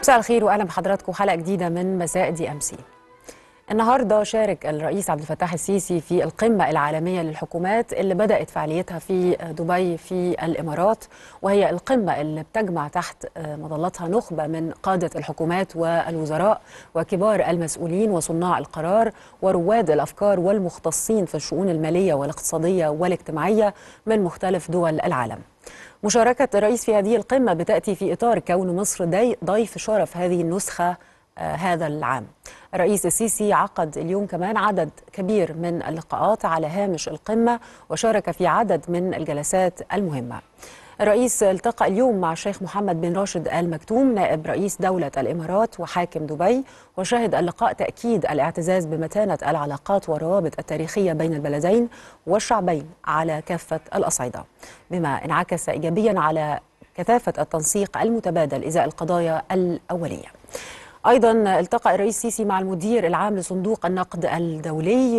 مساء الخير واهلا بحضراتكم حلقه جديده من مساء دي ام سي. النهارده شارك الرئيس عبد الفتاح السيسي في القمه العالميه للحكومات اللي بدات فعاليتها في دبي في الامارات وهي القمه اللي بتجمع تحت مظلتها نخبه من قاده الحكومات والوزراء وكبار المسؤولين وصناع القرار ورواد الافكار والمختصين في الشؤون الماليه والاقتصاديه والاجتماعيه من مختلف دول العالم. مشاركة الرئيس في هذه القمة بتأتي في إطار كون مصر ضيف شرف هذه النسخة آه هذا العام الرئيس السيسي عقد اليوم كمان عدد كبير من اللقاءات على هامش القمة وشارك في عدد من الجلسات المهمة الرئيس التقى اليوم مع الشيخ محمد بن راشد آل مكتوم نائب رئيس دولة الإمارات وحاكم دبي وشهد اللقاء تأكيد الاعتزاز بمتانة العلاقات والروابط التاريخية بين البلدين والشعبين على كافة الأصعدة بما انعكس إيجابيا على كثافة التنسيق المتبادل إزاء القضايا الأولية ايضا التقى الرئيس السيسي مع المدير العام لصندوق النقد الدولي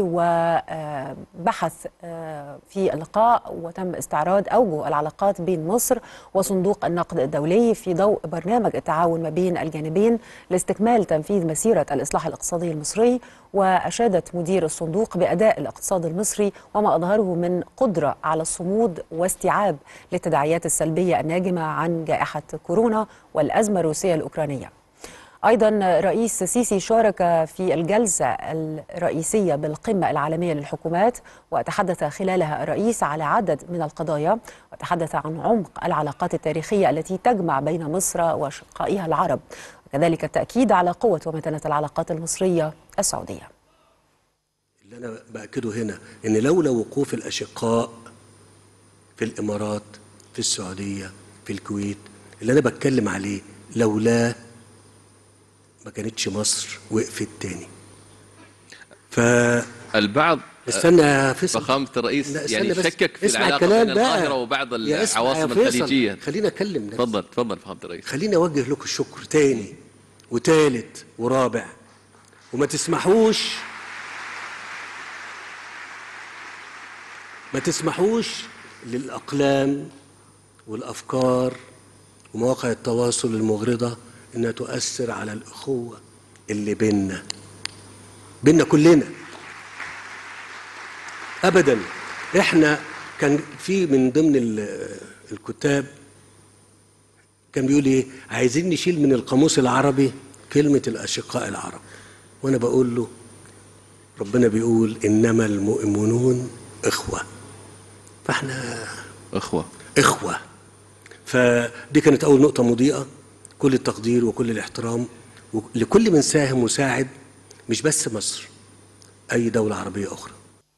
وبحث في اللقاء وتم استعراض اوجه العلاقات بين مصر وصندوق النقد الدولي في ضوء برنامج التعاون ما بين الجانبين لاستكمال تنفيذ مسيره الاصلاح الاقتصادي المصري واشادت مدير الصندوق باداء الاقتصاد المصري وما اظهره من قدره على الصمود واستيعاب للتداعيات السلبيه الناجمه عن جائحه كورونا والازمه الروسيه الاوكرانيه ايضا رئيس السيسي شارك في الجلسه الرئيسيه بالقمه العالميه للحكومات وتحدث خلالها الرئيس على عدد من القضايا وتحدث عن عمق العلاقات التاريخيه التي تجمع بين مصر وشقائها العرب وكذلك التاكيد على قوه ومتانه العلاقات المصريه السعوديه اللي انا باكده هنا ان لولا وقوف الاشقاء في الامارات في السعوديه في الكويت اللي انا بتكلم عليه لولاه ما كانتش مصر وقفت تاني ف البعض استنى يا فيصل فخامة الرئيس لا، استنى يعني بس. شكك في اسمع العلاقة الكلام بين بقى. القاهرة وبعض يا اسمع يا العواصم فيصل، الخليجية خليني اكلم نفسي. تفضل تفضل فخامة الرئيس خليني اوجه لكم الشكر تاني وتالت ورابع وما تسمحوش ما تسمحوش للاقلام والافكار ومواقع التواصل المغرضه انها تؤثر على الاخوه اللي بينا بينا كلنا ابدا احنا كان في من ضمن ال- الكتاب كان بيقول ايه عايزين نشيل من القاموس العربي كلمة الأشقاء العرب وأنا بقول له ربنا بيقول إنما المؤمنون إخوة فإحنا أخوة إخوة فدي كانت أول نقطة مضيئة كل التقدير وكل الاحترام لكل من ساهم وساعد مش بس مصر أي دولة عربية أخرى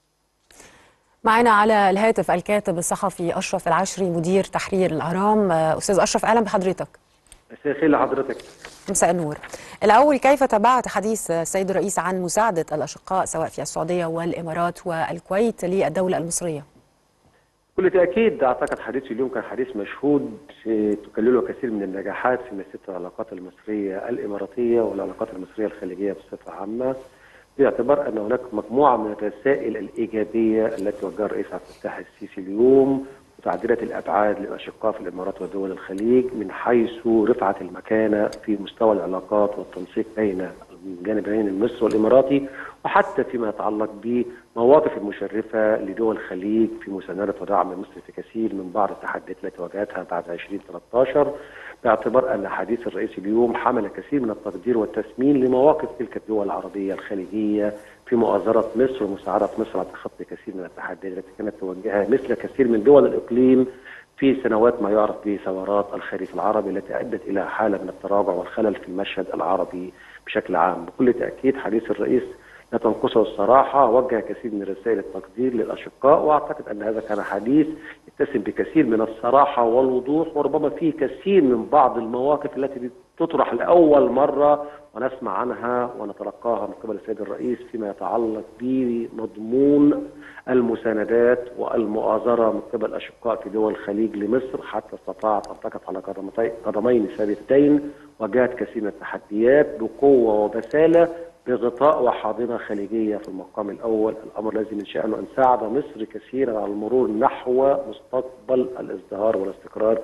معنا على الهاتف الكاتب الصحفي اشرف العشري مدير تحرير الاهرام آه، استاذ اشرف اهلا بحضرتك مساء الخير لحضرتك مساء النور الأول كيف تابعت حديث السيد الرئيس عن مساعدة الأشقاء سواء في السعودية والإمارات والكويت للدولة المصرية بكل تأكيد أعتقد حديث اليوم كان حديث مشهود في- تكلله كثير من النجاحات في مسيرة العلاقات المصرية الإماراتية والعلاقات المصرية الخليجية بصفة عامة باعتبار أن هناك مجموعة من الرسائل الإيجابية التي وجهها الرئيس عبد الفتاح السيسي اليوم متعددة الأبعاد للأشقاء في الإمارات ودول الخليج من حيث رفعة المكانة في مستوى العلاقات والتنسيق بين الجانبين المصري والإماراتي وحتى فيما يتعلق بمواقف المشرفة لدول الخليج في مساندة ودعم مصر في كثير من بعض التحديات التي واجهتها بعد 2013 باعتبار أن حديث الرئيس اليوم حمل كثير من التقدير والتثمين لمواقف تلك الدول العربية الخليجية في مؤازرة مصر ومساعدة مصر على تخطي كثير من التحديات التي كانت تواجهها مثل كثير من دول الإقليم في سنوات ما يعرف بثورات الخريف العربي التي أدت إلى حالة من التراجع والخلل في المشهد العربي بشكل عام بكل تأكيد حديث الرئيس لا تنقصه الصراحة وجه كثير من رسائل التقدير للأشقاء وأعتقد أن هذا كان حديث يتسم بكثير من الصراحة والوضوح وربما فيه كثير من بعض المواقف التي تطرح لأول مرة ونسمع عنها ونتلقاها من قبل السيد الرئيس فيما يتعلق بمضمون المساندات والمؤازرة من قبل الأشقاء في دول الخليج لمصر حتى استطاعت أن تقف على قدمتي- قدمين ثابتين واجهت كثير من التحديات بقوة وبسالة بغطاء وحاضنة خليجية في المقام الأول الأمر الذي من شأنه أن ساعد مصر كثيرا على المرور نحو مستقبل الازدهار والاستقرار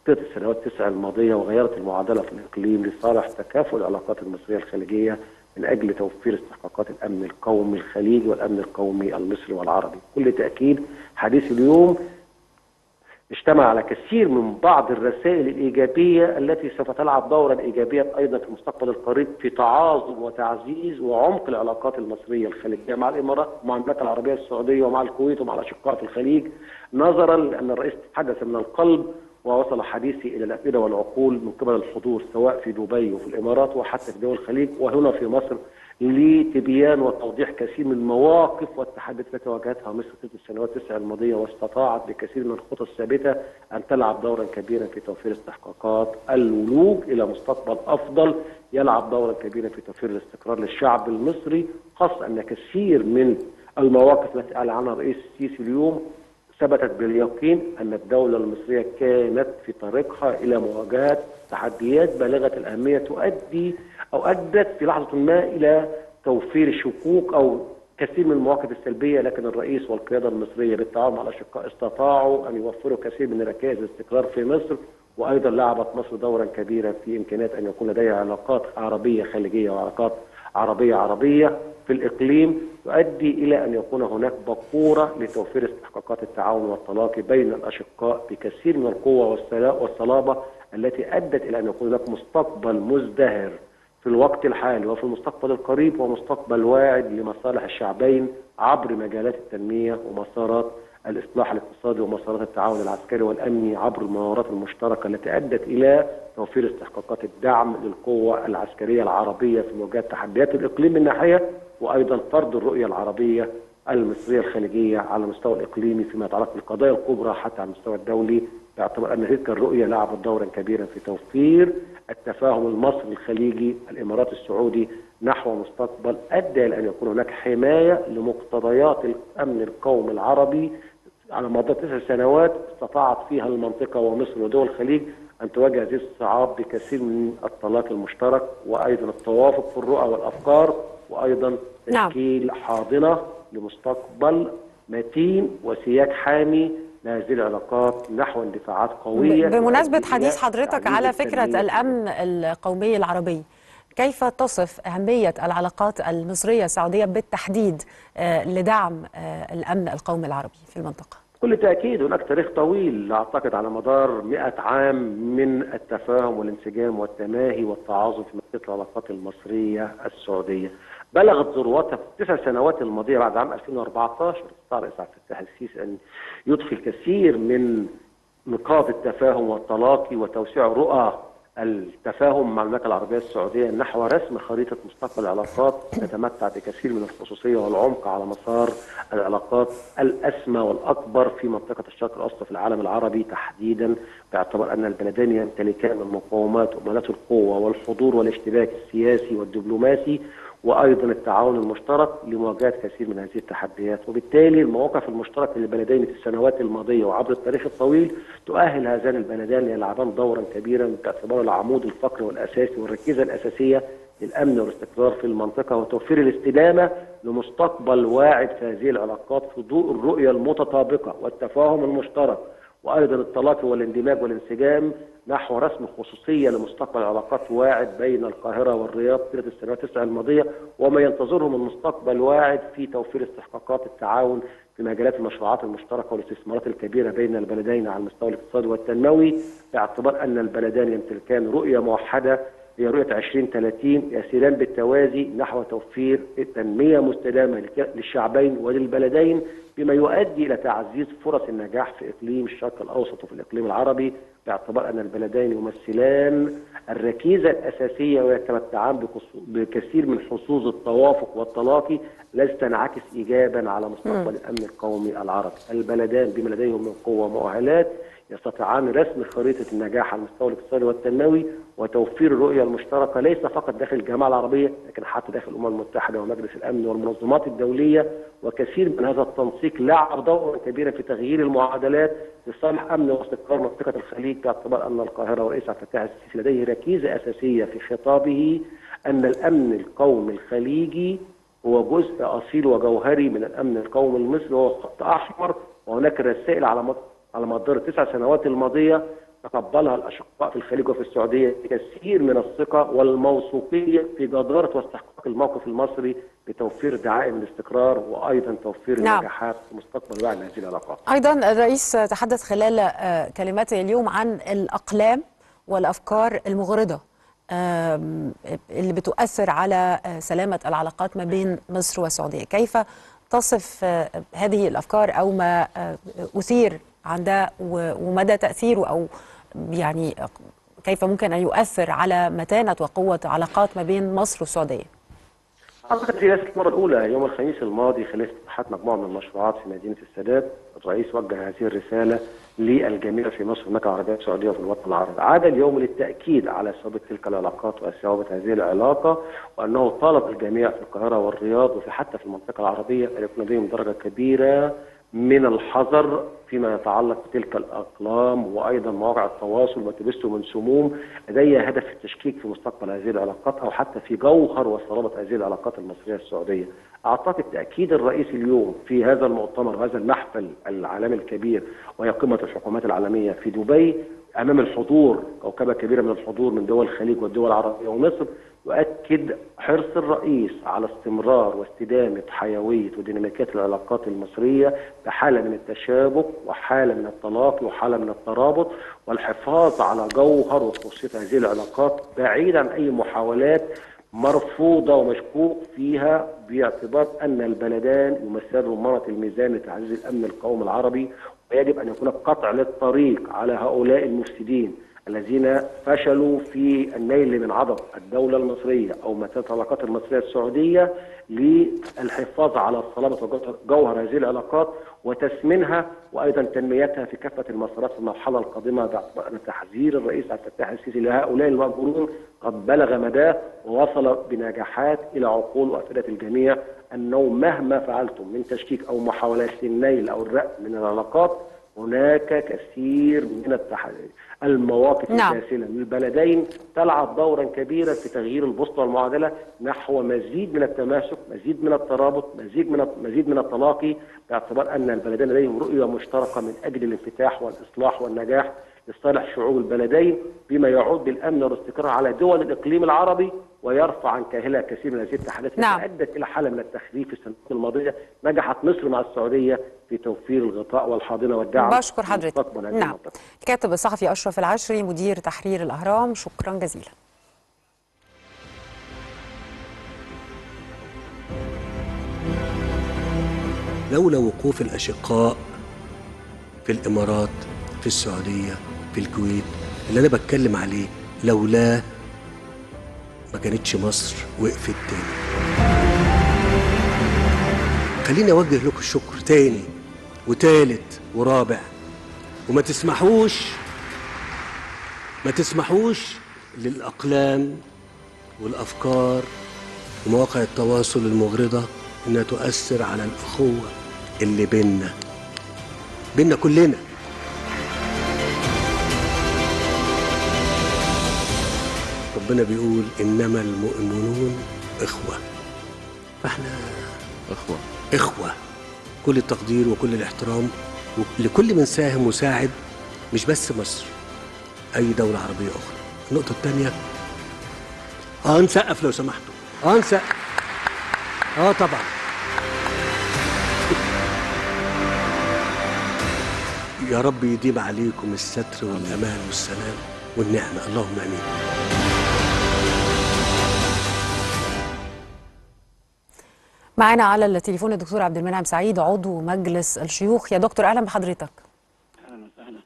طيله السنوات التسع الماضيه وغيرت المعادله في الاقليم لصالح تكافؤ العلاقات المصريه الخليجيه من اجل توفير استحقاقات الامن القومي الخليجي والامن القومي المصري والعربي. بكل تاكيد حديث اليوم اجتمع على كثير من بعض الرسائل الإيجابية التي سوف تلعب دورا إيجابيا أيضا في المستقبل القريب في تعاظم وتعزيز وعمق العلاقات المصرية الخليجية مع الإمارات ومع المملكة العربية السعودية ومع الكويت ومع الأشقاء في الخليج نظرا لأن الرئيس تحدث من القلب ووصل حديثي إلى الأفئدة والعقول من قبل الحضور سواء في دبي وفي الإمارات وحتى في دول الخليج وهنا في مصر لتبيان وتوضيح كثير من المواقف والتحديات التي واجهتها مصر في السنوات التسع الماضيه واستطاعت بكثير من الخطط الثابته ان تلعب دورا كبيرا في توفير استحقاقات الولوج الى مستقبل افضل يلعب دورا كبيرا في توفير الاستقرار للشعب المصري خاصه ان كثير من المواقف التي قال عنها الرئيس السيسي اليوم ثبتت باليقين ان الدوله المصريه كانت في طريقها الى مواجهه تحديات بالغه الاهميه تؤدي او ادت في لحظه ما الى توفير شكوك او كثير من المواقف السلبيه لكن الرئيس والقياده المصريه بالتعاون مع الاشقاء استطاعوا ان يوفروا كثير من ركائز الاستقرار في مصر وايضا لعبت مصر دورا كبيرا في امكانيه ان يكون لديها علاقات عربيه خليجيه وعلاقات عربيه عربيه في الاقليم تؤدي الى ان يكون هناك بقوره لتوفير استحقاقات التعاون والتلاقي بين الاشقاء بكثير من القوه والصلابه التي ادت الى ان يكون هناك مستقبل مزدهر في الوقت الحالي وفي المستقبل القريب ومستقبل واعد لمصالح الشعبين عبر مجالات التنميه ومسارات الاصلاح الاقتصادي ومسارات التعاون العسكري والامني عبر المناورات المشتركه التي ادت الى توفير استحقاقات الدعم للقوه العسكريه العربيه في مواجهه تحديات الاقليم من ناحيه وايضا فرض الرؤيه العربيه المصريه الخليجيه على المستوى الاقليمي فيما يتعلق بالقضايا الكبرى حتى على المستوى الدولي باعتبار ان تلك الرؤيه لعبت دورا كبيرا في توفير التفاهم المصري الخليجي الامارات السعودي نحو مستقبل ادى الى ان يكون هناك حمايه لمقتضيات الامن القومي العربي على مدار تسع سنوات استطاعت فيها المنطقه ومصر ودول الخليج ان تواجه هذه الصعاب بكثير من التلاقي المشترك وايضا التوافق في الرؤى والافكار وايضا نعم. تشكيل حاضنه لمستقبل متين وسياج حامي لهذه العلاقات نحو اندفاعات قويه بمناسبة تؤدي حديث إلى حضرتك تعزيز على فكرة التنمية. الأمن القومي العربي كيف تصف أهمية العلاقات المصرية السعودية بالتحديد آه، لدعم آه، الأمن القومي العربي في المنطقة؟ بكل تأكيد هناك تاريخ طويل أعتقد على مدار 100 عام من التفاهم والانسجام والتماهي والتعاظم في مسألة العلاقات المصرية السعودية بلغت ذروتها في التسع سنوات الماضية بعد عام 2014 استطاع الرئيس عبد الفتاح السيسي أن يدخل كثير من نقاط التفاهم والتلاقي وتوسيع رؤى التفاهم مع المملكه العربيه السعوديه نحو رسم خريطه مستقبل العلاقات تتمتع بكثير من الخصوصيه والعمق على مسار العلاقات الاسمى والاكبر في منطقه الشرق الاوسط في العالم العربي تحديدا باعتبار ان البلدين يمتلكان المقومات ومالات القوه والحضور والاشتباك السياسي والدبلوماسي وايضا التعاون المشترك لمواجهه كثير من هذه التحديات وبالتالي المواقف المشتركه للبلدين في السنوات الماضيه وعبر التاريخ الطويل تؤهل هذان البلدان ليلعبان دورا كبيرا باعتبار العمود الفقري والاساسي والركيزه الاساسيه للامن والاستقرار في المنطقه وتوفير الاستدامه لمستقبل واعد في هذه العلاقات في ضوء الرؤيه المتطابقه والتفاهم المشترك وايضا التلاقي والاندماج والانسجام نحو رسم خصوصيه لمستقبل علاقات واعد بين القاهره والرياض طيله السنوات التسع الماضيه وما ينتظره من مستقبل واعد في توفير استحقاقات التعاون في مجالات المشروعات المشتركه والاستثمارات الكبيره بين البلدين على المستوى الاقتصادي والتنموي باعتبار ان البلدان يمتلكان رؤيه موحده هي رؤيه 2030 يسيران بالتوازي نحو توفير تنميه مستدامه لك- للشعبين وللبلدين بما يؤدي الى تعزيز فرص النجاح في اقليم الشرق الاوسط وفي الاقليم العربي باعتبار ان البلدين يمثلان الركيزه الاساسيه ويتمتعان بقصو- بكثير من حظوظ التوافق والتلاقي التي تنعكس ايجابا على مستقبل الامن القومي العربي. البلدان بما لديهم من قوه ومؤهلات يستطيعان رسم خريطه النجاح على المستوى الاقتصادي والتنموي وتوفير الرؤيه المشتركه ليس فقط داخل الجامعه العربيه لكن حتى داخل الامم المتحده ومجلس الامن والمنظمات الدوليه وكثير من هذا التنسيق لعب دورا كبيرا في تغيير المعادلات لصالح امن واستقرار منطقه الخليج باعتبار ان القاهره ورئيس عبد الفتاح السيسي لديه ركيزه اساسيه في خطابه ان الامن القومي الخليجي هو جزء اصيل وجوهري من الامن القومي المصري وهو خط احمر وهناك رسائل على مد- على مدار التسع سنوات الماضيه تقبلها الاشقاء في الخليج وفي السعوديه بكثير من الثقه والموثوقيه في جداره واستحقاق الموقف المصري بتوفير دعائم الاستقرار وايضا توفير نعم. النجاحات في مستقبل بعد هذه العلاقات. أيضا الرئيس تحدث خلال آه، كلماته اليوم عن الأقلام والأفكار المغرضة آم، اللي بتؤثر على آه، سلامة العلاقات ما بين مصر والسعودية كيف تصف آه، هذه الأفكار أو ما آه، أثير عندها و- ومدى تأثيره أو يعني كيف ممكن أن يؤثر على متانة وقوة علاقات ما بين مصر والسعودية اعتقد في رئاسه المره الاولى يوم الخميس الماضي خلال افتتاحات مجموعه من المشروعات في مدينه السادات الرئيس وجه هذه الرساله للجميع في مصر والمملكه العربيه السعوديه وفي الوطن العربي. عاد اليوم للتاكيد على ثوابت تلك العلاقات وثوابت هذه العلاقه وانه طالب الجميع في القاهره والرياض وفي حتى في المنطقه العربيه ان يكون لديهم درجه كبيره من الحذر فيما يتعلق بتلك الاقلام وايضا مواقع التواصل وتبث من سموم لدي هدف التشكيك في مستقبل هذه العلاقات او حتى في جوهر وصلابه هذه العلاقات المصريه السعوديه. اعتقد تاكيد الرئيس اليوم في هذا المؤتمر وهذا المحفل العالمي الكبير وهي قمه الحكومات العالميه في دبي امام الحضور كوكبه كبيره من الحضور من دول الخليج والدول العربيه ومصر يؤكد حرص الرئيس على استمرار واستدامه حيويه وديناميكيه العلاقات المصريه بحاله من التشابك وحاله من التلاقي وحاله من الترابط والحفاظ على جوهر وخصوصيه هذه العلاقات بعيد عن اي محاولات مرفوضه ومشكوك فيها باعتبار ان البلدان يمثلان رمانه الميزان لتعزيز الامن القومي العربي ويجب ان يكون قطع للطريق على هؤلاء المفسدين الذين فشلوا في النيل من عضب الدولة المصرية أو متانة العلاقات المصرية السعودية للحفاظ على صلابة وجوهر هذه العلاقات وتسمينها وأيضا تنميتها في كافة المسارات في المرحلة القادمة باعتبار أن تحذير الرئيس عبد الفتاح السيسي لهؤلاء المأجورون قد بلغ مداه ووصل بنجاحات إلى عقول وأفئدة الجميع أنه مهما فعلتم من تشكيك أو محاولات للنيل أو الرأي من العلاقات هناك كثير من التحدي المواقف نعم. الكاسلة للبلدين تلعب دورا كبيرا في تغيير البوصلة والمعادلة نحو مزيد من التماسك مزيد من الترابط مزيد من مزيد من التلاقي باعتبار أن البلدين لديهم رؤية مشتركة من أجل الانفتاح والإصلاح والنجاح لصالح شعوب البلدين بما يعود بالأمن والاستقرار على دول الإقليم العربي ويرفع عن كاهلها كثير من هذه التحديات نعم. التي ادت الى حاله من التخريف في السنوات الماضيه نجحت مصر مع السعوديه في توفير الغطاء والحاضنه والدعم بشكر في حضرتك مستقبل هذه نعم المنطقة. الكاتب الصحفي أشرف العشري مدير تحرير الأهرام شكرا جزيلا لولا وقوف الأشقاء في الإمارات في السعودية في الكويت اللي أنا بتكلم عليه لولاه ما كانتش مصر وقفت تاني خليني أوجه لكم الشكر تاني وتالت ورابع وما تسمحوش ما تسمحوش للأقلام والأفكار ومواقع التواصل المغرضة إنها تؤثر على الأخوة اللي بينا بينا كلنا ربنا بيقول إنما المؤمنون إخوة فإحنا اخوه إخوة كل التقدير وكل الاحترام لكل من ساهم وساعد مش بس مصر أي دولة عربية أخرى النقطة الثانية اه نسقف لو سمحتوا اه نسقف اه طبعا يا رب يديم عليكم الستر والامان والسلام والنعمه اللهم امين معانا على التليفون الدكتور عبد المنعم سعيد عضو مجلس الشيوخ يا دكتور اهلا بحضرتك اهلا وسهلا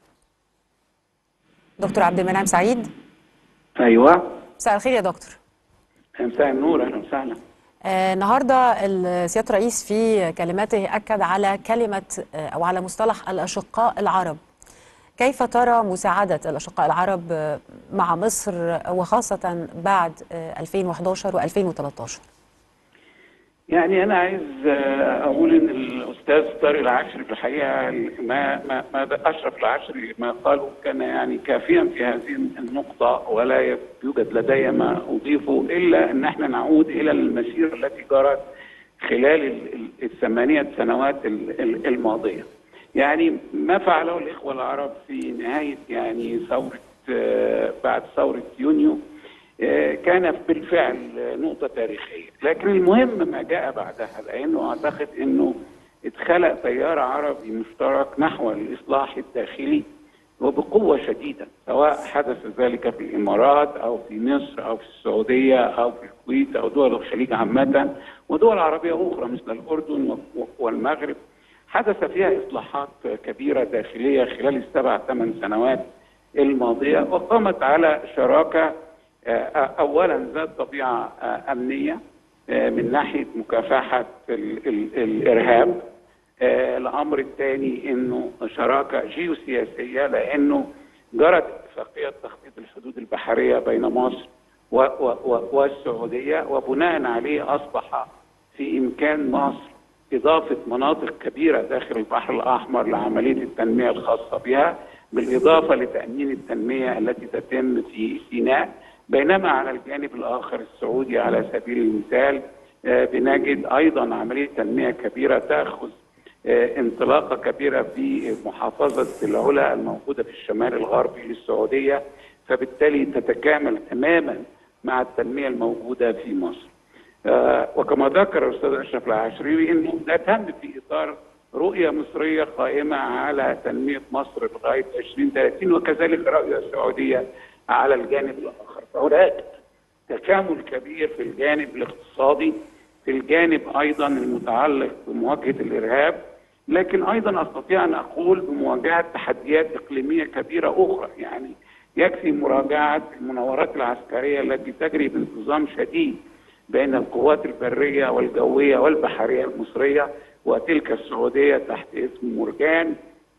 دكتور عبد المنعم سعيد ايوه مساء الخير يا دكتور مساء النور اهلا وسهلا آه، النهارده ال- سياده الرئيس في كلماته اكد على كلمه آه، او على مصطلح الاشقاء العرب كيف ترى مساعده الاشقاء العرب آه، مع مصر آه، وخاصه بعد آه، 2011 و2013 يعني انا عايز آه، اقول ان الاستاذ طارق العشري في الحقيقه ما ما ما اشرف العشري ما قاله كان يعني كافيا في هذه النقطه ولا يوجد لدي ما اضيفه الا ان احنا نعود الى المسيره التي جرت خلال ال- ال- الثمانيه سنوات ال- ال- الماضيه. يعني ما فعله الاخوه العرب في نهايه يعني ثوره آه، بعد ثوره يونيو آه، كان بالفعل نقطه تاريخيه، لكن المهم ما جاء بعدها لانه اعتقد انه اتخلق تيار عربي مشترك نحو الاصلاح الداخلي وبقوه شديده سواء حدث ذلك في الامارات او في مصر او في السعوديه او في الكويت او دول الخليج عامه ودول عربيه اخرى مثل الاردن و- والمغرب حدث فيها اصلاحات كبيره داخليه خلال السبع ثمان سنوات الماضيه وقامت على شراكه آه، اولا ذات طبيعه آه، امنيه آه، من ناحيه مكافحه ال- ال- الارهاب آه، الامر الثاني انه شراكه جيوسياسيه لانه جرت اتفاقيه تخطيط الحدود البحريه بين مصر و- و- و- والسعوديه وبناء عليه اصبح في امكان مصر اضافه مناطق كبيره داخل البحر الاحمر لعمليه التنميه الخاصه بها بالاضافه لتامين التنميه التي تتم في سيناء بينما على الجانب الاخر السعودي على سبيل المثال آه، بنجد ايضا عمليه تنميه كبيره تاخذ آه، انطلاقه كبيره في محافظه العلا الموجوده في الشمال الغربي للسعوديه فبالتالي تتكامل تماما مع التنميه الموجوده في مصر. آه، وكما ذكر الاستاذ اشرف العشريوي انه ده تم في اطار رؤيه مصريه قائمه على تنميه مصر لغايه 2030 وكذلك رؤيه سعوديه على الجانب الاخر فهناك تكامل كبير في الجانب الاقتصادي في الجانب ايضا المتعلق بمواجهه الارهاب لكن ايضا استطيع ان اقول بمواجهه تحديات اقليميه كبيره اخرى يعني يكفي مراجعه المناورات العسكريه التي تجري بانتظام شديد بين القوات البريه والجويه والبحريه المصريه وتلك السعوديه تحت اسم مرجان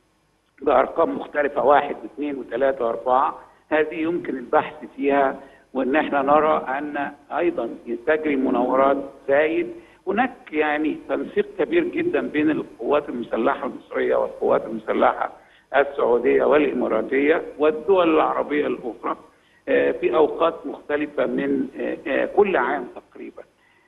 بارقام مختلفه واحد واثنين وثلاثه واربعه هذه يمكن البحث فيها وان احنا نرى ان ايضا تجري مناورات زايد هناك يعني تنسيق كبير جدا بين القوات المسلحه المصريه والقوات المسلحه السعوديه والاماراتيه والدول العربيه الاخرى آه، في اوقات مختلفه من آه، آه، كل عام تقريبا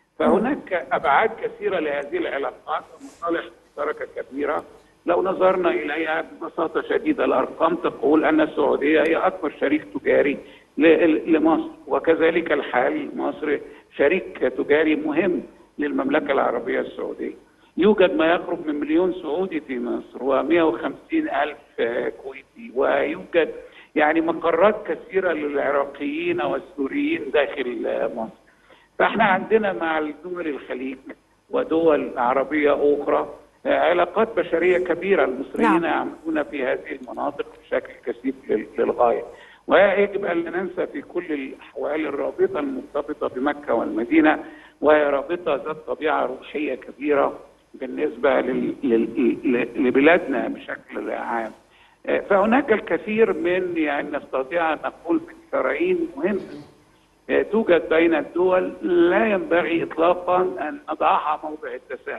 فهناك ابعاد كثيره لهذه العلاقات ومصالح مشتركه كبيره لو نظرنا اليها ببساطه شديده الارقام تقول ان السعوديه هي اكبر شريك تجاري ل- لمصر وكذلك الحال مصر شريك تجاري مهم للمملكه العربيه السعوديه. يوجد ما يقرب من مليون سعودي في مصر و150 الف آه، كويتي ويوجد يعني مقرات كثيره للعراقيين والسوريين داخل آه، مصر. فاحنا عندنا مع دول الخليج ودول عربيه اخرى آه، علاقات بشريه كبيره المصريين نعم. يعملون في هذه المناطق بشكل كثيف لل- للغايه ويجب ان لا ننسى في كل الاحوال الرابطه المرتبطه بمكه والمدينه وهي رابطه ذات طبيعه روحيه كبيره بالنسبه لل- لل- ل- لبلادنا بشكل عام آه، فهناك الكثير من يعني نستطيع ان نقول من شرايين مهمه آه، توجد بين الدول لا ينبغي اطلاقا ان نضعها موضع التساؤل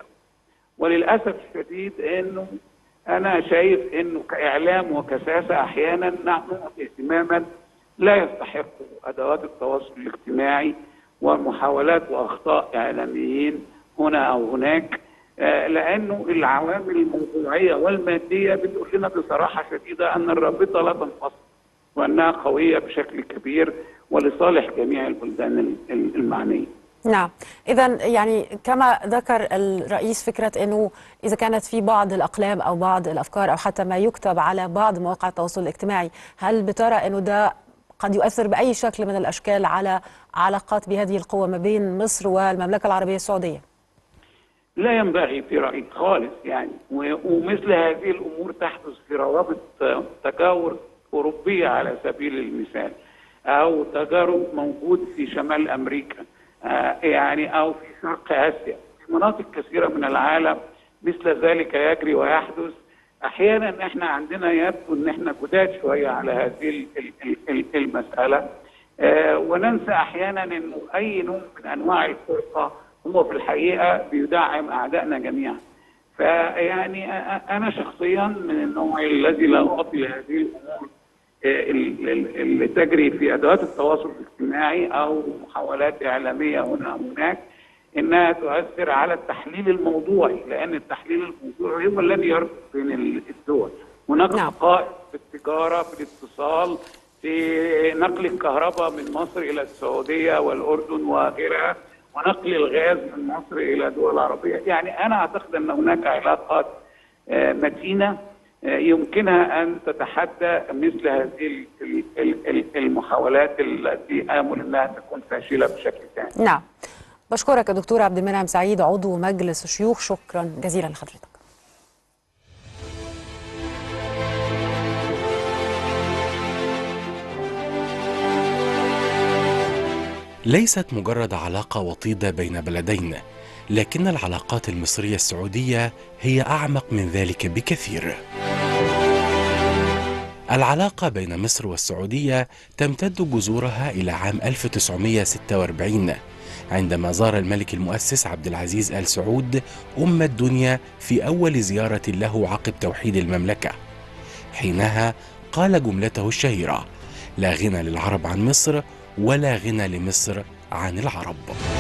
وللاسف الشديد انه انا شايف انه كاعلام وكساسه احيانا نعطي اهتماما لا يستحق ادوات التواصل الاجتماعي ومحاولات واخطاء اعلاميين هنا او هناك آه، لانه العوامل الموضوعيه والماديه بتقول لنا بصراحه شديده ان الرابطه لا تنفصل وانها قويه بشكل كبير ولصالح جميع البلدان ال- ال- المعنيه. نعم إذا يعني كما ذكر الرئيس فكرة أنه إذا كانت في بعض الأقلام أو بعض الأفكار أو حتى ما يكتب على بعض مواقع التواصل الاجتماعي هل بترى أنه ده قد يؤثر بأي شكل من الأشكال على علاقات بهذه القوة ما بين مصر والمملكة العربية السعودية لا ينبغي في رأيي خالص يعني و- ومثل هذه الأمور تحدث في روابط آه، تجاور أوروبية على سبيل المثال أو تجارب موجود في شمال أمريكا آه، يعني أو في شرق آسيا في مناطق كثيرة من العالم مثل ذلك يجري ويحدث أحيانا إحنا عندنا يبدو إن إحنا جداد شوية على هذه ال- ال- ال- المسألة آه، وننسى احيانا انه اي نوع من انواع الفرقه هو في الحقيقه بيدعم اعدائنا جميعا. فيعني أ- انا شخصيا من النوع الذي لا اعطي لهذه الامور آه، ال- ال- اللي تجري في ادوات التواصل الاجتماعي او محاولات اعلاميه هنا او هناك انها تؤثر على التحليل الموضوعي لان التحليل الموضوعي هو الذي يربط بين ال- الدول هناك نعم. حقائق في التجاره في الاتصال في نقل الكهرباء من مصر الى السعوديه والاردن وغيرها ونقل الغاز من مصر الى دول عربيه يعني انا اعتقد ان هناك علاقات آه، متينه آه، يمكنها ان تتحدى مثل هذه ال- ال- ال- ال- المحاولات التي امل انها تكون فاشله بشكل تام نعم بشكرك يا دكتور عبد المنعم سعيد عضو مجلس الشيوخ شكرا جزيلا لحضرتك ليست مجرد علاقة وطيدة بين بلدين، لكن العلاقات المصرية السعودية هي أعمق من ذلك بكثير. العلاقة بين مصر والسعودية تمتد جذورها إلى عام 1946 عندما زار الملك المؤسس عبد العزيز آل سعود أم الدنيا في أول زيارة له عقب توحيد المملكة. حينها قال جملته الشهيرة: لا غنى للعرب عن مصر ولا غنى لمصر عن العرب.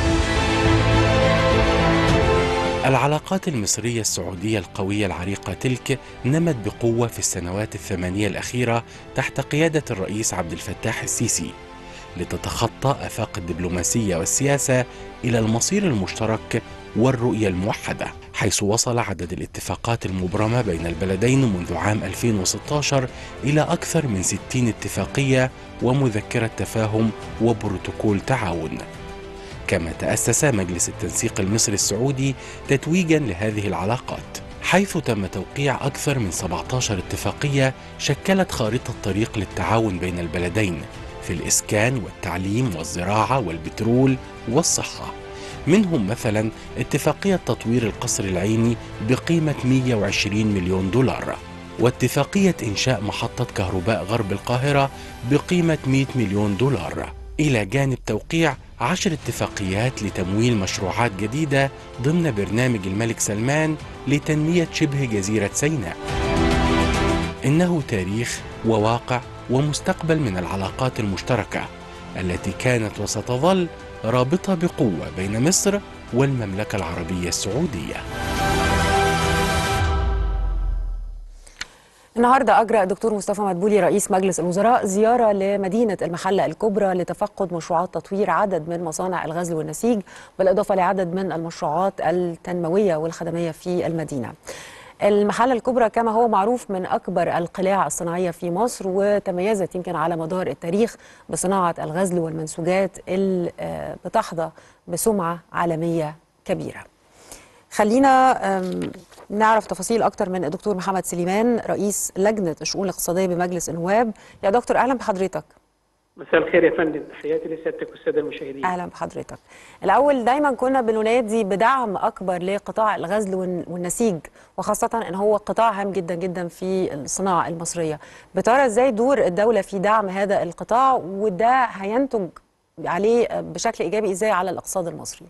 العلاقات المصرية السعودية القوية العريقة تلك نمت بقوة في السنوات الثمانية الأخيرة تحت قيادة الرئيس عبد الفتاح السيسي لتتخطى آفاق الدبلوماسية والسياسة إلى المصير المشترك والرؤية الموحدة حيث وصل عدد الاتفاقات المبرمة بين البلدين منذ عام 2016 إلى أكثر من 60 اتفاقية ومذكرة تفاهم وبروتوكول تعاون كما تأسس مجلس التنسيق المصري السعودي تتويجا لهذه العلاقات حيث تم توقيع أكثر من 17 اتفاقية شكلت خارطة طريق للتعاون بين البلدين في الإسكان والتعليم والزراعة والبترول والصحة منهم مثلا اتفاقية تطوير القصر العيني بقيمة 120 مليون دولار واتفاقية إنشاء محطة كهرباء غرب القاهرة بقيمة 100 مليون دولار إلى جانب توقيع عشر اتفاقيات لتمويل مشروعات جديدة ضمن برنامج الملك سلمان لتنمية شبه جزيرة سيناء إنه تاريخ وواقع ومستقبل من العلاقات المشتركة التي كانت وستظل رابطة بقوة بين مصر والمملكة العربية السعودية النهارده اجرى الدكتور مصطفى مدبولي رئيس مجلس الوزراء زياره لمدينه المحله الكبرى لتفقد مشروعات تطوير عدد من مصانع الغزل والنسيج بالاضافه لعدد من المشروعات التنمويه والخدميه في المدينه. المحله الكبرى كما هو معروف من اكبر القلاع الصناعيه في مصر وتميزت يمكن على مدار التاريخ بصناعه الغزل والمنسوجات اللي آه، بتحظى بسمعه عالميه كبيره. خلينا أم، نعرف تفاصيل اكتر من الدكتور محمد سليمان رئيس لجنه الشؤون الاقتصاديه بمجلس النواب يا دكتور اهلا بحضرتك مساء الخير يا فندم تحياتي لسيادتك والساده المشاهدين اهلا بحضرتك الاول دايما كنا بننادي بدعم اكبر لقطاع الغزل والن- والنسيج وخاصه ان هو قطاع هام جدا جدا في الصناعه المصريه بترى ازاي دور الدوله في دعم هذا القطاع وده هينتج عليه بشكل ايجابي ازاي على الاقتصاد المصري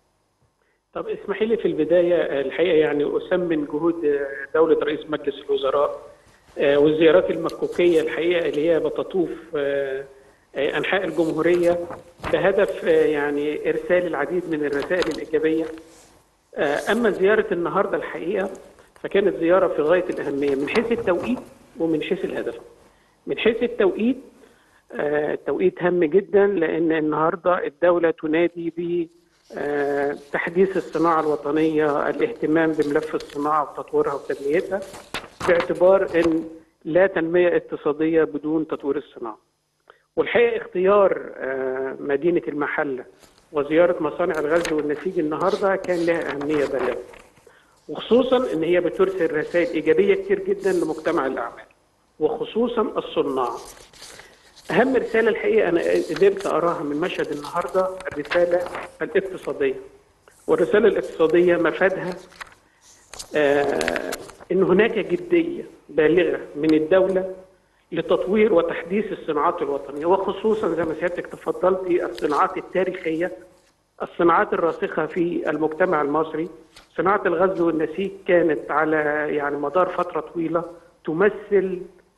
طب اسمحي لي في البدايه آه، الحقيقه يعني اثمن جهود آه، دوله رئيس مجلس الوزراء آه، والزيارات المكوكيه الحقيقه اللي هي بتطوف آه، آه، انحاء الجمهوريه بهدف آه، يعني ارسال العديد من الرسائل الايجابيه آه، اما زياره النهارده الحقيقه فكانت زياره في غايه الاهميه من حيث التوقيت ومن حيث الهدف من حيث التوقيت آه، التوقيت هام جدا لان النهارده الدوله تنادي ب آه، تحديث الصناعه الوطنيه الاهتمام بملف الصناعه وتطويرها وتنميتها باعتبار ان لا تنميه اقتصاديه بدون تطوير الصناعه. والحقيقه اختيار آه، مدينه المحله وزياره مصانع الغزل والنسيج النهارده كان لها اهميه بالغه. وخصوصا ان هي بترسل رسائل ايجابيه كتير جدا لمجتمع الاعمال وخصوصا الصناع. اهم رساله الحقيقه انا قدرت اراها من مشهد النهارده الرساله الاقتصاديه. والرساله الاقتصاديه مفادها آه ان هناك جديه بالغه من الدوله لتطوير وتحديث الصناعات الوطنيه وخصوصا زي ما سيادتك تفضلتي الصناعات التاريخيه الصناعات الراسخه في المجتمع المصري صناعه الغزل والنسيج كانت على يعني مدار فتره طويله تمثل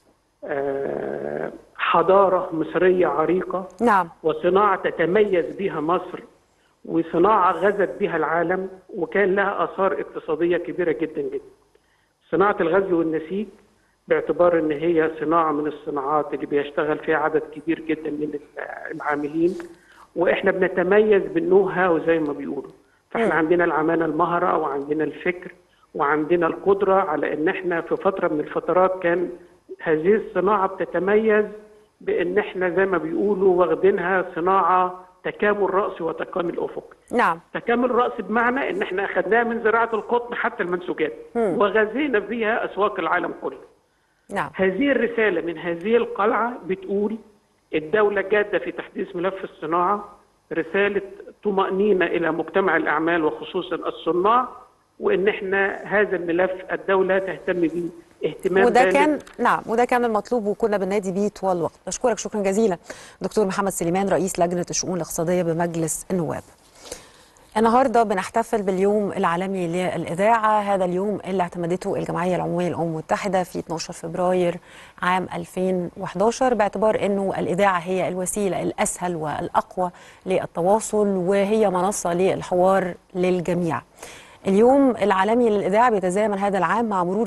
آه، حضاره مصريه عريقه نعم وصناعه تتميز بها مصر وصناعه غزت بها العالم وكان لها اثار اقتصاديه كبيره جدا جدا. صناعه الغزل والنسيج باعتبار ان هي صناعه من الصناعات اللي بيشتغل فيها عدد كبير جدا من العاملين واحنا بنتميز بالنو هاو زي ما بيقولوا فاحنا عندنا العماله المهره وعندنا الفكر وعندنا القدره على ان احنا في فتره من الفترات كان هذه الصناعه بتتميز بان احنا زي ما بيقولوا واخدينها صناعه تكامل راسي وتكامل افقي نعم تكامل رأس بمعنى ان احنا اخذناها من زراعه القطن حتى المنسوجات وغزينا بها اسواق العالم كله نعم هذه الرسالة من هذه القلعة بتقول الدولة جادة في تحديث ملف الصناعة رسالة طمأنينة إلى مجتمع الأعمال وخصوصا الصناع وإن إحنا هذا الملف الدولة تهتم به اهتمام وده بالغ. كان نعم وده كان المطلوب وكنا بننادي بيه طوال الوقت بشكرك شكرا جزيلا دكتور محمد سليمان رئيس لجنة الشؤون الاقتصادية بمجلس النواب النهارده بنحتفل باليوم العالمي للإذاعة هذا اليوم اللي اعتمدته الجمعية العمومية للأمم المتحدة في 12 فبراير عام 2011 باعتبار أنه الإذاعة هي الوسيلة الأسهل والأقوى للتواصل وهي منصة للحوار للجميع اليوم العالمي للإذاعة بيتزامن هذا العام مع مرور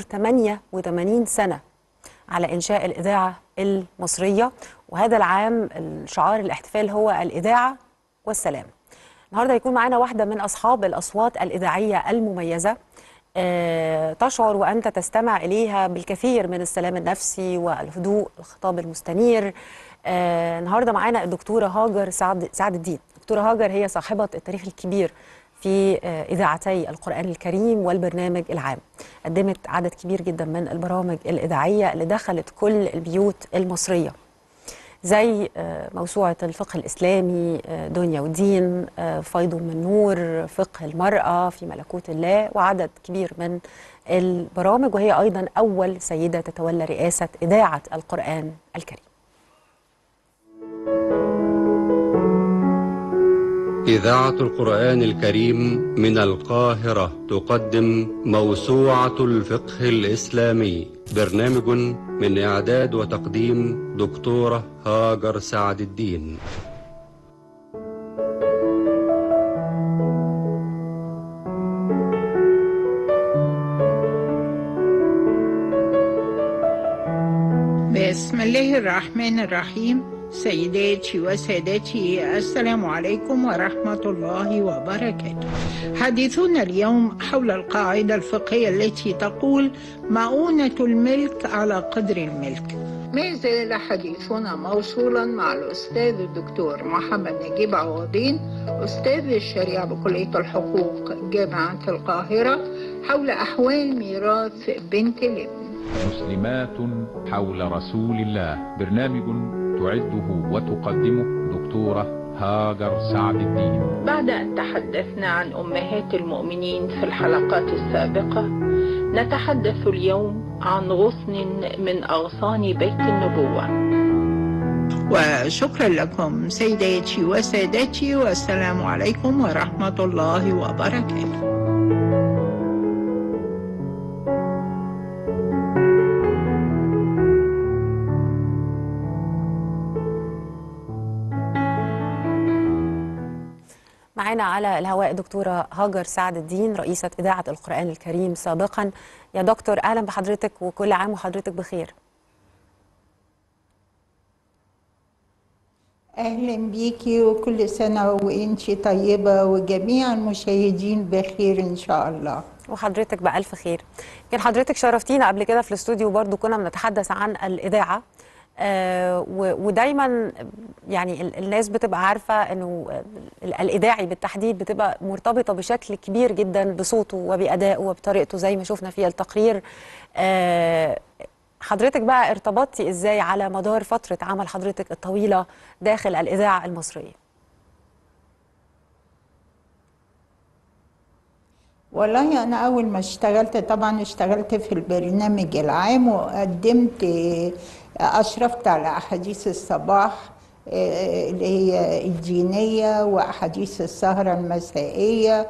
88 سنة على إنشاء الإذاعة المصرية وهذا العام شعار الاحتفال هو الإذاعة والسلام النهارده هيكون معانا واحده من اصحاب الاصوات الاذاعيه المميزه آه، تشعر وانت تستمع اليها بالكثير من السلام النفسي والهدوء الخطاب المستنير آه، النهارده معانا الدكتوره هاجر سعد سعد الدين دكتوره هاجر هي صاحبه التاريخ الكبير في آه، اذاعتي القران الكريم والبرنامج العام قدمت عدد كبير جدا من البرامج الاذاعيه اللي دخلت كل البيوت المصريه زي آه، موسوعة الفقه الإسلامي آه، دنيا ودين آه، فيض من نور فقه المرأة في ملكوت الله وعدد كبير من البرامج وهي أيضا أول سيدة تتولى رئاسة إذاعة القرآن الكريم إذاعة القرآن الكريم من القاهرة تقدم موسوعة الفقه الإسلامي برنامج من إعداد وتقديم دكتورة هاجر سعد الدين بسم الله الرحمن الرحيم سيداتي وسادتي السلام عليكم ورحمة الله وبركاته حديثنا اليوم حول القاعدة الفقهية التي تقول مؤونة الملك على قدر الملك ما زال حديثنا موصولا مع الأستاذ الدكتور محمد نجيب عوضين أستاذ الشريعة بكلية الحقوق جامعة القاهرة حول أحوال ميراث بنت الابن مسلمات حول رسول الله برنامج تعده وتقدمه دكتورة هاجر سعد الدين بعد أن تحدثنا عن أمهات المؤمنين في الحلقات السابقة نتحدث اليوم عن غصن من أغصان بيت النبوة وشكرا لكم سيداتي وسادتي والسلام عليكم ورحمة الله وبركاته معانا على الهواء دكتورة هاجر سعد الدين رئيسة إذاعة القرآن الكريم سابقا يا دكتور أهلا بحضرتك وكل عام وحضرتك بخير أهلا بيكي وكل سنة وإنتي طيبة وجميع المشاهدين بخير إن شاء الله وحضرتك بألف خير كان حضرتك شرفتينا قبل كده في الاستوديو برضو كنا بنتحدث عن الإذاعة آه و- ودايما يعني ال- الناس بتبقى عارفة أنه ال- الإذاعي بالتحديد بتبقى مرتبطة بشكل كبير جدا بصوته وبأدائه وبطريقته زي ما شفنا في التقرير آه حضرتك بقى ارتبطتي ازاي على مدار فترة عمل حضرتك الطويلة داخل الإذاعة المصرية والله أنا أول ما اشتغلت طبعا اشتغلت في البرنامج العام وقدمت أشرفت على أحاديث الصباح آه، اللي هي الدينية وأحاديث السهرة المسائية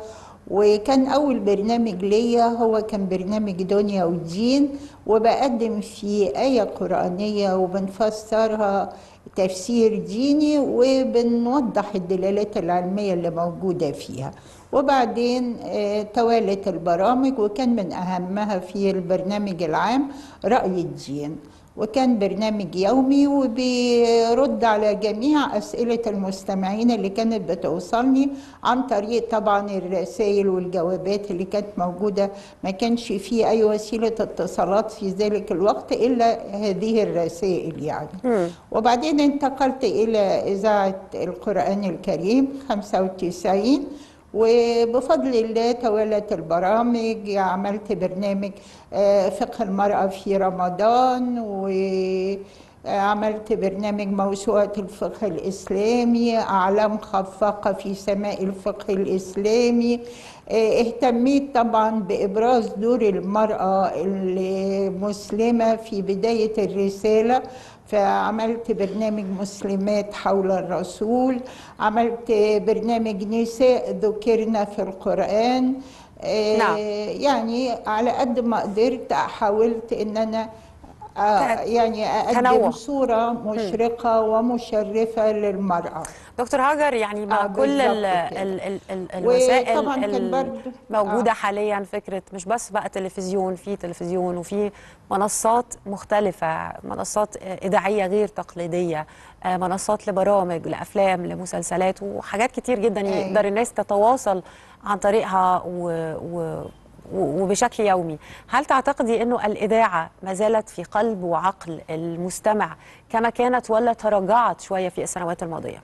وكان أول برنامج ليا هو كان برنامج دنيا ودين وبقدم فيه آية قرآنية وبنفسرها تفسير ديني وبنوضح الدلالات العلمية اللي موجودة فيها وبعدين آه، توالت البرامج وكان من أهمها في البرنامج العام رأي الدين وكان برنامج يومي وبيرد على جميع أسئلة المستمعين اللي كانت بتوصلني عن طريق طبعا الرسائل والجوابات اللي كانت موجودة ما كانش فيه أي وسيلة اتصالات في ذلك الوقت إلا هذه الرسائل يعني وبعدين انتقلت إلى إذاعة القرآن الكريم 95 وبفضل الله توالت البرامج عملت برنامج آه، فقه المرأة في رمضان وعملت برنامج موسوعة الفقه الإسلامي أعلام خفاقة في سماء الفقه الإسلامي آه، اهتميت طبعا بإبراز دور المرأة المسلمة في بداية الرسالة فعملت برنامج مسلمات حول الرسول عملت برنامج نساء ذكرنا في القرآن آه، نعم. يعني على قد ما قدرت حاولت ان انا آه، ت- يعني اقدم تنوع. صورة مشرقة ومشرفة للمرأة دكتور هاجر يعني مع آه، كل بالظبط ال كده. ال ال ال الوسائل وطبعاً كان ال- برضو- موجودة آه. حاليا فكرة مش بس بقى تلفزيون في تلفزيون وفي منصات مختلفة منصات آه، إذاعية غير تقليدية آه، منصات لبرامج لأفلام لمسلسلات وحاجات كتير جدا أيوة. يقدر الناس تتواصل عن طريقها و, و و- وبشكل يومي هل تعتقدي أنه الإذاعة ما زالت في قلب وعقل المستمع كما كانت ولا تراجعت شوية في السنوات الماضية؟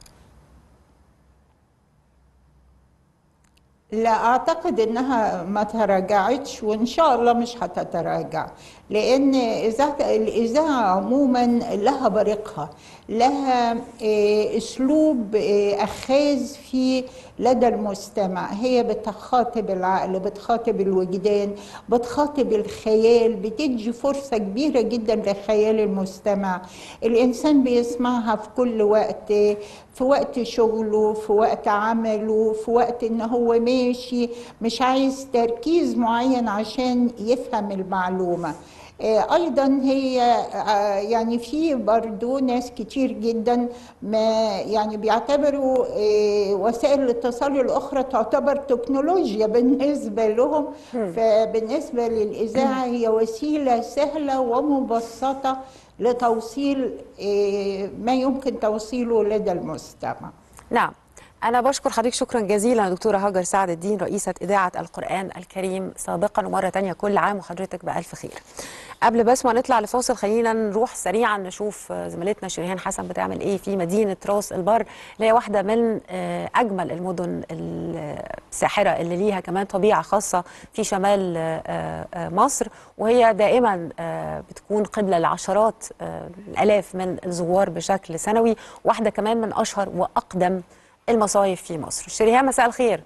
لا اعتقد انها ما تراجعتش وان شاء الله مش هتتراجع لان اذاعه الاذاعه عموما لها بريقها لها آه، اسلوب آه، اخاذ في لدى المستمع هي بتخاطب العقل بتخاطب الوجدان بتخاطب الخيال بتدي فرصه كبيره جدا لخيال المستمع الانسان بيسمعها في كل وقت في وقت شغله في وقت عمله في وقت ان هو ماشي مش عايز تركيز معين عشان يفهم المعلومة آه، ايضا هي آه، يعني في برضو ناس كتير جدا ما يعني بيعتبروا آه، وسائل الاتصال الاخرى تعتبر تكنولوجيا بالنسبه لهم فبالنسبه للاذاعه هي وسيله سهله ومبسطه لتوصيل آه، ما يمكن توصيله لدى المستمع نعم أنا بشكر حضرتك شكرا جزيلا دكتورة هاجر سعد الدين رئيسة إذاعة القرآن الكريم سابقا ومرة تانية كل عام وحضرتك بألف خير قبل بس ما نطلع لفاصل خلينا نروح سريعا نشوف زميلتنا شريهان حسن بتعمل ايه في مدينة راس البر اللي هي واحدة من آه، أجمل المدن الساحرة اللي ليها كمان طبيعة خاصة في شمال آه، آه، مصر وهي دائما آه، بتكون قبلة لعشرات آه، الآلاف من الزوار بشكل سنوي واحدة كمان من أشهر وأقدم المصايف في مصر شريهان مساء الخير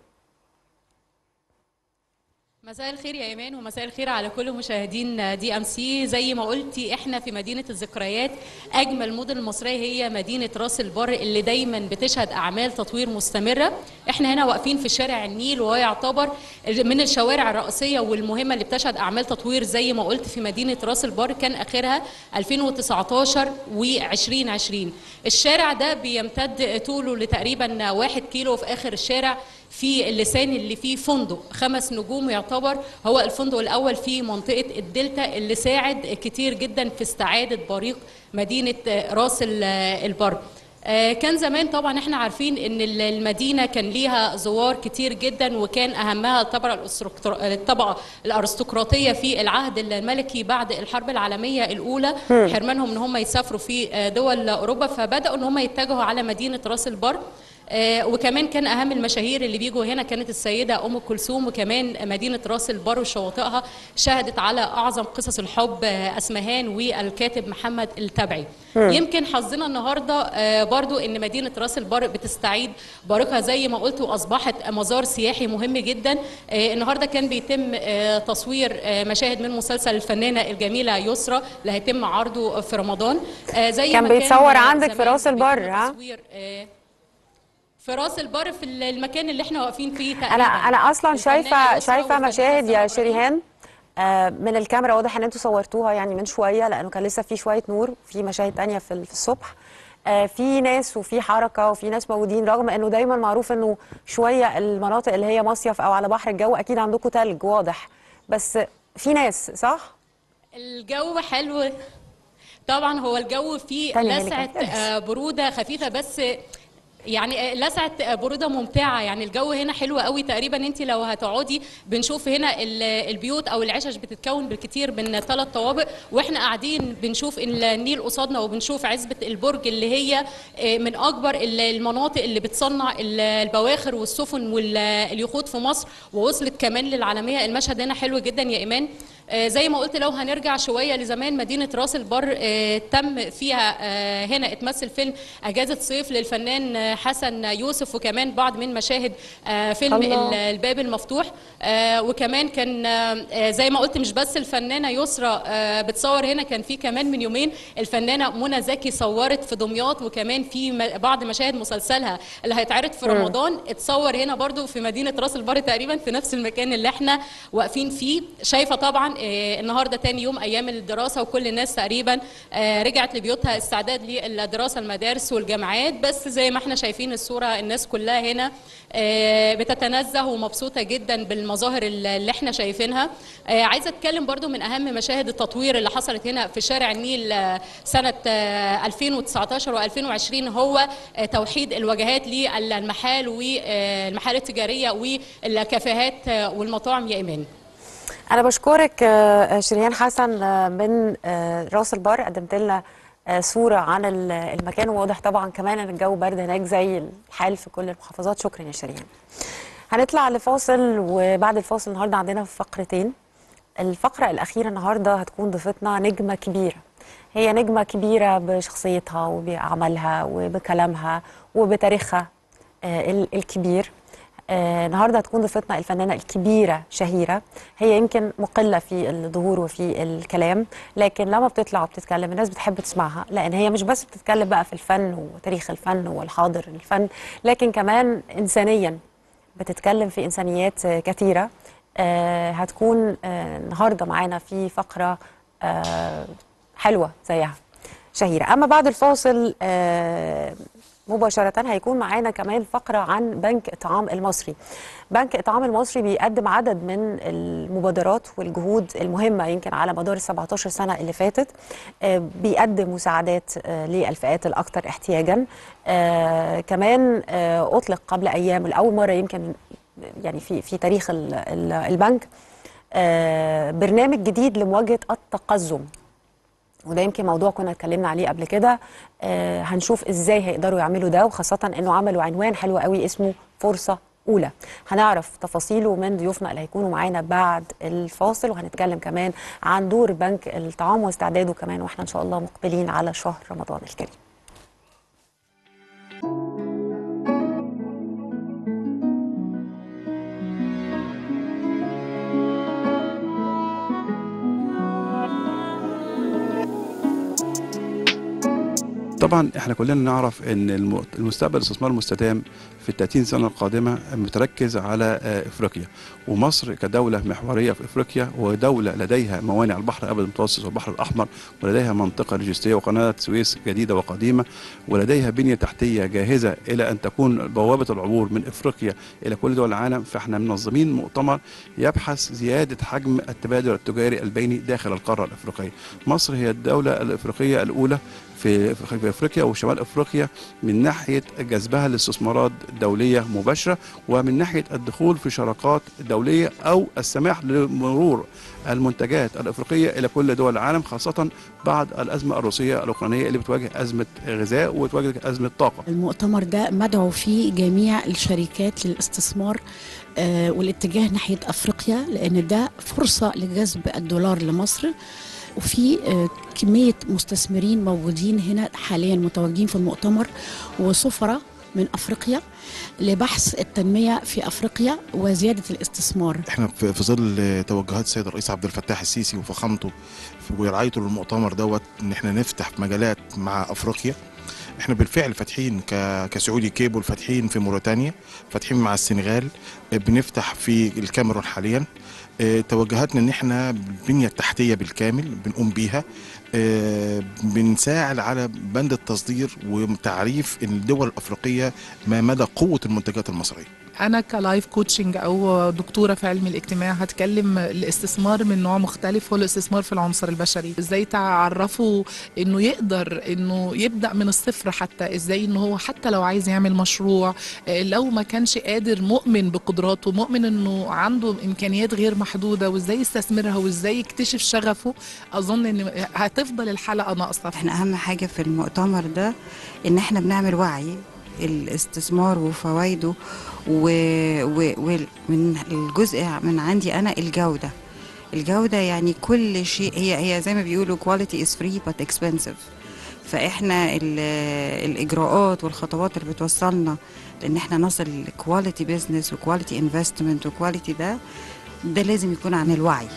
مساء الخير يا ايمان ومساء الخير على كل مشاهدين دي ام سي زي ما قلتي احنا في مدينه الذكريات اجمل مدن المصريه هي مدينه راس البر اللي دايما بتشهد اعمال تطوير مستمره احنا هنا واقفين في شارع النيل وهو يعتبر من الشوارع الرئيسيه والمهمه اللي بتشهد اعمال تطوير زي ما قلت في مدينه راس البر كان اخرها 2019 و2020 الشارع ده بيمتد طوله لتقريبا واحد كيلو في اخر الشارع في اللسان اللي فيه فندق خمس نجوم يعتبر هو الفندق الاول في منطقه الدلتا اللي ساعد كتير جدا في استعاده بريق مدينه راس ال- البر آه، كان زمان طبعا احنا عارفين ان ال- المدينه كان ليها زوار كتير جدا وكان اهمها الطبقه الأستركتر- الطبقه الارستقراطيه في العهد الملكي بعد الحرب العالميه الاولى مم. حرمانهم ان هم يسافروا في آه، دول اوروبا فبداوا ان هم يتجهوا على مدينه راس البر آه، وكمان كان اهم المشاهير اللي بيجوا هنا كانت السيده ام كلثوم وكمان مدينه راس البر وشواطئها شهدت على اعظم قصص الحب آه، اسمهان والكاتب محمد التبعي مم. يمكن حظنا النهارده آه، برضو ان مدينه راس البر بتستعيد بريقها زي ما قلت واصبحت مزار سياحي مهم جدا آه، النهارده كان بيتم آه، تصوير آه، مشاهد من مسلسل الفنانه الجميله يسرى اللي هيتم عرضه في رمضان آه، زي كان ما بيتصور آه، عندك في زمان راس البر بيتم ها تصوير آه، في راس البر في المكان اللي احنا واقفين فيه تقريبا انا انا اصلا الفنانة شايفه يسرا شايفه والفنانة مشاهد يا سما شريهان آه، من الكاميرا واضح ان انتوا صورتوها يعني من شويه لانه كان لسه في شويه نور في مشاهد تانية في في الصبح آه، في ناس وفي حركه وفي ناس موجودين رغم انه دايما معروف انه شويه المناطق اللي هي مصيف او على بحر الجو اكيد عندكم تلج واضح بس في ناس صح؟ الجو حلو طبعا هو الجو فيه تاني هيليكوبتر. لسعة آه، برودة خفيفة بس يعني لسعة برودة ممتعة يعني الجو هنا حلو قوي تقريبا انت لو هتقعدي بنشوف هنا ال- البيوت او العشش بتتكون بالكتير من ثلاث طوابق واحنا قاعدين بنشوف النيل قصادنا وبنشوف عزبة البرج اللي هي آه، من اكبر ال- المناطق اللي بتصنع ال- البواخر والسفن واليخوت في مصر ووصلت كمان للعالمية المشهد هنا حلو جدا يا ايمان آه، زي ما قلت لو هنرجع شويه لزمان مدينه راس البر آه، تم فيها آه، هنا اتمثل فيلم اجازه صيف للفنان آه، حسن يوسف وكمان بعض من مشاهد آه، فيلم الله. ال- الباب المفتوح آه، وكمان كان آه، آه، زي ما قلت مش بس الفنانه يسرا آه، بتصور هنا كان في كمان من يومين الفنانه منى زكي صورت في دمياط وكمان في م- بعض مشاهد مسلسلها اللي هيتعرض في مم. رمضان اتصور هنا برضو في مدينه راس البر تقريبا في نفس المكان اللي احنا واقفين فيه شايفه طبعا آه، النهارده تاني يوم ايام الدراسه وكل الناس تقريبا آه، رجعت لبيوتها استعداد للدراسه المدارس والجامعات بس زي ما احنا شايفين الصوره الناس كلها هنا آه، بتتنزه ومبسوطه جدا بالمظاهر اللي احنا شايفينها آه، عايزه اتكلم برضو من اهم مشاهد التطوير اللي حصلت هنا في شارع النيل آه، سنه آه، 2019 و2020 هو آه، توحيد الواجهات للمحال والمحال التجاريه والكافيهات آه، والمطاعم يا ايمان انا بشكرك آه، شريان حسن آه، من آه، راس البر قدمت لنا آه، صوره عن ال- المكان وواضح طبعا كمان ان الجو برد هناك زي الحال في كل المحافظات شكرا يا شريان هنطلع لفاصل وبعد الفاصل النهارده عندنا فقرتين الفقرة الأخيرة النهاردة هتكون ضيفتنا نجمة كبيرة هي نجمة كبيرة بشخصيتها وبأعمالها وبكلامها وبتاريخها آه، ال- الكبير آه، النهارده هتكون ضيفتنا الفنانه الكبيره شهيره هي يمكن مقله في الظهور وفي الكلام لكن لما بتطلع وبتتكلم الناس بتحب تسمعها لان هي مش بس بتتكلم بقى في الفن وتاريخ الفن والحاضر الفن لكن كمان انسانيا بتتكلم في انسانيات آه، كثيره آه، هتكون آه، النهارده معانا في فقره آه، حلوه زيها شهيره اما بعد الفاصل آه، مباشرة هيكون معانا كمان فقرة عن بنك الطعام المصري بنك الطعام المصري بيقدم عدد من المبادرات والجهود المهمة يمكن على مدار ال 17 سنة اللي فاتت آه، بيقدم مساعدات آه، للفئات الأكثر احتياجا آه، كمان آه، أطلق قبل أيام لأول مرة يمكن يعني في في تاريخ ال- ال- البنك آه، برنامج جديد لمواجهة التقزم وده يمكن موضوع كنا اتكلمنا عليه قبل كده آه هنشوف ازاي هيقدروا يعملوا ده وخاصة انه عملوا عنوان حلو قوي اسمه فرصة أولى هنعرف تفاصيله من ضيوفنا اللي هيكونوا معانا بعد الفاصل وهنتكلم كمان عن دور بنك الطعام واستعداده كمان واحنا إن شاء الله مقبلين على شهر رمضان الكريم طبعا احنا كلنا نعرف ان الم- المستقبل الاستثمار المستدام في ال 30 سنه القادمه متركز على آه، افريقيا ومصر كدوله محوريه في افريقيا ودوله لديها موانئ البحر الابيض المتوسط والبحر الاحمر ولديها منطقه لوجستيه وقناه سويس جديده وقديمه ولديها بنيه تحتيه جاهزه الى ان تكون بوابه العبور من افريقيا الى كل دول العالم فاحنا منظمين مؤتمر يبحث زياده حجم التبادل التجاري البيني داخل القاره الافريقيه. مصر هي الدوله الافريقيه الاولى في في افريقيا وشمال افريقيا من ناحيه جذبها لاستثمارات دوليه مباشره ومن ناحيه الدخول في شراكات دوليه او السماح لمرور المنتجات الافريقيه الى كل دول العالم خاصه بعد الازمه الروسيه الاوكرانيه اللي بتواجه ازمه غذاء وتواجه ازمه طاقه. المؤتمر ده مدعو فيه جميع الشركات للاستثمار آه، والاتجاه ناحية أفريقيا لأن ده فرصة لجذب الدولار لمصر وفي آه، كمية مستثمرين موجودين هنا حاليا متواجدين في المؤتمر وسفراء من أفريقيا لبحث التنمية في أفريقيا وزيادة الاستثمار احنا في في ظل توجهات السيد الرئيس عبد الفتاح السيسي وفخامته ورعايته للمؤتمر دوت ان احنا نفتح مجالات مع افريقيا احنا بالفعل فاتحين ك- كسعودي كيبل فاتحين في موريتانيا فاتحين مع السنغال آه، بنفتح في الكاميرون حاليا آه، توجهاتنا ان احنا البنيه التحتيه بالكامل بنقوم بيها آه، بنساعد على بند التصدير وتعريف الدول الافريقيه ما مدى قوه المنتجات المصريه انا كلايف كوتشنج او دكتوره في علم الاجتماع هتكلم الاستثمار من نوع مختلف هو الاستثمار في العنصر البشري ازاي تعرفه انه يقدر انه يبدا من الصفر حتى ازاي انه هو حتى لو عايز يعمل مشروع آه، لو ما كانش قادر مؤمن بقدراته مؤمن انه عنده امكانيات غير محدوده وازاي يستثمرها وازاي يكتشف شغفه اظن ان هتفضل الحلقه ناقصه احنا اهم حاجه في المؤتمر ده ان احنا بنعمل وعي الاستثمار وفوائده ومن الجزء من عندي انا الجوده الجوده يعني كل شيء هي هي زي ما بيقولوا quality is free but expensive فاحنا ال- الاجراءات والخطوات اللي بتوصلنا لان احنا نصل لكواليتي بزنس وكواليتي انفستمنت وكواليتي ده ده لازم يكون عن الوعي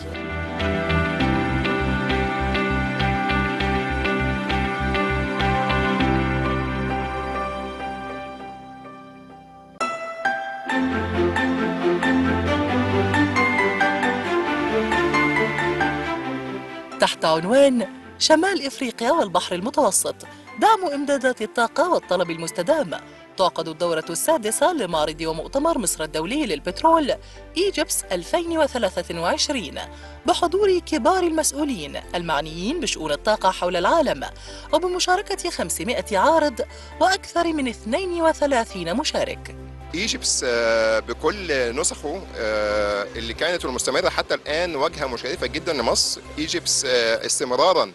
تحت عنوان شمال افريقيا والبحر المتوسط دعم امدادات الطاقه والطلب المستدام تعقد الدورة السادسة لمعرض ومؤتمر مصر الدولي للبترول إيجيبس 2023 بحضور كبار المسؤولين المعنيين بشؤون الطاقة حول العالم وبمشاركة 500 عارض وأكثر من 32 مشارك ايجيبس آه، بكل نسخه آه، اللي كانت والمستمره حتى الان واجهه مشرفه جدا لمصر ايجيبس آه، استمرارا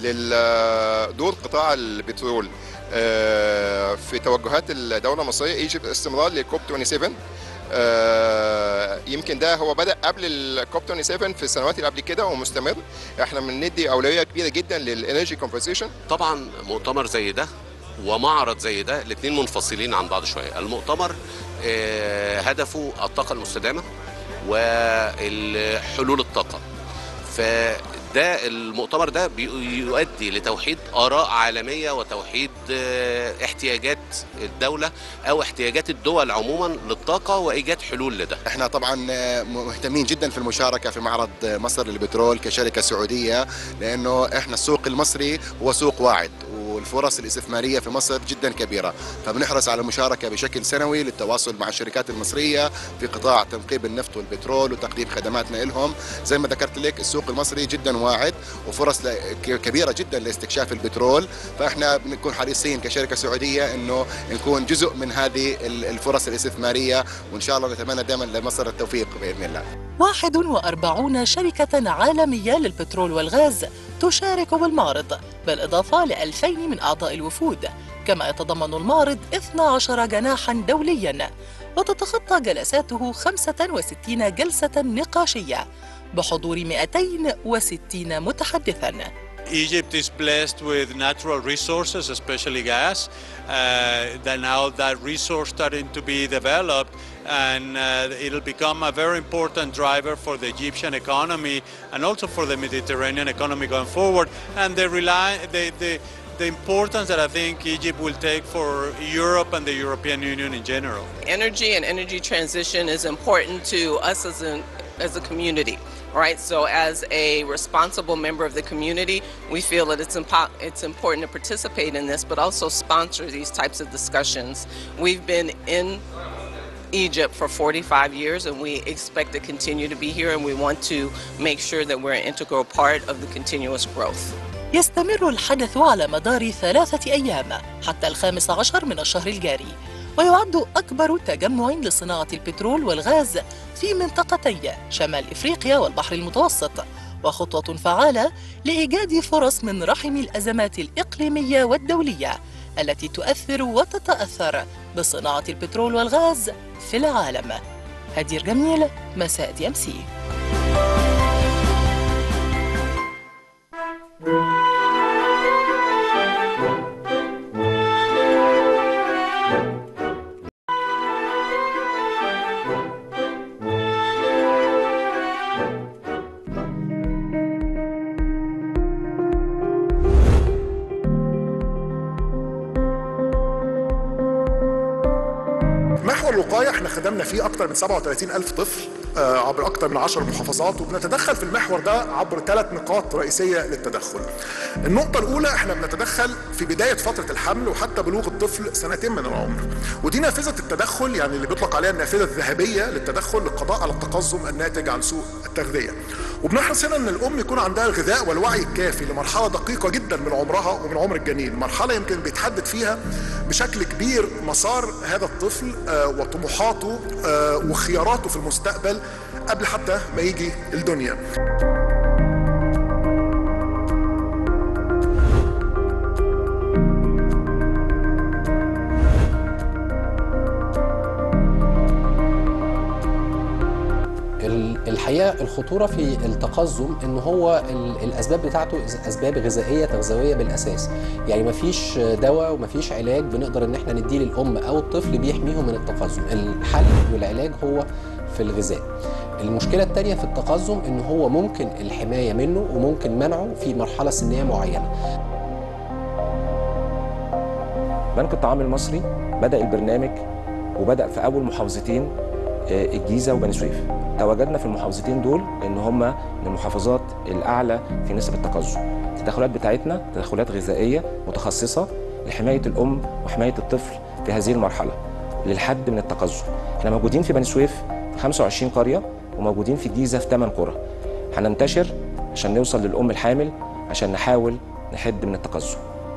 لدور قطاع البترول آه، في توجهات الدوله المصريه ايجيبس استمرار للكوب 27 آه، يمكن ده هو بدا قبل الكوب 27 في السنوات اللي قبل كده ومستمر احنا بندي اولويه كبيره جدا للانرجي كومبوزيشن طبعا مؤتمر زي ده ومعرض زي ده الاثنين منفصلين عن بعض شويه المؤتمر آه، هدفه الطاقه المستدامه والحلول الطاقه فده المؤتمر ده بيؤدي لتوحيد اراء عالميه وتوحيد آه، احتياجات الدوله او احتياجات الدول عموما للطاقه وايجاد حلول لده احنا طبعا مهتمين جدا في المشاركه في معرض مصر للبترول كشركه سعوديه لانه احنا السوق المصري هو سوق واعد والفرص الاستثماريه في مصر جدا كبيره فبنحرص على المشاركه بشكل سنوي للتواصل مع الشركات المصريه في قطاع تنقيب النفط والبترول وتقديم خدماتنا لهم زي ما ذكرت لك السوق المصري جدا واعد وفرص ل- ك- كبيره جدا لاستكشاف البترول فاحنا بنكون حريصين كشركه سعوديه انه نكون جزء من هذه ال- الفرص الاستثماريه وان شاء الله نتمنى دائما لمصر التوفيق باذن الله 41 شركة عالمية للبترول والغاز تشارك بالمعرض بالإضافة ل 2000 من أعضاء الوفود كما يتضمن المعرض 12 جناحا دوليا وتتخطى جلساته 65 جلسة نقاشية بحضور 260 متحدثا Egypt is blessed with natural resources, especially gas. Uh, that now that resource starting to be developed, and uh, it'll become a very important driver for the Egyptian economy and also for the Mediterranean economy going forward. And the rely the, the the importance that I think Egypt will take for Europe and the European Union in general. energy and energy transition is important to us as an as a community right so as a responsible member of the community we feel that it's impo- it's important to participate in this but also sponsor these types of discussions we've been in Egypt for 45 years and we expect to continue to be here and we want to make sure that we're an integral part of the continuous growth يستمر الحدث على مدار ثلاثة أيام حتى الخامس عشر من الشهر الجاري ويعد أكبر تجمع لصناعة البترول والغاز في منطقتي شمال إفريقيا والبحر المتوسط وخطوة فعالة لإيجاد فرص من رحم الأزمات الإقليمية والدولية التي تؤثر وتتأثر بصناعة البترول والغاز في العالم هدير جميل مساء دي أم سي الوقايه احنا خدمنا فيه اكثر من 37 الف طفل آه، عبر اكثر من 10 محافظات وبنتدخل في المحور ده عبر ثلاث نقاط رئيسيه للتدخل. النقطه الاولى احنا بنتدخل في بدايه فتره الحمل وحتى بلوغ الطفل سنتين من العمر. ودي نافذه التدخل يعني اللي بيطلق عليها النافذه الذهبيه للتدخل للقضاء على التقزم الناتج عن سوء التغذيه. وبنحرص هنا ان الام يكون عندها الغذاء والوعي الكافي لمرحله دقيقه جدا من عمرها ومن عمر الجنين، مرحله يمكن بيتحدد فيها بشكل كبير مسار هذا الطفل آه، وطموحاته آه، وخياراته في المستقبل قبل حتى ما يجي الدنيا. ال- الحقيقه الخطوره في التقزم ان هو ال- الاسباب بتاعته إز- اسباب غذائيه تغذويه بالاساس يعني مفيش دواء ومفيش علاج بنقدر ان احنا نديه للام او الطفل بيحميهم من التقزم الحل والعلاج هو في الغذاء المشكله الثانيه في التقزم ان هو ممكن الحمايه منه وممكن منعه في مرحله سنيه معينه بنك الطعام المصري بدأ البرنامج وبدأ في أول محافظتين آه، الجيزة وبني سويف تواجدنا في المحافظتين دول لأن هم من المحافظات الأعلى في نسب التقزم التدخلات بتاعتنا تدخلات غذائية متخصصة لحماية الأم وحماية الطفل في هذه المرحلة للحد من التقزم احنا موجودين في بني سويف 25 قرية وموجودين في الجيزة في 8 قرى هننتشر عشان نوصل للأم الحامل عشان نحاول نحد من التقزم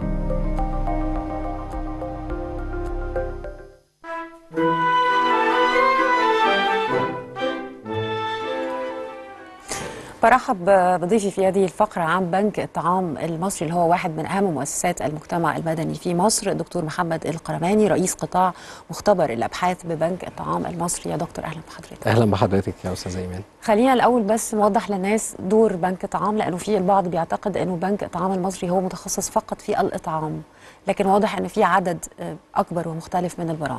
برحب بضيفي في هذه الفقرة عن بنك الطعام المصري اللي هو واحد من أهم مؤسسات المجتمع المدني في مصر الدكتور محمد القرماني رئيس قطاع مختبر الأبحاث ببنك الطعام المصري يا دكتور أهلا بحضرتك اهلا بحضرتك يا استاذ ايمان خلينا الأول بس نوضح للناس دور بنك الطعام لأنه في البعض بيعتقد أنه بنك الطعام المصري هو متخصص فقط في الإطعام لكن واضح أن في عدد آه، أكبر ومختلف من البرامج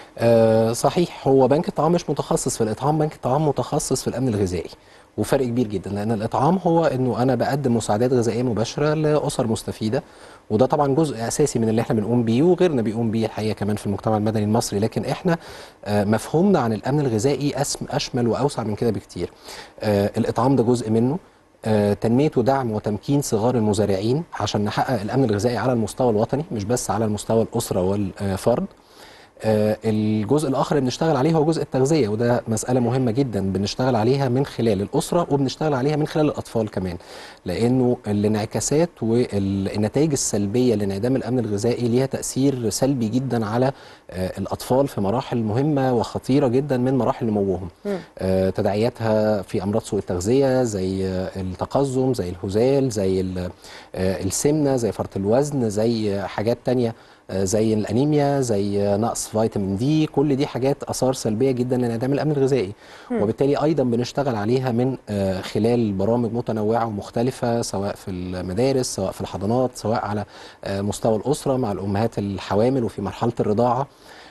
آه صحيح هو بنك الطعام مش متخصص في الاطعام بنك الطعام متخصص في الامن الغذائي وفرق كبير جدا لان الاطعام هو انه انا بقدم مساعدات غذائيه مباشره لاسر مستفيده وده طبعا جزء اساسي من اللي احنا بنقوم بيه وغيرنا بيقوم بيه الحقيقه كمان في المجتمع المدني المصري لكن احنا آه مفهومنا عن الامن الغذائي أسم اشمل واوسع من كده بكتير آه الاطعام ده جزء منه آه، تنميه ودعم وتمكين صغار المزارعين عشان نحقق الامن الغذائي على المستوى الوطني مش بس على المستوى الاسره والفرد آه، الجزء الاخر اللي بنشتغل عليه هو جزء التغذيه وده مساله مهمه جدا بنشتغل عليها من خلال الاسره وبنشتغل عليها من خلال الاطفال كمان لانه الانعكاسات والنتائج السلبيه لانعدام الامن الغذائي ليها تاثير سلبي جدا على آه، الاطفال في مراحل مهمه وخطيره جدا من مراحل نموهم آه، تداعياتها في امراض سوء التغذيه زي آه، التقزم زي الهزال زي ال- آه، السمنه زي فرط الوزن زي آه، حاجات تانية آه، زي الانيميا زي آه، نقص فيتامين دي كل دي حاجات اثار سلبيه جدا لانعدام الامن الغذائي مم. وبالتالي ايضا بنشتغل عليها من آه، خلال برامج متنوعه ومختلفه سواء في المدارس سواء في الحضانات سواء على آه، مستوى الاسره مع الامهات الحوامل وفي مرحله الرضاعه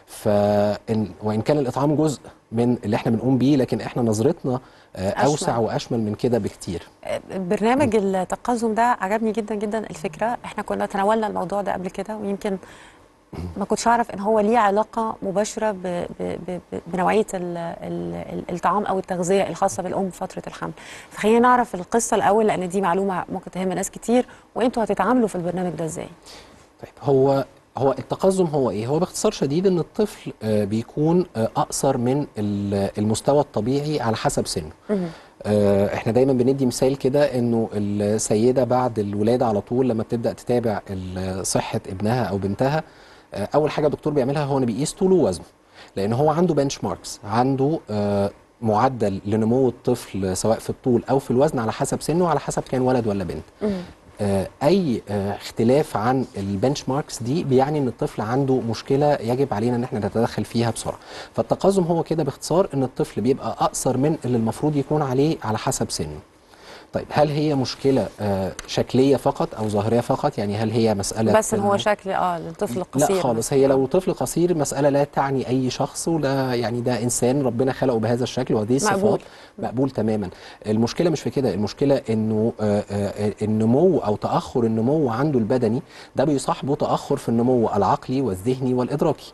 فإن وان كان الاطعام جزء من اللي احنا بنقوم بيه لكن احنا نظرتنا آه، أشمل. اوسع واشمل من كده بكتير برنامج التقزم ده عجبني جدا جدا الفكره احنا كنا تناولنا الموضوع ده قبل كده ويمكن ما كنتش اعرف ان هو ليه علاقه مباشره ب ب ب ب بنوعيه ال ال ال الطعام او التغذيه الخاصه بالام في فتره الحمل فخلينا نعرف القصه الاول لان دي معلومه ممكن تهم ناس كتير وانتوا هتتعاملوا في البرنامج ده ازاي طيب هو هو التقزم هو ايه؟ هو باختصار شديد ان الطفل آه، بيكون آه، اقصر من ال- المستوى الطبيعي على حسب سنه. آه، احنا دايما بندي مثال كده انه السيده بعد الولاده على طول لما بتبدا تتابع ال- صحه ابنها او بنتها آه، اول حاجه الدكتور بيعملها هو انه بيقيس طوله ووزنه لان هو عنده بنش ماركس عنده آه، معدل لنمو الطفل سواء في الطول او في الوزن على حسب سنه وعلى حسب كان ولد ولا بنت آه، اي آه، اختلاف عن البنش ماركس دي بيعني ان الطفل عنده مشكله يجب علينا ان احنا نتدخل فيها بسرعه فالتقزم هو كده باختصار ان الطفل بيبقى اقصر من اللي المفروض يكون عليه على حسب سنه طيب هل هي مشكله آه، شكليه فقط او ظاهريه فقط يعني هل هي مساله بس ان هو شكل اه للطفل القصير لا خالص هي لو طفل قصير مسألة لا تعني أي شخص ولا يعني ده إنسان ربنا خلقه بهذا الشكل وهذه الصفات مقبول. مقبول تماما المشكلة مش في كده المشكلة إنه آه، آه، النمو أو تأخر النمو عنده البدني ده بيصاحبه تأخر في النمو العقلي والذهني والإدراكي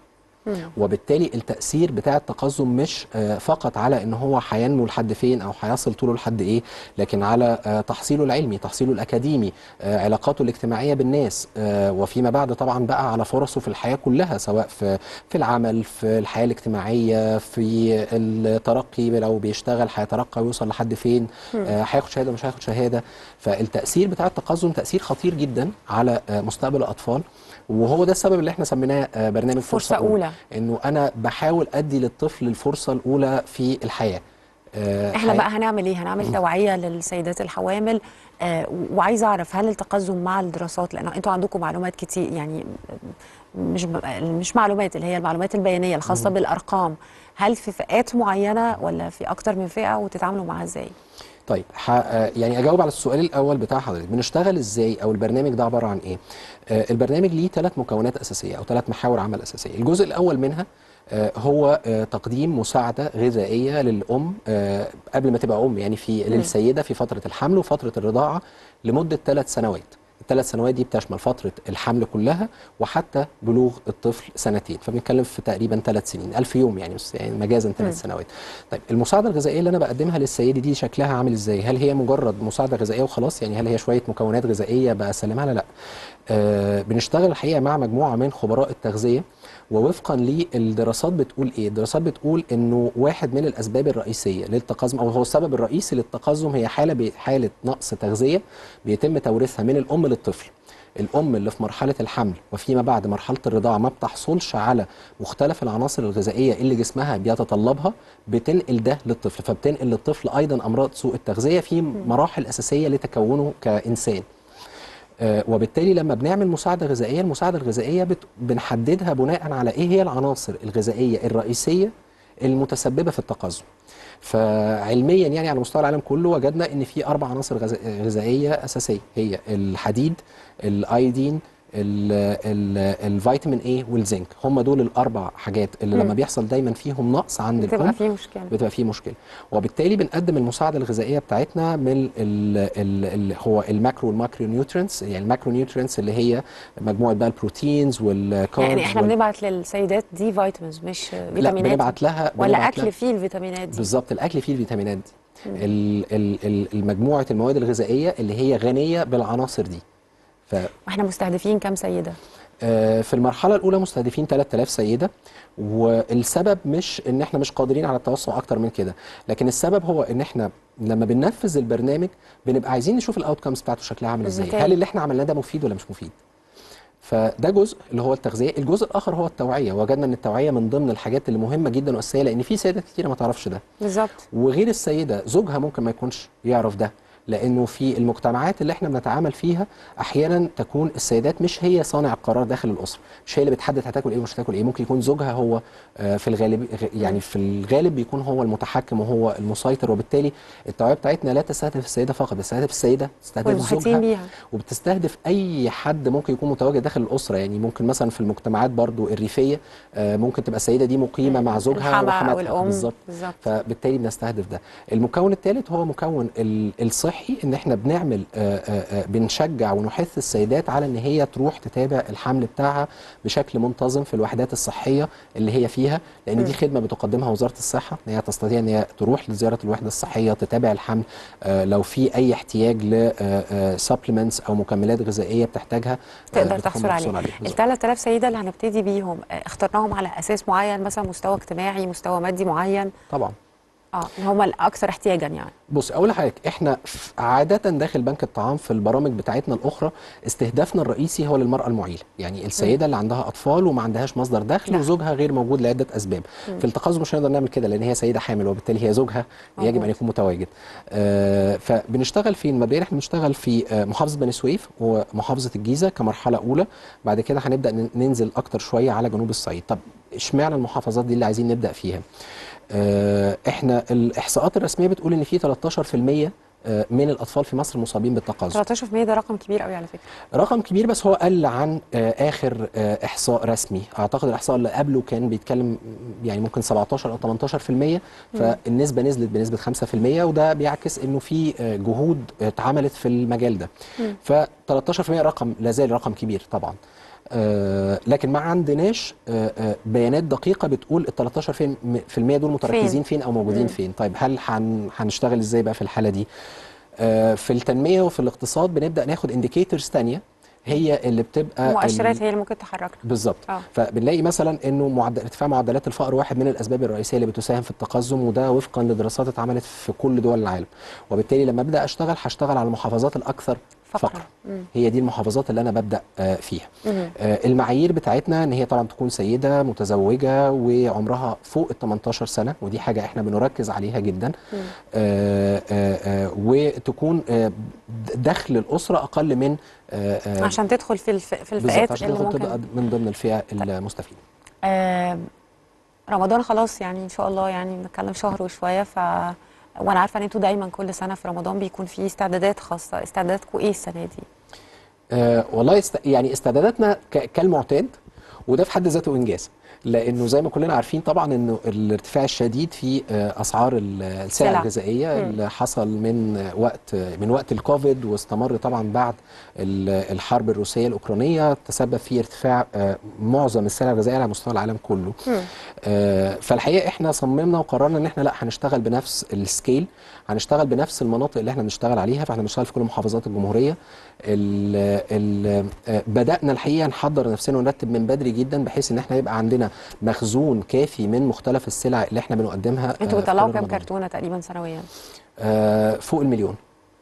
وبالتالي التاثير بتاع التقزم مش آه، فقط على ان هو هينمو لحد فين او هيصل طوله لحد ايه لكن على آه، تحصيله العلمي تحصيله الاكاديمي آه، علاقاته الاجتماعيه بالناس آه، وفيما بعد طبعا بقى على فرصه في الحياه كلها سواء في في العمل في الحياه الاجتماعيه في الترقي لو بيشتغل هيترقى ويوصل لحد فين مم. آه، هياخد شهاده مش هياخد شهاده فالتاثير بتاع التقزم تاثير خطير جدا على آه، مستقبل الاطفال وهو ده السبب اللي احنا سميناه آه، برنامج فرصة فرصه, أولى. انه انا بحاول ادي للطفل الفرصه الاولى في الحياه آه، احنا حي- بقى هنعمل ايه هنعمل توعيه للسيدات الحوامل آه وعايزه اعرف هل التقزم مع الدراسات لان انتوا عندكم معلومات كتير يعني مش مش معلومات اللي هي المعلومات البيانيه الخاصه مم. بالارقام هل في فئات معينه ولا في اكتر من فئه وتتعاملوا معاها ازاي طيب ح... آه، يعني اجاوب على السؤال الاول بتاع حضرتك بنشتغل ازاي او البرنامج ده عباره عن ايه آه، البرنامج ليه ثلاث مكونات اساسيه او ثلاث محاور عمل اساسيه الجزء الاول منها آه، هو آه، تقديم مساعده غذائيه للام آه، قبل ما تبقى ام يعني في مم. للسيده في فتره الحمل وفتره الرضاعه لمده ثلاث سنوات الثلاث سنوات دي بتشمل فترة الحمل كلها وحتى بلوغ الطفل سنتين فبنتكلم في تقريبا ثلاث سنين ألف يوم يعني بس يعني مجازا مم. ثلاث سنوات طيب المساعدة الغذائية اللي أنا بقدمها للسيدة دي شكلها عامل إزاي هل هي مجرد مساعدة غذائية وخلاص يعني هل هي شوية مكونات غذائية بسلمها لا لا آه بنشتغل الحقيقة مع مجموعة من خبراء التغذية ووفقا للدراسات بتقول ايه الدراسات بتقول انه واحد من الاسباب الرئيسيه للتقزم او هو السبب الرئيسي للتقزم هي حاله ب- حاله نقص تغذيه بيتم توريثها من الام للطفل الام اللي في مرحله الحمل وفيما بعد مرحله الرضاعه ما بتحصلش على مختلف العناصر الغذائيه اللي جسمها بيتطلبها بتنقل ده للطفل فبتنقل للطفل ايضا امراض سوء التغذيه في مراحل اساسيه لتكونه كانسان آه، وبالتالي لما بنعمل مساعده غذائيه المساعده الغذائيه بت... بنحددها بناء على ايه هي العناصر الغذائيه الرئيسيه المتسببه في التقزم فعلميا يعني على مستوى العالم كله وجدنا ان في اربع عناصر غذا- غذائيه اساسيه هي الحديد الايودين ال- ال- الفيتامين اي والزنك هم دول الاربع حاجات اللي لما مم. بيحصل دايما فيهم نقص عند بتبقى الام في مشكله بتبقى فيه مشكله وبالتالي بنقدم المساعده الغذائيه بتاعتنا من ال ال ال هو الماكرو والماكرو نيوترينتس يعني الماكرو نيوترينتس اللي هي مجموعه بقى البروتينز والكاربز يعني احنا بنبعت للسيدات دي فيتامينز مش لا فيتامينات بنبعت لها ولا بنبعت اكل لها فيه الفيتامينات دي بالظبط الاكل فيه الفيتامينات دي مم. ال- ال- ال- المجموعه المواد الغذائيه اللي هي غنيه بالعناصر دي ف واحنا مستهدفين كام سيده آه، في المرحلة الأولى مستهدفين 3000 سيدة والسبب مش إن إحنا مش قادرين على التوسع أكتر من كده لكن السبب هو إن إحنا لما بننفذ البرنامج بنبقى عايزين نشوف الأوتكمز بتاعته شكلها عامل إزاي النتائج. هل اللي إحنا عملناه ده مفيد ولا مش مفيد فده جزء اللي هو التغذية الجزء الآخر هو التوعية وجدنا إن التوعية من ضمن الحاجات اللي مهمة جدا وأساسية لأن في سيدات كتيرة ما تعرفش ده بالظبط وغير السيدة زوجها ممكن ما يكونش يعرف ده لانه في المجتمعات اللي احنا بنتعامل فيها احيانا تكون السيدات مش هي صانع القرار داخل الاسره مش هي اللي بتحدد هتاكل ايه ومش هتاكل ايه ممكن يكون زوجها هو آه، في الغالب يعني في الغالب بيكون هو المتحكم وهو المسيطر وبالتالي التوعيه بتاعتنا لا تستهدف السيده فقط بتستهدف السيده تستهدف والمحيطين زوجها بيها وبتستهدف اي حد ممكن يكون متواجد داخل الاسره يعني ممكن مثلا في المجتمعات برضو الريفيه آه، ممكن تبقى السيده دي مقيمه مع زوجها الحما او وحماتها الام بالظبط بالظبط فبالتالي بنستهدف ده المكون الثالث هو مكون ال- الصحي ان احنا بنعمل آه، آه، آه، بنشجع ونحث السيدات على ان هي تروح تتابع الحمل بتاعها بشكل منتظم في الوحدات الصحيه اللي هي فيها لان دي مم. خدمه بتقدمها وزاره الصحه ان هي تستطيع ان هي تروح لزياره الوحده الصحيه تتابع الحمل آه، لو في اي احتياج ل سبلمنتس او مكملات غذائيه بتحتاجها آه، تقدر بتكون تحصل عليه محصول ال بالظبط. 3000 سيده اللي هنبتدي بيهم آه، اخترناهم على اساس معين مثلا مستوى اجتماعي مستوى مادي معين طبعا اه اللي هم الاكثر احتياجا يعني بص اول حاجه احنا ف- عاده داخل بنك الطعام في البرامج بتاعتنا الاخرى استهدافنا الرئيسي هو للمراه المعيله يعني السيده اللي عندها اطفال وما عندهاش مصدر دخل نعم. وزوجها غير موجود لعده اسباب مم. في التقزم مش هنقدر نعمل كده لان هي سيده حامل وبالتالي هي زوجها يجب ان موجود. يكون متواجد آه فبنشتغل فين مبدئيا احنا بنشتغل في آه محافظه بني سويف ومحافظه الجيزه كمرحله اولى بعد كده هنبدا ن- ننزل اكتر شويه على جنوب الصعيد طب اشمعنى المحافظات دي اللي عايزين نبدا فيها آه، احنا الاحصاءات الرسميه بتقول ان في 13% آه، من الاطفال في مصر مصابين بالتقزم 13% ده رقم كبير قوي على فكره رقم كبير بس هو قل عن آه، اخر آه، احصاء رسمي اعتقد الاحصاء اللي قبله كان بيتكلم يعني ممكن 17 او 18% فالنسبه نزلت بنسبه 5% وده بيعكس انه في آه، جهود آه، اتعملت في المجال ده ف 13% رقم لا زال رقم كبير طبعا آه لكن ما عندناش آه آه بيانات دقيقه بتقول ال 13% في في المية دول متركزين فين, او موجودين مم. فين طيب هل هن- هنشتغل ازاي بقى في الحاله دي آه في التنميه وفي الاقتصاد بنبدا ناخد انديكيتورز تانية هي اللي بتبقى ال- مؤشرات هي اللي ممكن تحركنا بالظبط آه. فبنلاقي مثلا انه معدل ارتفاع معدلات الفقر واحد من الاسباب الرئيسيه اللي بتساهم في التقزم وده وفقا لدراسات اتعملت في كل دول العالم وبالتالي لما ابدا اشتغل هشتغل على المحافظات الاكثر فقر مم. هي دي المحافظات اللي انا ببدا آه، فيها مم. آه، المعايير بتاعتنا ان هي طبعا تكون سيده متزوجه وعمرها فوق ال 18 سنه ودي حاجه احنا بنركز عليها جدا مم. آه، آه، آه، وتكون آه، دخل الاسره اقل من آه، آه، عشان تدخل في الف... في بالظبط الفئات عشان اللي تدخل تبقى ممكن من ضمن الفئه المستفيده آه رمضان خلاص يعني ان شاء الله يعني بنتكلم شهر وشويه ف وانا عارفه ان انتوا دايما كل سنه في رمضان بيكون في استعدادات خاصه استعداداتكم ايه السنه دي آه والله است... يعني استعداداتنا ك... كالمعتاد وده في حد ذاته انجاز لانه زي ما كلنا عارفين طبعا انه الارتفاع الشديد في آه، اسعار ال- السلع سلع. الغذائيه مم. اللي حصل من آه، وقت من وقت الكوفيد واستمر طبعا بعد ال- الحرب الروسيه الاوكرانيه تسبب في ارتفاع آه، معظم السلع الغذائيه على مستوى العالم كله آه، فالحقيقه احنا صممنا وقررنا ان احنا لا هنشتغل بنفس السكيل هنشتغل بنفس المناطق اللي احنا بنشتغل عليها فاحنا بنشتغل في كل محافظات الجمهوريه ال ال آه، بدانا الحقيقه نحضر نفسنا ونرتب من بدري جدا بحيث ان احنا يبقى عندنا مخزون كافي من مختلف السلع اللي احنا بنقدمها آه، انتوا في بتطلعوا كل كام رمضان. كرتونه تقريبا سنويا آه، فوق المليون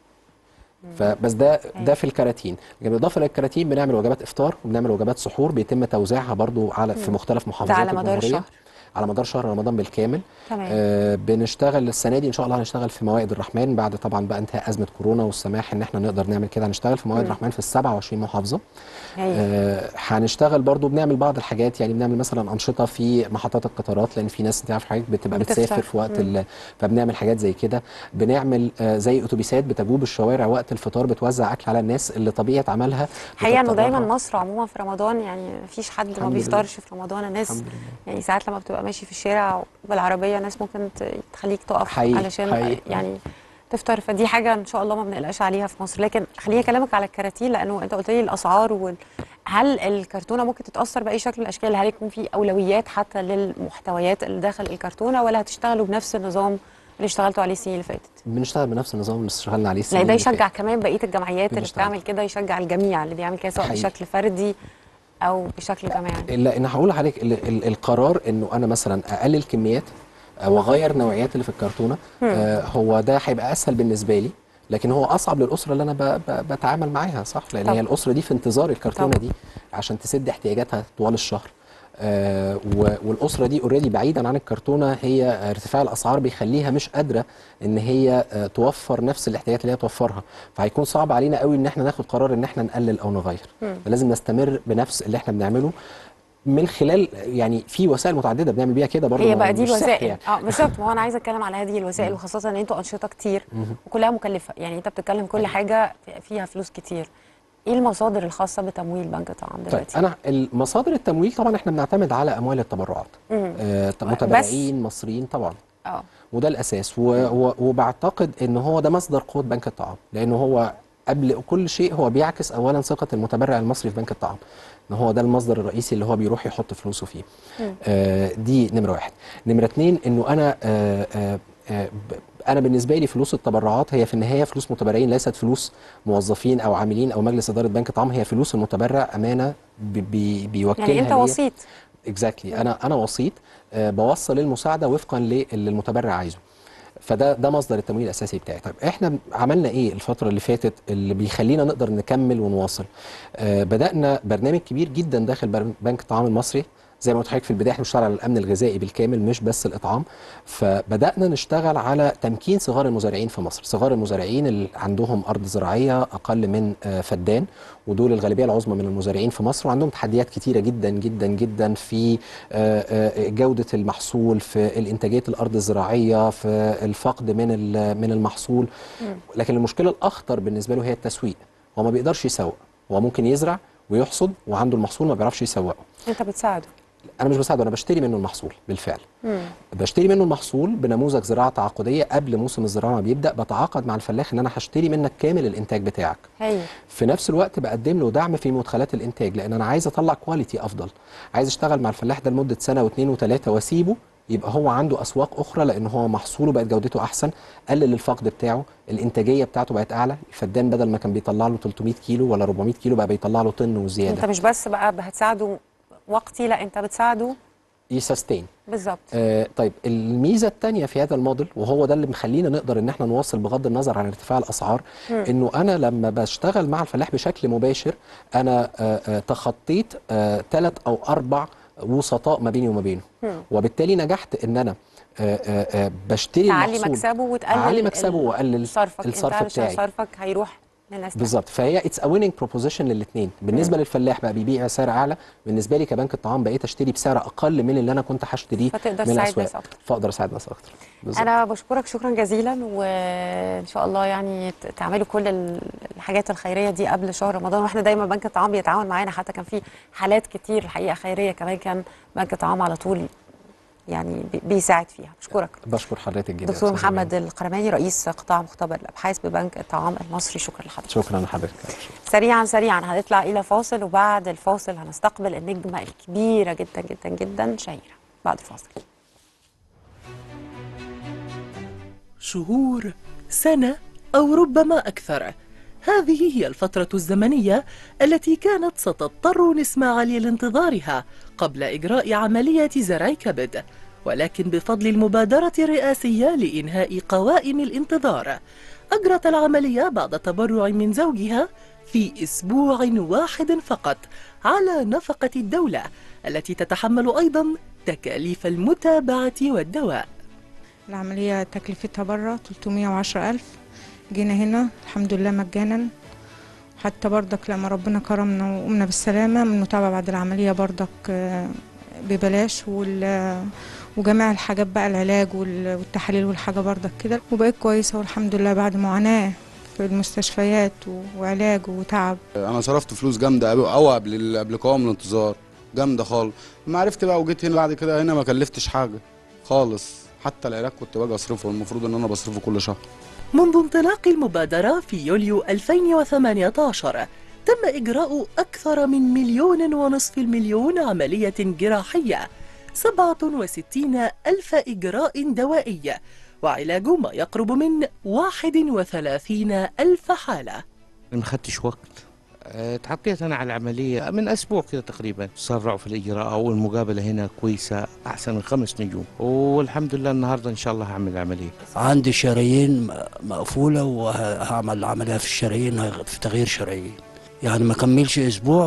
فبس ده ده في الكراتين لكن بالاضافه للكراتين بنعمل وجبات افطار وبنعمل وجبات سحور بيتم توزيعها برضو على في مم. مختلف ده محافظات على مدار الجمهوريه الشهر. على مدار شهر رمضان بالكامل تمام. آه بنشتغل السنه دي ان شاء الله هنشتغل في موائد الرحمن بعد طبعا بقى انتهاء ازمه كورونا والسماح ان احنا نقدر نعمل كده هنشتغل في موائد مم. الرحمن في ال 27 محافظه هايل. آه هنشتغل برضو بنعمل بعض الحاجات يعني بنعمل مثلا انشطه في محطات القطارات لان في ناس تعرف حاجات بتبقى بتفطر. بتسافر في وقت مم. ال- فبنعمل حاجات زي كده بنعمل آه زي اتوبيسات بتجوب الشوارع وقت الفطار بتوزع اكل على الناس اللي طبيعه عملها الحقيقه انه بتضطرها- دايما مصر عموما في رمضان يعني مفيش حد ما الحمد لله. بيفطرش في رمضان الناس الحمد لله. يعني ساعات لما بتبقى ماشي في الشارع بالعربيه ناس ممكن ت- تخليك تقف حقيقي، علشان حقيقي. يعني تفطر فدي حاجه ان شاء الله ما بنقلقش عليها في مصر لكن خليني اكلمك على الكراتين لانه انت قلت لي الاسعار وال... هل الكرتونه ممكن تتاثر باي شكل من الاشكال هل يكون في اولويات حتى للمحتويات اللي داخل الكرتونه ولا هتشتغلوا بنفس النظام اللي اشتغلتوا عليه السنين اللي فاتت بنشتغل بنفس النظام اللي اشتغلنا عليه لا السنين ده اللي يشجع فاتت. كمان بقيه الجمعيات اللي بنشتغل. بتعمل كده يشجع الجميع اللي بيعمل كده سواء حقيقي. بشكل فردي او بشكل جماعي لا انا هقول لحضرتك ال- ال- القرار انه انا مثلا اقلل كميات آه، واغير نوعيات اللي في الكرتونه مم. آه هو ده هيبقى اسهل بالنسبه لي لكن هو اصعب للاسره اللي انا ب ب بتعامل معاها صح لان طبعا. هي الاسره دي في انتظار الكرتونه طبعا. دي عشان تسد احتياجاتها طوال الشهر آه و- والاسره دي اوريدي بعيدا عن الكرتونه هي ارتفاع الاسعار بيخليها مش قادره ان هي آه توفر نفس الاحتياجات اللي هي توفرها فهيكون صعب علينا قوي ان احنا ناخد قرار ان احنا نقلل او نغير مم. فلازم نستمر بنفس اللي احنا بنعمله من خلال يعني في وسائل متعدده بنعمل بيها كده برضه هي بقى دي مش صحي الوسائل يعني. اه بالظبط ما هو انا عايزه اتكلم على هذه الوسائل وخاصه ان انتوا انشطه كتير مهم. وكلها مكلفه يعني انت بتتكلم كل حاجه فيها فلوس كتير ايه المصادر الخاصه بتمويل بنك طعام طيب دلوقتي انا المصادر التمويل طبعا احنا بنعتمد على اموال التبرعات مم. آه بس- متبرعين مصريين طبعا اه وده الاساس و و وبعتقد ان هو ده مصدر قوه بنك الطعام لانه هو قبل كل شيء هو بيعكس اولا ثقه المتبرع المصري في بنك الطعام ان هو ده المصدر الرئيسي اللي هو بيروح يحط فلوسه فيه مم. آه دي نمره واحد نمره اتنين انه انا آه آه آه ب- انا بالنسبه لي فلوس التبرعات هي في النهايه فلوس متبرعين ليست فلوس موظفين او عاملين او مجلس اداره بنك الطعام هي فلوس المتبرع امانه بي بي بيوكلها يعني انت ليا. وسيط اكزاكتلي انا انا وسيط آه، بوصل المساعده وفقا للي المتبرع عايزه فده ده مصدر التمويل الاساسي بتاعي طيب احنا عملنا ايه الفتره اللي فاتت اللي بيخلينا نقدر نكمل ونواصل آه بدانا برنامج كبير جدا داخل بر- بنك الطعام المصري زي ما قلت لحضرتك في البدايه احنا بنشتغل على الامن الغذائي بالكامل مش بس الاطعام فبدانا نشتغل على تمكين صغار المزارعين في مصر صغار المزارعين اللي عندهم ارض زراعيه اقل من آه، فدان ودول الغالبيه العظمى من المزارعين في مصر وعندهم تحديات كتيره جدا جدا جدا في آه، آه، جوده المحصول في الانتاجيه الارض الزراعيه في الفقد من ال- من المحصول لكن المشكله الاخطر بالنسبه له هي التسويق هو ما بيقدرش يسوق هو ممكن يزرع ويحصد وعنده المحصول ما بيعرفش يسوقه انت بتساعده انا مش بساعده انا بشتري منه المحصول بالفعل بشتري منه المحصول بنموذج زراعه تعاقديه قبل موسم الزراعه ما بيبدا بتعاقد مع الفلاح ان انا هشتري منك كامل الانتاج بتاعك هي في نفس الوقت بقدم له دعم في مدخلات الانتاج لان انا عايز اطلع كواليتي افضل عايز اشتغل مع الفلاح ده لمده سنه واثنين وثلاثه واسيبه يبقى هو عنده اسواق اخرى لان هو محصوله بقت جودته احسن قلل الفقد بتاعه الانتاجيه بتاعته بقت اعلى الفدان بدل ما كان بيطلع له 300 كيلو ولا 400 كيلو بقى بيطلع له طن وزياده انت مش بس بقى هتساعده وقتي لا انت بتساعده يسستين بالظبط آه طيب الميزه الثانيه في هذا الموديل وهو ده اللي مخلينا نقدر ان احنا نواصل بغض النظر عن ارتفاع الاسعار مم. انه انا لما بشتغل مع الفلاح بشكل مباشر انا آه آه تخطيت ثلاث او اربع وسطاء ما بيني وما بينه مم. وبالتالي نجحت ان انا آه آه آه بشتري تعلي المحصول مكسبه وتقلل اعلي ال- مكسبه واقلل صرفك الصرف انت علشان بتاعي صرفك هيروح لناس تانية. بالظبط فهي اتس ا ويننج بروبوزيشن للاثنين بالنسبه للفلاح بقى بيبيع سعر اعلى بالنسبه لي كبنك الطعام بقيت اشتري بسعر اقل من اللي انا كنت هشتريه فتقدر من تساعد الاسواق ناس أكتر. فاقدر اساعد ناس اكتر بالظبط انا بشكرك شكرا جزيلا وان شاء الله يعني ت- تعملوا كل ال- الحاجات الخيريه دي قبل شهر رمضان واحنا دايما بنك الطعام بيتعاون معانا حتى كان في حالات كتير الحقيقه خيريه كمان كان بنك الطعام على طول يعني بي- بيساعد فيها بشكرك بشكر حضرتك جدا دكتور يا أستاذة محمد القرماني رئيس قطاع مختبر الابحاث ببنك الطعام المصري شكرا لحضرتك شكرا لحضرتك سريعا سريعا هنطلع الى فاصل وبعد الفاصل هنستقبل النجمه الكبيره جدا جدا جدا شهيره بعد الفاصل شهور سنة أو ربما أكثر هذه هي الفترة الزمنية التي كانت ستضطر نسمة علي لانتظارها قبل إجراء عملية زرع كبد ولكن بفضل المبادرة الرئاسية لإنهاء قوائم الانتظار أجرت العملية بعد تبرع من زوجها في أسبوع واحد فقط على نفقة الدولة التي تتحمل أيضا تكاليف المتابعة والدواء العملية تكلفتها بره 310 ألف جينا هنا الحمد لله مجانا حتى برضك لما ربنا كرمنا وقمنا بالسلامة من المتابعة بعد العملية برضك آه، ببلاش وال وجميع الحاجات بقى العلاج وال- والتحاليل والحاجة برضك كده وبقيت كويسة والحمد لله بعد معاناة في المستشفيات و- وعلاج وتعب انا صرفت فلوس جامده قوي قوي قبل قبل قوام الانتظار جامده خالص ما عرفت بقى وجيت هنا بعد كده هنا ما كلفتش حاجه خالص حتى العلاج كنت باجي اصرفه المفروض ان انا بصرفه كل شهر منذ انطلاق المبادرة في يوليو 2018 تم إجراء أكثر من مليون ونصف المليون عملية جراحية 67 ألف إجراء دوائي وعلاج ما يقرب من 31 ألف حالة ما خدتش وقت آه، اتحطيت انا على العمليه من اسبوع كده تقريبا سرعوا في الاجراء والمقابله هنا كويسه احسن من خمس نجوم والحمد لله النهارده ان شاء الله هعمل العمليه عندي شرايين م- مقفولة وهعمل عملية في الشرايين هغ- في تغيير شرايين يعني ما كملش أسبوع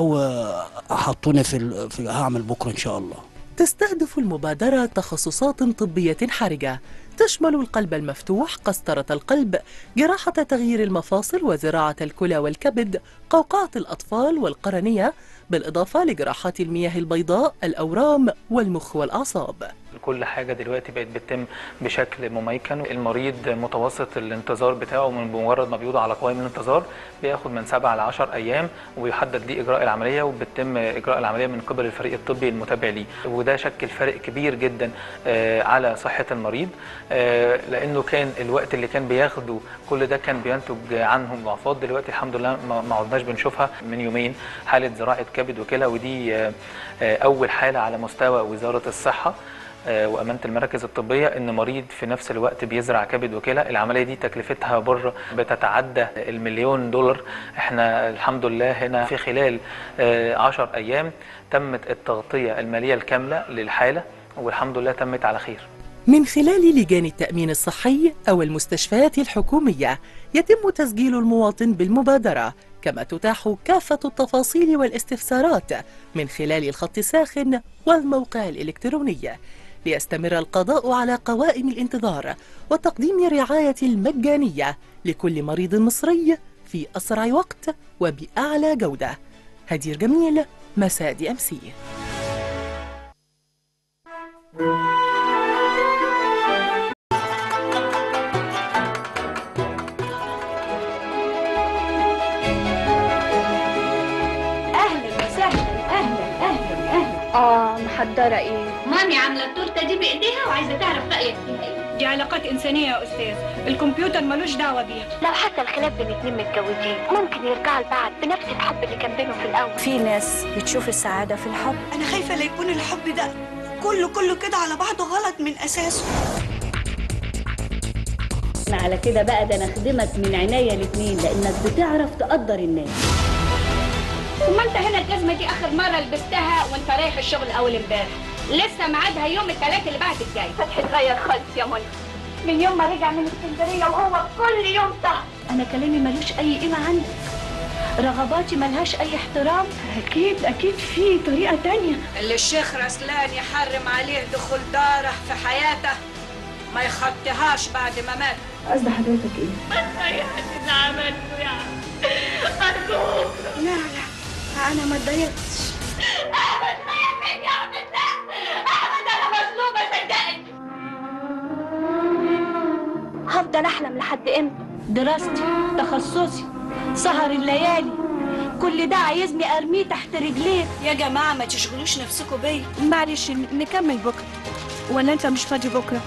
وحطوني في, ال- في هعمل بكرة إن شاء الله تستهدف المبادرة تخصصات طبية حرجة تشمل القلب المفتوح، قسطرة القلب، جراحة تغيير المفاصل وزراعة الكلى والكبد، قوقعة الأطفال والقرنية، بالإضافة لجراحات المياه البيضاء، الأورام والمخ والأعصاب. كل حاجة دلوقتي بقت بتتم بشكل مميكن المريض متوسط الانتظار بتاعه من بمجرد ما بيوضع على قوائم الانتظار بياخد من 7 ل 10 أيام ويحدد ليه إجراء العملية وبتتم إجراء العملية من قبل الفريق الطبي المتابع ليه وده شكل فرق كبير جدا آه، على صحة المريض آه، لأنه كان الوقت اللي كان بياخده كل ده كان بينتج عنه مضاعفات دلوقتي الحمد لله ما ما عدناش بنشوفها من يومين حالة زراعة كبد وكلى ودي آه، آه، أول حالة على مستوى وزارة الصحة آه، وامانه المراكز الطبيه ان مريض في نفس الوقت بيزرع كبد وكلى العمليه دي تكلفتها بره بتتعدى المليون دولار احنا الحمد لله هنا في خلال 10 ايام تمت التغطيه الماليه الكامله للحاله والحمد لله تمت على خير من خلال لجان التأمين الصحي أو المستشفيات الحكومية يتم تسجيل المواطن بالمبادرة كما تتاح كافة التفاصيل والاستفسارات من خلال الخط الساخن والموقع الإلكتروني ليستمر القضاء على قوائم الانتظار وتقديم الرعاية المجانية لكل مريض مصري في أسرع وقت وبأعلى جودة هدير جميل مساء دي أم سي اهلا وسهلا اهلا اهلا اهلا اه محضرة ايه؟ مامي عاملة التورتة دي بايديها وعايزة تعرف رأيك فيها ايه؟ دي علاقات إنسانية يا أستاذ الكمبيوتر ملوش دعوة بيها لو حتى الخلاف بين اتنين متجوزين ممكن يرجعوا لبعض بنفس الحب اللي كان بينهم في الأول في ناس بتشوف السعادة في الحب انا خايفه لا يكون الحب ده كله كله كده على بعضه غلط من اساسه على كده بقى ده انا اخدمك من عينيا الاتنين لانك بتعرف تقدر الناس ثم انت هنا الجزمة دي آخر مرة لبستها وانت رايح الشغل أول امبارح لسه ميعادها يوم الثلاث اللي بعد الجاي فتحي اتغير خالص يا منى من يوم ما رجع من اسكندرية وهو كل يوم سهر انا كلامي ملوش اي قيمه عندك رغباتي ملهاش اي احترام أكيد أكيد في طريقة تانية اللي الشيخ رسلان يحرم عليه دخول داره في حياته ما يخطيهاش بعد ما مات قصد حضرتك إيه؟ اللي عملته يا عم أرجوك لا لا انا ما اتضايقتش أحمد ما يهمك يا عم أحمد أنا مظلومة صدقني هفضل أحلم لحد إمتى؟ دراستي تخصصي سهر الليالي كل ده عايزني ارميه تحت رجليك يا جماعه ما تشغلوش نفسكم بيا معلش نكمل بكرة ولا أنت مش فاضي بكرة؟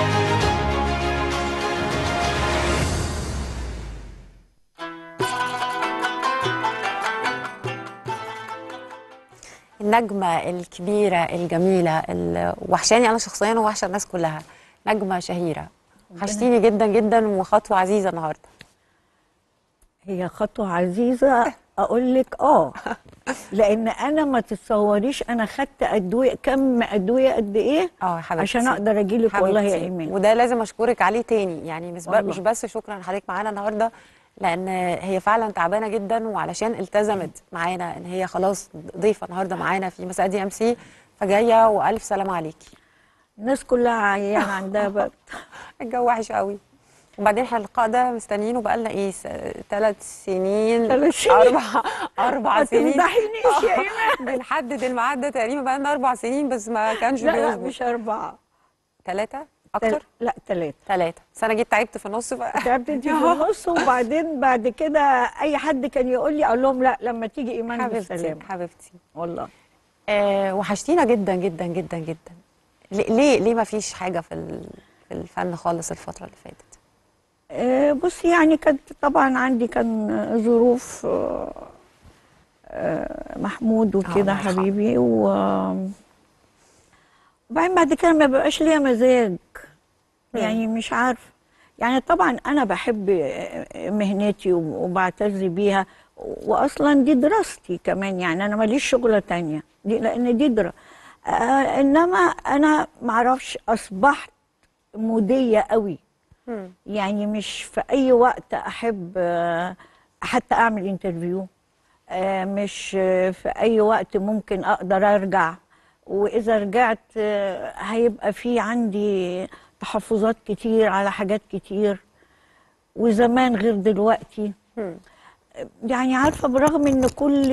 النجمة الكبيرة الجميلة اللي وحشاني أنا شخصيا ووحشة الناس كلها نجمة شهيرة وحشتيني جدا جدا وخطوة عزيزة النهاردة هي خطوة عزيزة أقول لك آه لأن أنا ما تتصوريش أنا خدت أدوية كم أدوية قد إيه اه حبيبتي عشان أقدر أجي لك والله يا حبيبتي. إيمان وده لازم أشكرك عليه تاني يعني مش, ب... والله. مش بس شكرا لحضرتك معانا النهاردة لأن هي فعلا تعبانة جدا وعلشان التزمت معانا إن هي خلاص ضيفة النهاردة معانا في مساء دي أم سي فجاية وألف سلامة عليكي الناس كلها عيان عندها برد الجو وحش قوي وبعدين احنا اللقاء ده مستنيينه بقالنا ايه ثلاث سنين ثلاث سنين. اربع اربع ما سنين تمدحينيش يا آه، بنحدد الميعاد ده تقريبا بقالنا اربع سنين بس ما كانش لا لا بيظبط مش أربعة ثلاثة اكتر لا ثلاثة ثلاثة بس انا جيت تعبت في النص بقى تعبت انت في النص وبعدين بعد كده اي حد كان يقول لي اقول لهم لا لما تيجي ايمان حبيبتي بالسلامه حبيبتي والله آه وحشتينا جدا جدا جدا جدا ليه ليه, ليه ما فيش حاجة في ال- في الفن خالص الفترة اللي فاتت آه، بصي يعني كانت طبعا عندي كان ظروف آه، آه، محمود وكده الله يرحمه. حبيبي و وبعدين بعد كده ما بقاش ليا مزاج يعني مش عارفه يعني طبعا انا بحب آه، مهنتي وبعتز بيها واصلا دي دراستي كمان يعني انا ماليش شغله تانية دي لان دي درا آه انما انا معرفش اصبحت موديه قوي يعني مش في اي وقت احب آه، حتى اعمل انترفيو آه، مش آه، في اي وقت ممكن اقدر ارجع واذا رجعت آه، هيبقى في عندي تحفظات كتير على حاجات كتير وزمان غير دلوقتي يعني عارفه برغم ان كل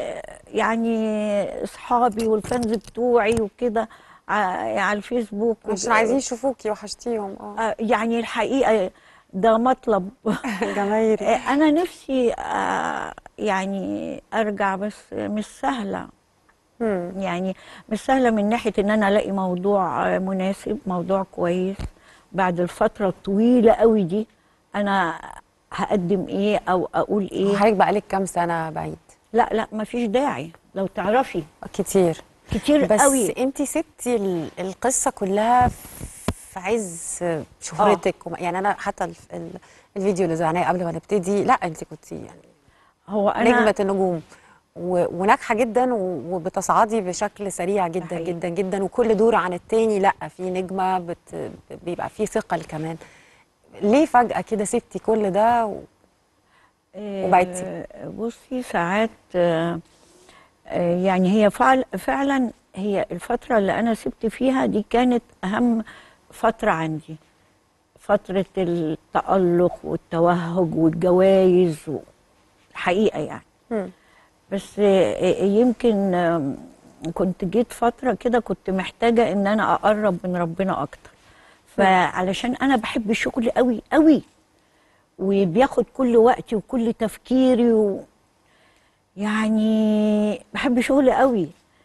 يعني اصحابي والفانز بتوعي وكده ع- على الفيسبوك عشان عايزين يشوفوكي وحشتيهم اه آه، يعني الحقيقه ده مطلب جماهيري آه، انا نفسي آه، يعني ارجع بس مش سهله يعني مش سهله من ناحيه ان انا الاقي موضوع آه، مناسب موضوع كويس بعد الفتره الطويله قوي دي انا هقدم ايه او اقول ايه حضرتك بقالك كام سنة بعيد لا لا مفيش داعي لو تعرفي كتير كتير بس قوي انت سبتي ال- القصه كلها في عز شهرتك وما- يعني انا حتى ال- ال- الفيديو اللي زعناه قبل ما نبتدي لا انت كنت يعني هو انا نجمه النجوم و- وناجحه جدا و- وبتصعدي بشكل سريع جدا جدا جدا وكل دور عن التاني لا في نجمه بت بيبقى في ثقل كمان ليه فجاه كده سبتي كل ده و- وبعدتي آه، بصي ساعات آه، آه، يعني هي فعل فعلا هي الفترة اللي أنا سبت فيها دي كانت أهم فترة عندي فترة التألق والتوهج والجوائز و- حقيقة يعني بس آه، يمكن آم، كنت جيت فترة كده كنت محتاجة إن أنا أقرب من ربنا أكتر فعلشان أنا بحب الشغل قوي قوي وبياخد كل وقتي وكل تفكيري و... يعني بحب شغلي قوي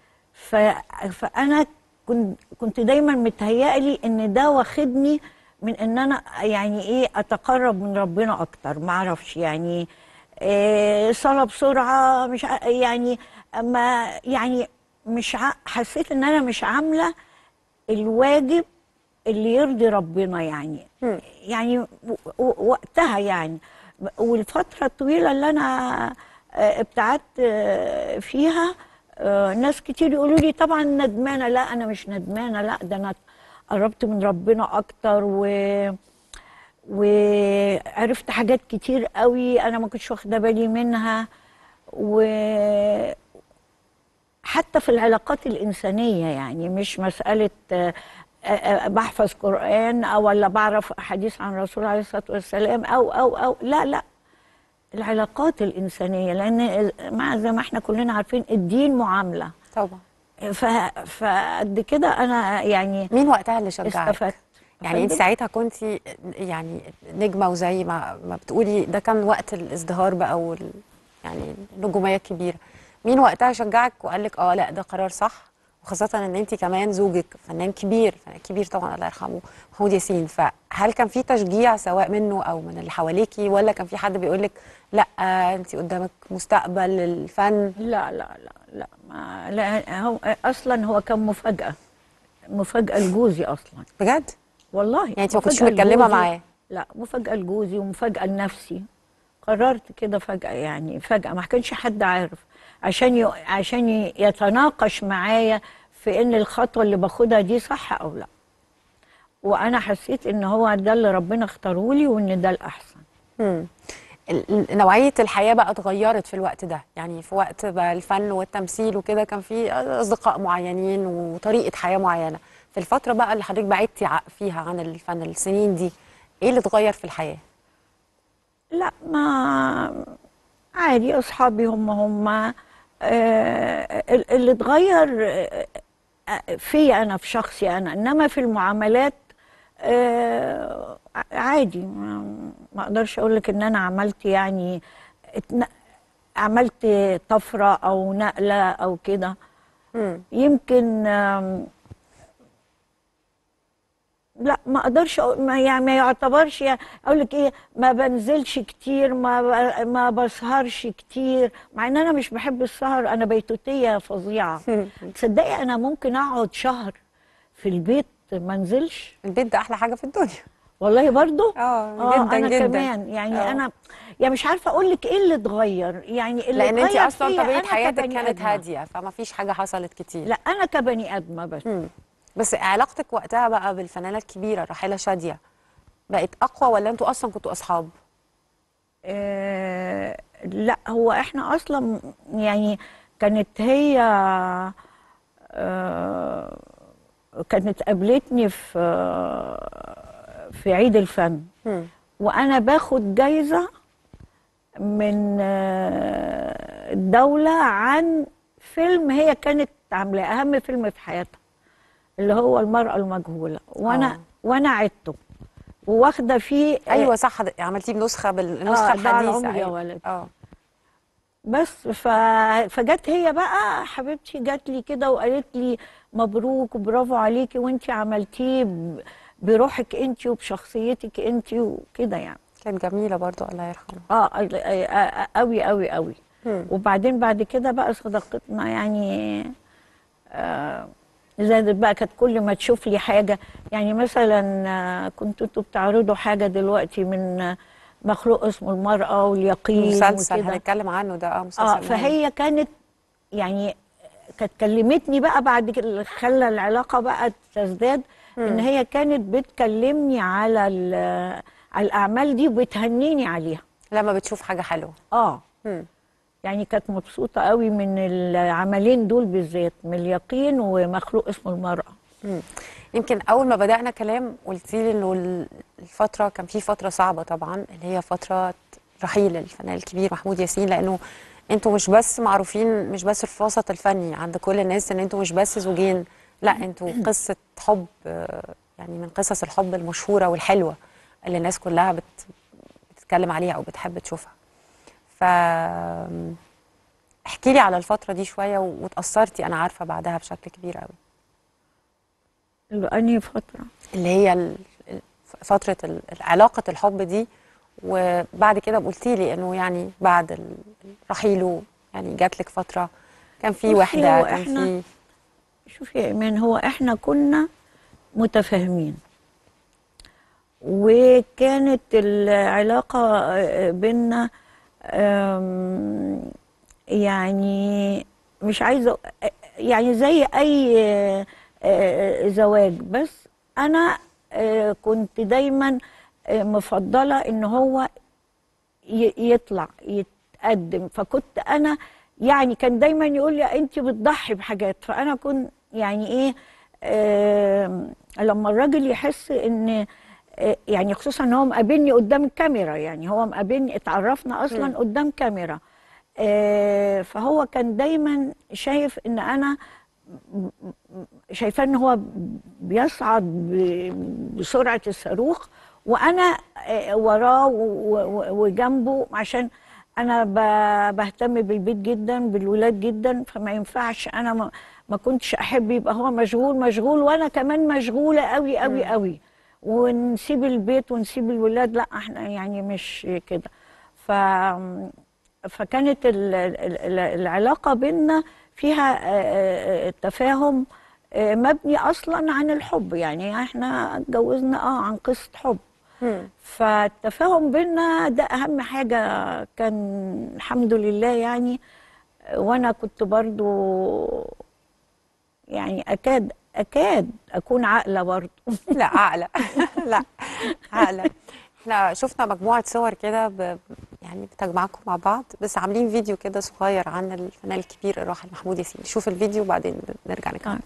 ف... فانا كنت كنت دايما متهيألي ان ده واخدني من ان انا يعني ايه اتقرب من ربنا اكتر ما اعرفش يعني إيه صلاه بسرعه مش ع- يعني اما يعني مش ع... حسيت ان انا مش عامله الواجب اللي يرضي ربنا يعني يعني و- و- وقتها يعني والفتره الطويله اللي انا آه، ابتعدت آه، فيها آه، ناس كتير يقولوا لي طبعا ندمانه لا انا مش ندمانه لا ده انا قربت من ربنا اكتر و وعرفت حاجات كتير قوي انا ما كنتش واخده بالي منها و حتى في العلاقات الإنسانية يعني مش مسألة آه، آه، بحفظ قرآن أو ولا بعرف أحاديث عن الرسول عليه الصلاة والسلام أو أو أو لا لا العلاقات الإنسانية لأن مع زي ما احنا كلنا عارفين الدين معاملة طبعا ف فقد كده أنا يعني مين وقتها اللي شجعك؟ استفدت يعني انت فندم؟ ساعتها كنت يعني نجمه وزي ما ما بتقولي ده كان وقت الازدهار بقى وال يعني النجوميه الكبيره مين وقتها شجعك وقال لك اه لا ده قرار صح وخاصه ان انت كمان زوجك فنان كبير فنان كبير طبعا الله يرحمه محمود ياسين فهل كان في تشجيع سواء منه او من اللي حواليكي ولا كان في حد بيقول لك لا انت قدامك مستقبل للفن لا لا لا لا ما لا هو اصلا هو كان مفاجاه مفاجاه لجوزي اصلا بجد والله يعني انت ما كنتش مفاجأة متكلمه لجوزي. معاه لا مفاجاه لجوزي ومفاجاه لنفسي قررت كده فجاه يعني فجاه ما كانش حد عارف عشان ي... عشان ي- يتناقش معايا في ان الخطوه اللي باخدها دي صح او لا وانا حسيت ان هو ده اللي ربنا اختاره لي وان ده الاحسن مم. ال- ال- نوعية الحياة بقى اتغيرت في الوقت ده يعني في وقت بقى الفن والتمثيل وكده كان في أصدقاء معينين وطريقة حياة معينة في الفترة بقى اللي حضرتك بعدتي ع- فيها عن الفن السنين دي ايه اللي اتغير في الحياة؟ لا ما عادي اصحابي هم هم آه ال- اللي اتغير آه، آه، فيا انا في شخصي انا انما في المعاملات آه عادي ما ما اقدرش اقول لك ان انا عملت يعني اتن- عملت طفره او نقله او كده يمكن آم، لا ما اقدرش أقول- ما يعني ما يعتبرش يعني اقول لك ايه ما بنزلش كتير ما ب- ما بسهرش كتير مع ان انا مش بحب السهر انا بيتوتيه فظيعه تصدقي انا ممكن اقعد شهر في البيت ما انزلش البيت ده احلى حاجه في الدنيا والله برضو اه جدا انا جدا كمان يعني آه. انا يعني مش عارفه اقول لك ايه اللي اتغير يعني اللي لان انت اتغير اصلا فيا طبيعه أنا حياتك كبني كانت آدمة. هاديه فما فيش حاجه حصلت كتير لا انا كبني ادمه بس بس علاقتك وقتها بقى بالفنانه الكبيره راحله شاديه بقت اقوى ولا انتوا اصلا كنتوا اصحاب؟ آه لا هو احنا اصلا يعني كانت هي آه كانت قابلتني في آه في عيد الفن وانا باخد جايزه من آه الدوله عن فيلم هي كانت عاملاه اهم فيلم في حياتها اللي هو المراه المجهوله وانا آه. وانا عدته وواخده فيه ايوه صح ده- عملتيه بنسخه بالنسخه آه، ده على الحديثه عمري يا أيوة. ولد. اه بس ف... فجت هي بقى حبيبتي جت لي كده وقالت لي مبروك وبرافو عليكي وانت عملتيه ب... بروحك انت وبشخصيتك انت وكده يعني كانت جميله برضو الله يرحمها اه آه، آه، قوي قوي قوي مم. وبعدين بعد كده بقى صداقتنا يعني آه زادت بقى كانت كل ما تشوف لي حاجه يعني مثلا آه، كنتوا انتوا بتعرضوا حاجه دلوقتي من آه، مخلوق اسمه المراه واليقين مسلسل وكده. هنتكلم عنه ده اه مسلسل اه مهم. فهي كانت يعني كانت كلمتني بقى بعد كده اللي خلى العلاقه بقى تزداد ان مم. هي كانت بتكلمني على ال- على الاعمال دي وبتهنيني عليها لما بتشوف حاجه حلوه اه مم. يعني كانت مبسوطه قوي من العملين دول بالذات من اليقين ومخلوق اسمه المراه مم. يمكن اول ما بدانا كلام قلتي لي انه ال- الفتره كان في فتره صعبه طبعا اللي هي فتره رحيل الفنان الكبير محمود ياسين لانه انتوا مش بس معروفين مش بس في الوسط الفني عند كل الناس ان انتوا مش بس زوجين لا انتوا قصه حب آه، يعني من قصص الحب المشهوره والحلوه اللي الناس كلها بت بتتكلم عليها او بتحب تشوفها ف احكي لي على الفتره دي شويه و- واتاثرتي انا عارفه بعدها بشكل كبير قوي انهي فتره اللي هي ال- ال- فتره ال- علاقه الحب دي وبعد كده قلتي لي انه يعني بعد ال- رحيله يعني جات لك فتره كان في بصي، وحده هو كان إحنا- في شوفي يا ايمان هو احنا كنا متفاهمين وكانت العلاقة آه، بينا آم، يعني مش عايزة يعني زي أي آه، آه، زواج بس أنا آه، كنت دايما آه، مفضلة إن هو ي- يطلع يتقدم فكنت انا يعني كان دايما يقول لي انت بتضحي بحاجات فانا كنت يعني ايه آم، لما الراجل يحس ان آه، يعني خصوصا ان هو مقابلني قدام الكاميرا يعني هو مقابلني اتعرفنا اصلا مم. قدام كاميرا آه، فهو كان دايما شايف ان انا شايفاه ان هو بيصعد ب- بسرعه الصاروخ وانا آه، وراه و- و- وجنبه عشان انا ب- بهتم بالبيت جدا بالولاد جدا فما ينفعش انا ما, ما كنتش احب يبقى هو مشغول مشغول وانا كمان مشغوله قوي قوي مم. قوي ونسيب البيت ونسيب الولاد لا احنا يعني مش كده ف فكانت ال- ال- ال- العلاقه بينا فيها آه، آه، تفاهم آه، مبني اصلا عن الحب يعني احنا اتجوزنا اه عن قصه حب فالتفاهم بينا ده اهم حاجه كان الحمد لله يعني وانا كنت برضو يعني اكاد اكاد اكون عاقله برضو لا عاقله لا عاقله احنا شفنا مجموعه صور كده ب... يعني بتجمعكم مع بعض بس عاملين فيديو كده صغير عن الفنان الكبير الراحل محمود ياسين شوف الفيديو وبعدين نرجع نكمل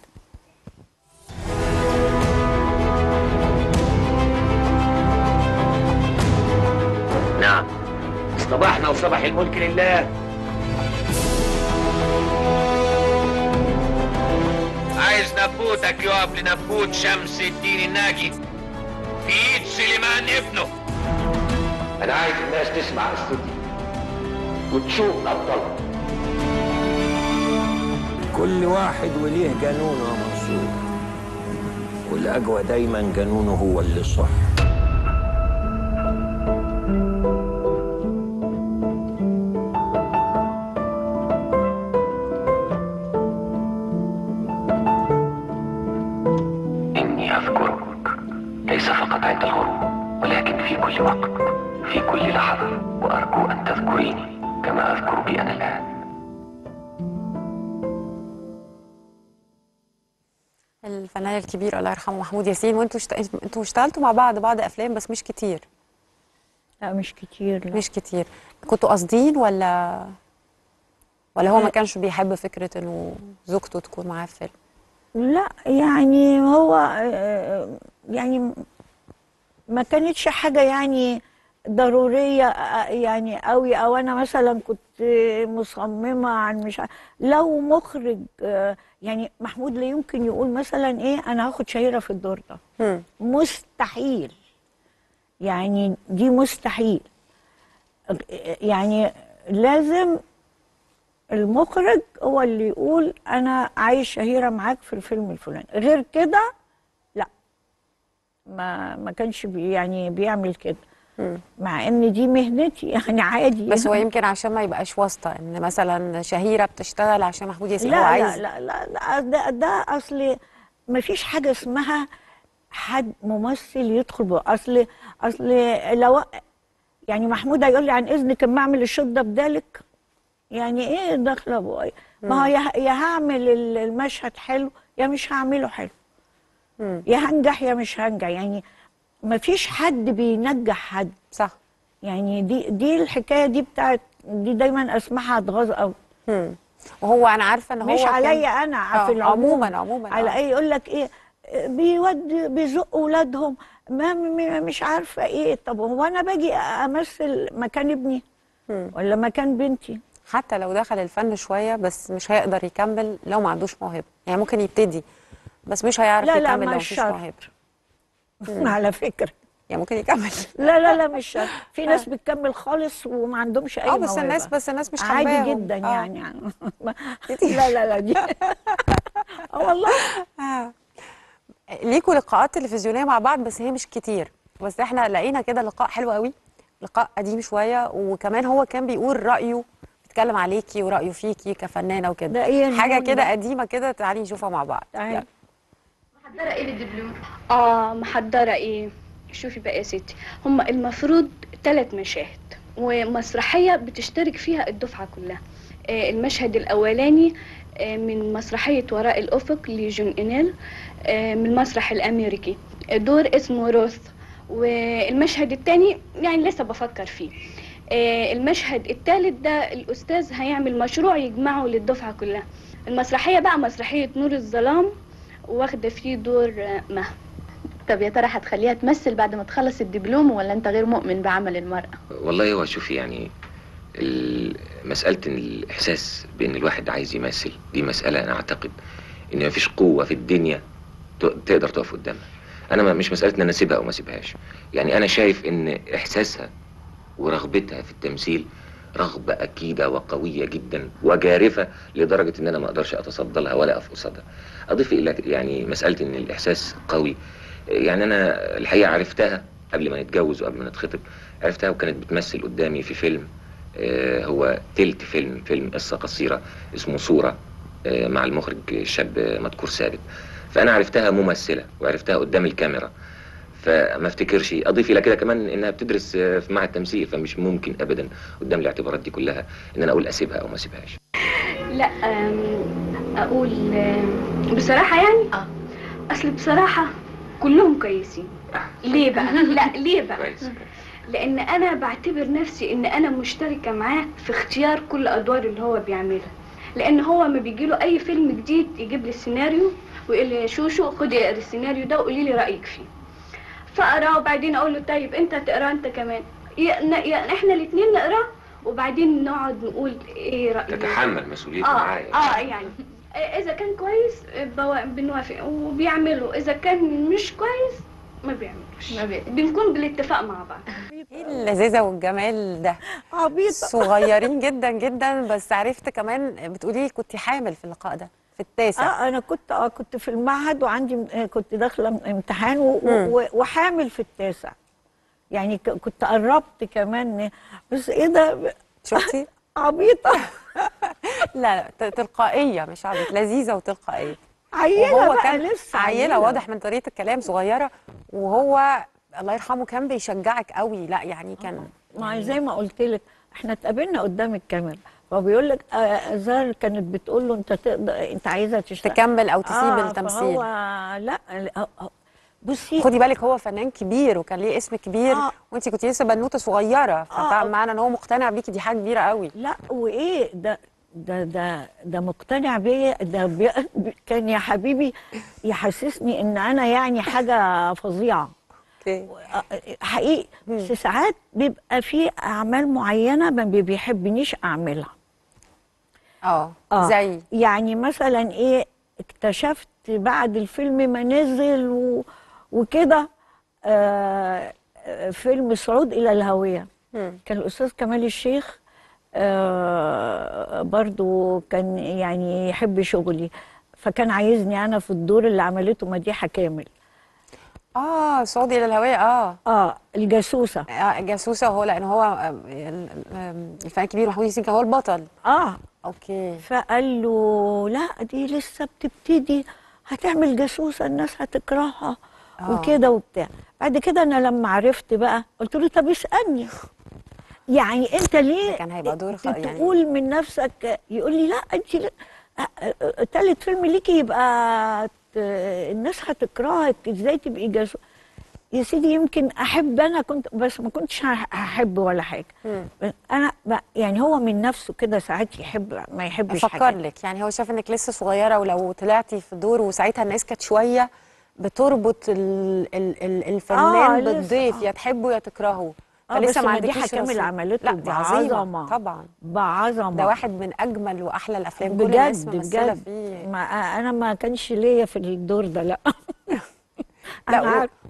نعم صباحنا وصباح الملك لله عايز نبوتك يقف لنبوت شمس الدين الناجي في ايد سليمان ابنه انا عايز الناس تسمع قصتي وتشوف ابطالها كل واحد وليه جنونه يا منصور والأقوى دايما جنونه هو اللي صح إني أذكرك ليس فقط عند الغروب ولكن في كل وقت في كل لحظة وأرجو أن تذكريني كما أذكر بي أنا الآن الفنان الكبير الله يرحمه محمود ياسين وانتوا شت... انتوا اشتغلتوا مع بعض بعض افلام بس مش كتير لا مش كتير لا. مش كتير كنتوا قاصدين ولا ولا هو ما لا. كانش بيحب فكره انه زوجته تكون معاه في فيلم لا يعني هو آه، يعني ما كانتش حاجة يعني ضرورية آه، يعني قوي او انا مثلا كنت مصممة عن مش ع- لو مخرج آه، يعني محمود لا يمكن يقول مثلا ايه انا هاخد شهيرة في الدور ده مستحيل يعني دي مستحيل يعني لازم المخرج هو اللي يقول انا عايز شهيره معاك في الفيلم الفلاني غير كده لا ما ما كانش بي يعني بيعمل كده مع ان دي مهنتي يعني عادي بس هو يمكن عشان ما يبقاش واسطه ان مثلا شهيره بتشتغل عشان محمود ياسين لا هو لا عايز لا لا, لا ده, ده اصل ما فيش حاجه اسمها حد ممثل يدخل بقى اصل اصل لو يعني محمود هيقول لي عن اذنك اما اعمل الشوط ده بدالك يعني ايه داخله بقى ما هو يا يا هعمل ال- المشهد حلو يا مش هعمله حلو يا هنجح يا مش هنجح يعني ما فيش حد بينجح حد صح يعني دي دي الحكايه دي بتاعت دي دايما اسمعها اتغاظ قوي وهو انا عارفه ان هو مش كان- عليا انا آه، في العموم عموما عموما على آه. ايه يقول لك ايه بيودي بيزق اولادهم ما م- مش عارفه ايه طب هو انا باجي امثل مكان ابني ولا مكان بنتي حتى لو دخل الفن شويه بس مش هيقدر يكمل لو ما عندوش موهبه يعني ممكن يبتدي بس مش هيعرف لا لا يكمل لو مش مفيش شرط. موهبه على فكره يعني ممكن يكمل لا لا لا مش شرط في ناس بتكمل خالص وما عندهمش اي اه بس موهبة. الناس بس الناس مش عادي حباهم. جدا آه. يعني ما- لا لا لا دي اه والله آه. ليكوا لقاءات تلفزيونيه مع بعض بس هي مش كتير بس احنا لقينا كده لقاء حلو قوي لقاء قديم شويه وكمان هو كان بيقول رايه بيتكلم عليكي ورايه فيكي كفنانه وكده ده إيه حاجه النون كده ده؟ قديمه كده تعالي نشوفها مع بعض تعالي. يلا. محضرة ايه للدبلوم؟ اه محضرة ايه؟ شوفي بقى يا ستي هما المفروض ثلاث مشاهد ومسرحية بتشترك فيها الدفعة كلها آه المشهد الأولاني آه من مسرحية وراء الأفق لجون إنيل آه من المسرح الأمريكي دور اسمه روث والمشهد الثاني يعني لسه بفكر فيه آه المشهد الثالث ده الأستاذ هيعمل مشروع يجمعه للدفعة كلها المسرحية بقى مسرحية نور الظلام واخدة فيه دور آه، مها طب يا ترى هتخليها تمثل بعد ما تخلص الدبلوم ولا انت غير مؤمن بعمل المرأة والله هو شوفي يعني ال- مسألة الإحساس بأن الواحد عايز يمثل دي مسألة أنا أعتقد إن مفيش قوة في الدنيا ت- تقدر تقف قدامها أنا ما- مش مسألة إن أنا أسيبها أو ما أسيبهاش يعني أنا شايف إن إحساسها ورغبتها في التمثيل رغبة أكيدة وقوية جدا وجارفة لدرجة إن أنا ما أقدرش أتصدى لها ولا أقف قصادها أضيف إلى يعني مسألة إن الإحساس قوي يعني أنا الحقيقة عرفتها قبل ما نتجوز وقبل ما نتخطب عرفتها وكانت بتمثل قدامي في فيلم آه، هو تلت فيلم فيلم قصة قصيرة اسمه صورة آه، مع المخرج الشاب مذكور ثابت فأنا عرفتها ممثلة وعرفتها قدام الكاميرا فما افتكرش اضيف الى كده كمان انها بتدرس آه، في معهد تمثيل فمش ممكن ابدا قدام الاعتبارات دي كلها ان انا اقول اسيبها او ما اسيبهاش لا أم، اقول أم، بصراحة يعني اه اصل بصراحة كلهم كويسين ليه بقى لا ليه بقى كويس لان انا بعتبر نفسي ان انا مشتركة معاه في اختيار كل ادوار اللي هو بيعملها لان هو ما بيجي له اي فيلم جديد يجيب لي السيناريو ويقول لي شوشو خدي اقري السيناريو ده وقولي لي رايك فيه فاقراه وبعدين اقول له طيب انت تقراه انت كمان يا ن- يا احنا الاثنين نقراه وبعدين نقعد نقول ايه راينا تتحمل مسؤوليته اه معايا اه يعني اذا كان كويس بوا- بنوافق وبيعملوا اذا كان مش كويس ما بيعملوش بنكون بالاتفاق مع بعض ايه اللذاذه والجمال ده عبيطه صغيرين جدا جدا بس عرفت كمان بتقولي لي كنت حامل في اللقاء ده في التاسع اه انا كنت اه كنت في المعهد وعندي آه، كنت داخله امتحان و- مم. و- وحامل في التاسع يعني ك- كنت قربت كمان بس ايه ده شفتي عبيطه لا لا ت- تلقائيه مش عبيط لذيذه وتلقائيه عيلة وهو بقى كان لسه عيله عيلة. واضح من طريقه الكلام صغيره وهو الله يرحمه كان بيشجعك قوي لا يعني كان ما هي زي ما قلت لك احنا اتقابلنا قدام الكاميرا فبيقول لك آه، زار كانت بتقول له انت تقدر انت عايزه تشتغل تكمل أو تسيب آه التمثيل. فهو لا لا، آه، بصي خدي بالك هو فنان كبير وكان ليه اسم كبير آه. وانت كنت لسه بنوته صغيره فمعنى ان هو مقتنع بيكي دي حاجه كبيره قوي لا وايه ده ده ده ده مقتنع بيا ده بي كان يا حبيبي يحسسني ان انا يعني حاجه فظيعه اوكي حقيقي بس ساعات بيبقى في اعمال معينه ما بي- بيحبنيش اعملها اه زي يعني مثلا ايه اكتشفت بعد الفيلم ما نزل و... وكده آه آه، فيلم صعود الى الهويه مم. كان الاستاذ كمال الشيخ آه برضو كان يعني يحب شغلي فكان عايزني انا في الدور اللي عملته مديحه كامل اه صعودي الى الهويه اه اه الجاسوسه اه الجاسوسه هو لان هو آم، ال- آم، الفنان الكبير محمود ياسين كان هو البطل اه اوكي فقال له لا دي لسه بتبتدي هتعمل جاسوسه الناس هتكرهها آه. وكده وبتاع بعد كده انا لما عرفت بقى قلت له طب اسالني يعني انت ليه كان هيبقى دور خ- ت- يعني- تقول من نفسك يقول لي لا انت ل- آه، آه، تالت فيلم ليكي يبقى ت- الناس هتكرهك ازاي تبقي جاسوس يا سيدي يمكن احب انا كنت بس ما كنتش هح- هحب ولا حاجه مم. انا ب- يعني هو من نفسه كده ساعات يحب ما يحبش افكر حاجات. لك يعني هو شاف انك لسه صغيره ولو طلعتي في دور وساعتها الناس كانت شويه بتربط ال ال ال الفنان آه، لسه، بالضيف يا تحبه يا تكرهه آه، بس ما مديحة عندكيش كامل رصيد. عملته لا دي عظيمه بعظمة. طبعا بعظمه ده واحد من اجمل واحلى الافلام كل الناس بجد ممثله بجد فيه ما انا ما كانش ليا في الدور ده لا لا أنا و... عارفة.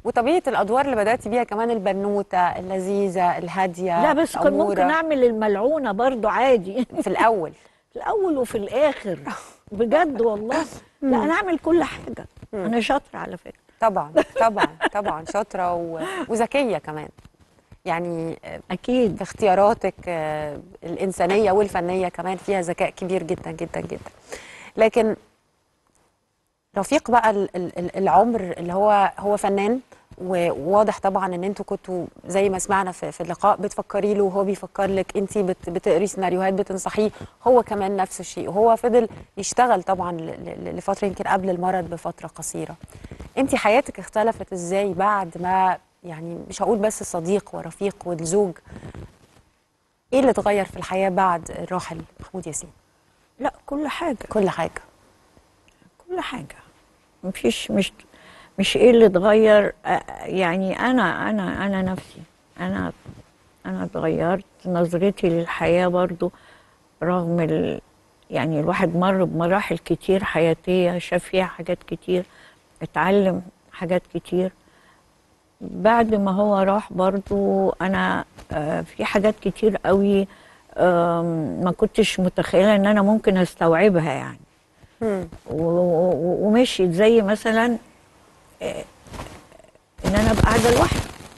وطبيعه الادوار اللي بداتي بيها كمان البنوته اللذيذه الهاديه لا بس كان ممكن الأمورة. اعمل الملعونه برضو عادي في الاول في الاول وفي الاخر بجد والله لا انا اعمل كل حاجه انا شاطره على فكره طبعا طبعا طبعا شاطره و... وذكيه كمان يعني اكيد في اختياراتك آه، الانسانيه والفنيه كمان فيها ذكاء كبير جدا جدا جدا لكن رفيق بقى ال- ال- ال- العمر اللي هو هو فنان وواضح طبعا ان انتوا كنتوا زي ما سمعنا في, في اللقاء بتفكري له وهو بيفكر لك انت بت بتقري سيناريوهات بتنصحيه هو كمان نفس الشيء وهو فضل يشتغل طبعا ل- ل- لفتره يمكن قبل المرض بفتره قصيره انت حياتك اختلفت ازاي بعد ما يعني مش هقول بس صديق ورفيق والزوج ايه اللي اتغير في الحياه بعد الراحل محمود ياسين لا كل حاجه كل حاجه كل حاجه مفيش مش مش ايه اللي اتغير آه، يعني انا انا انا نفسي انا انا اتغيرت نظرتي للحياه برضو رغم ال يعني الواحد مر بمراحل كتير حياتيه شاف فيها حاجات كتير اتعلم حاجات كتير بعد ما هو راح برضو انا آه، في حاجات كتير قوي آم، ما كنتش متخيله ان انا ممكن استوعبها يعني و- و- ومشيت زي مثلا آه، ان انا ابقى قاعده لوحدي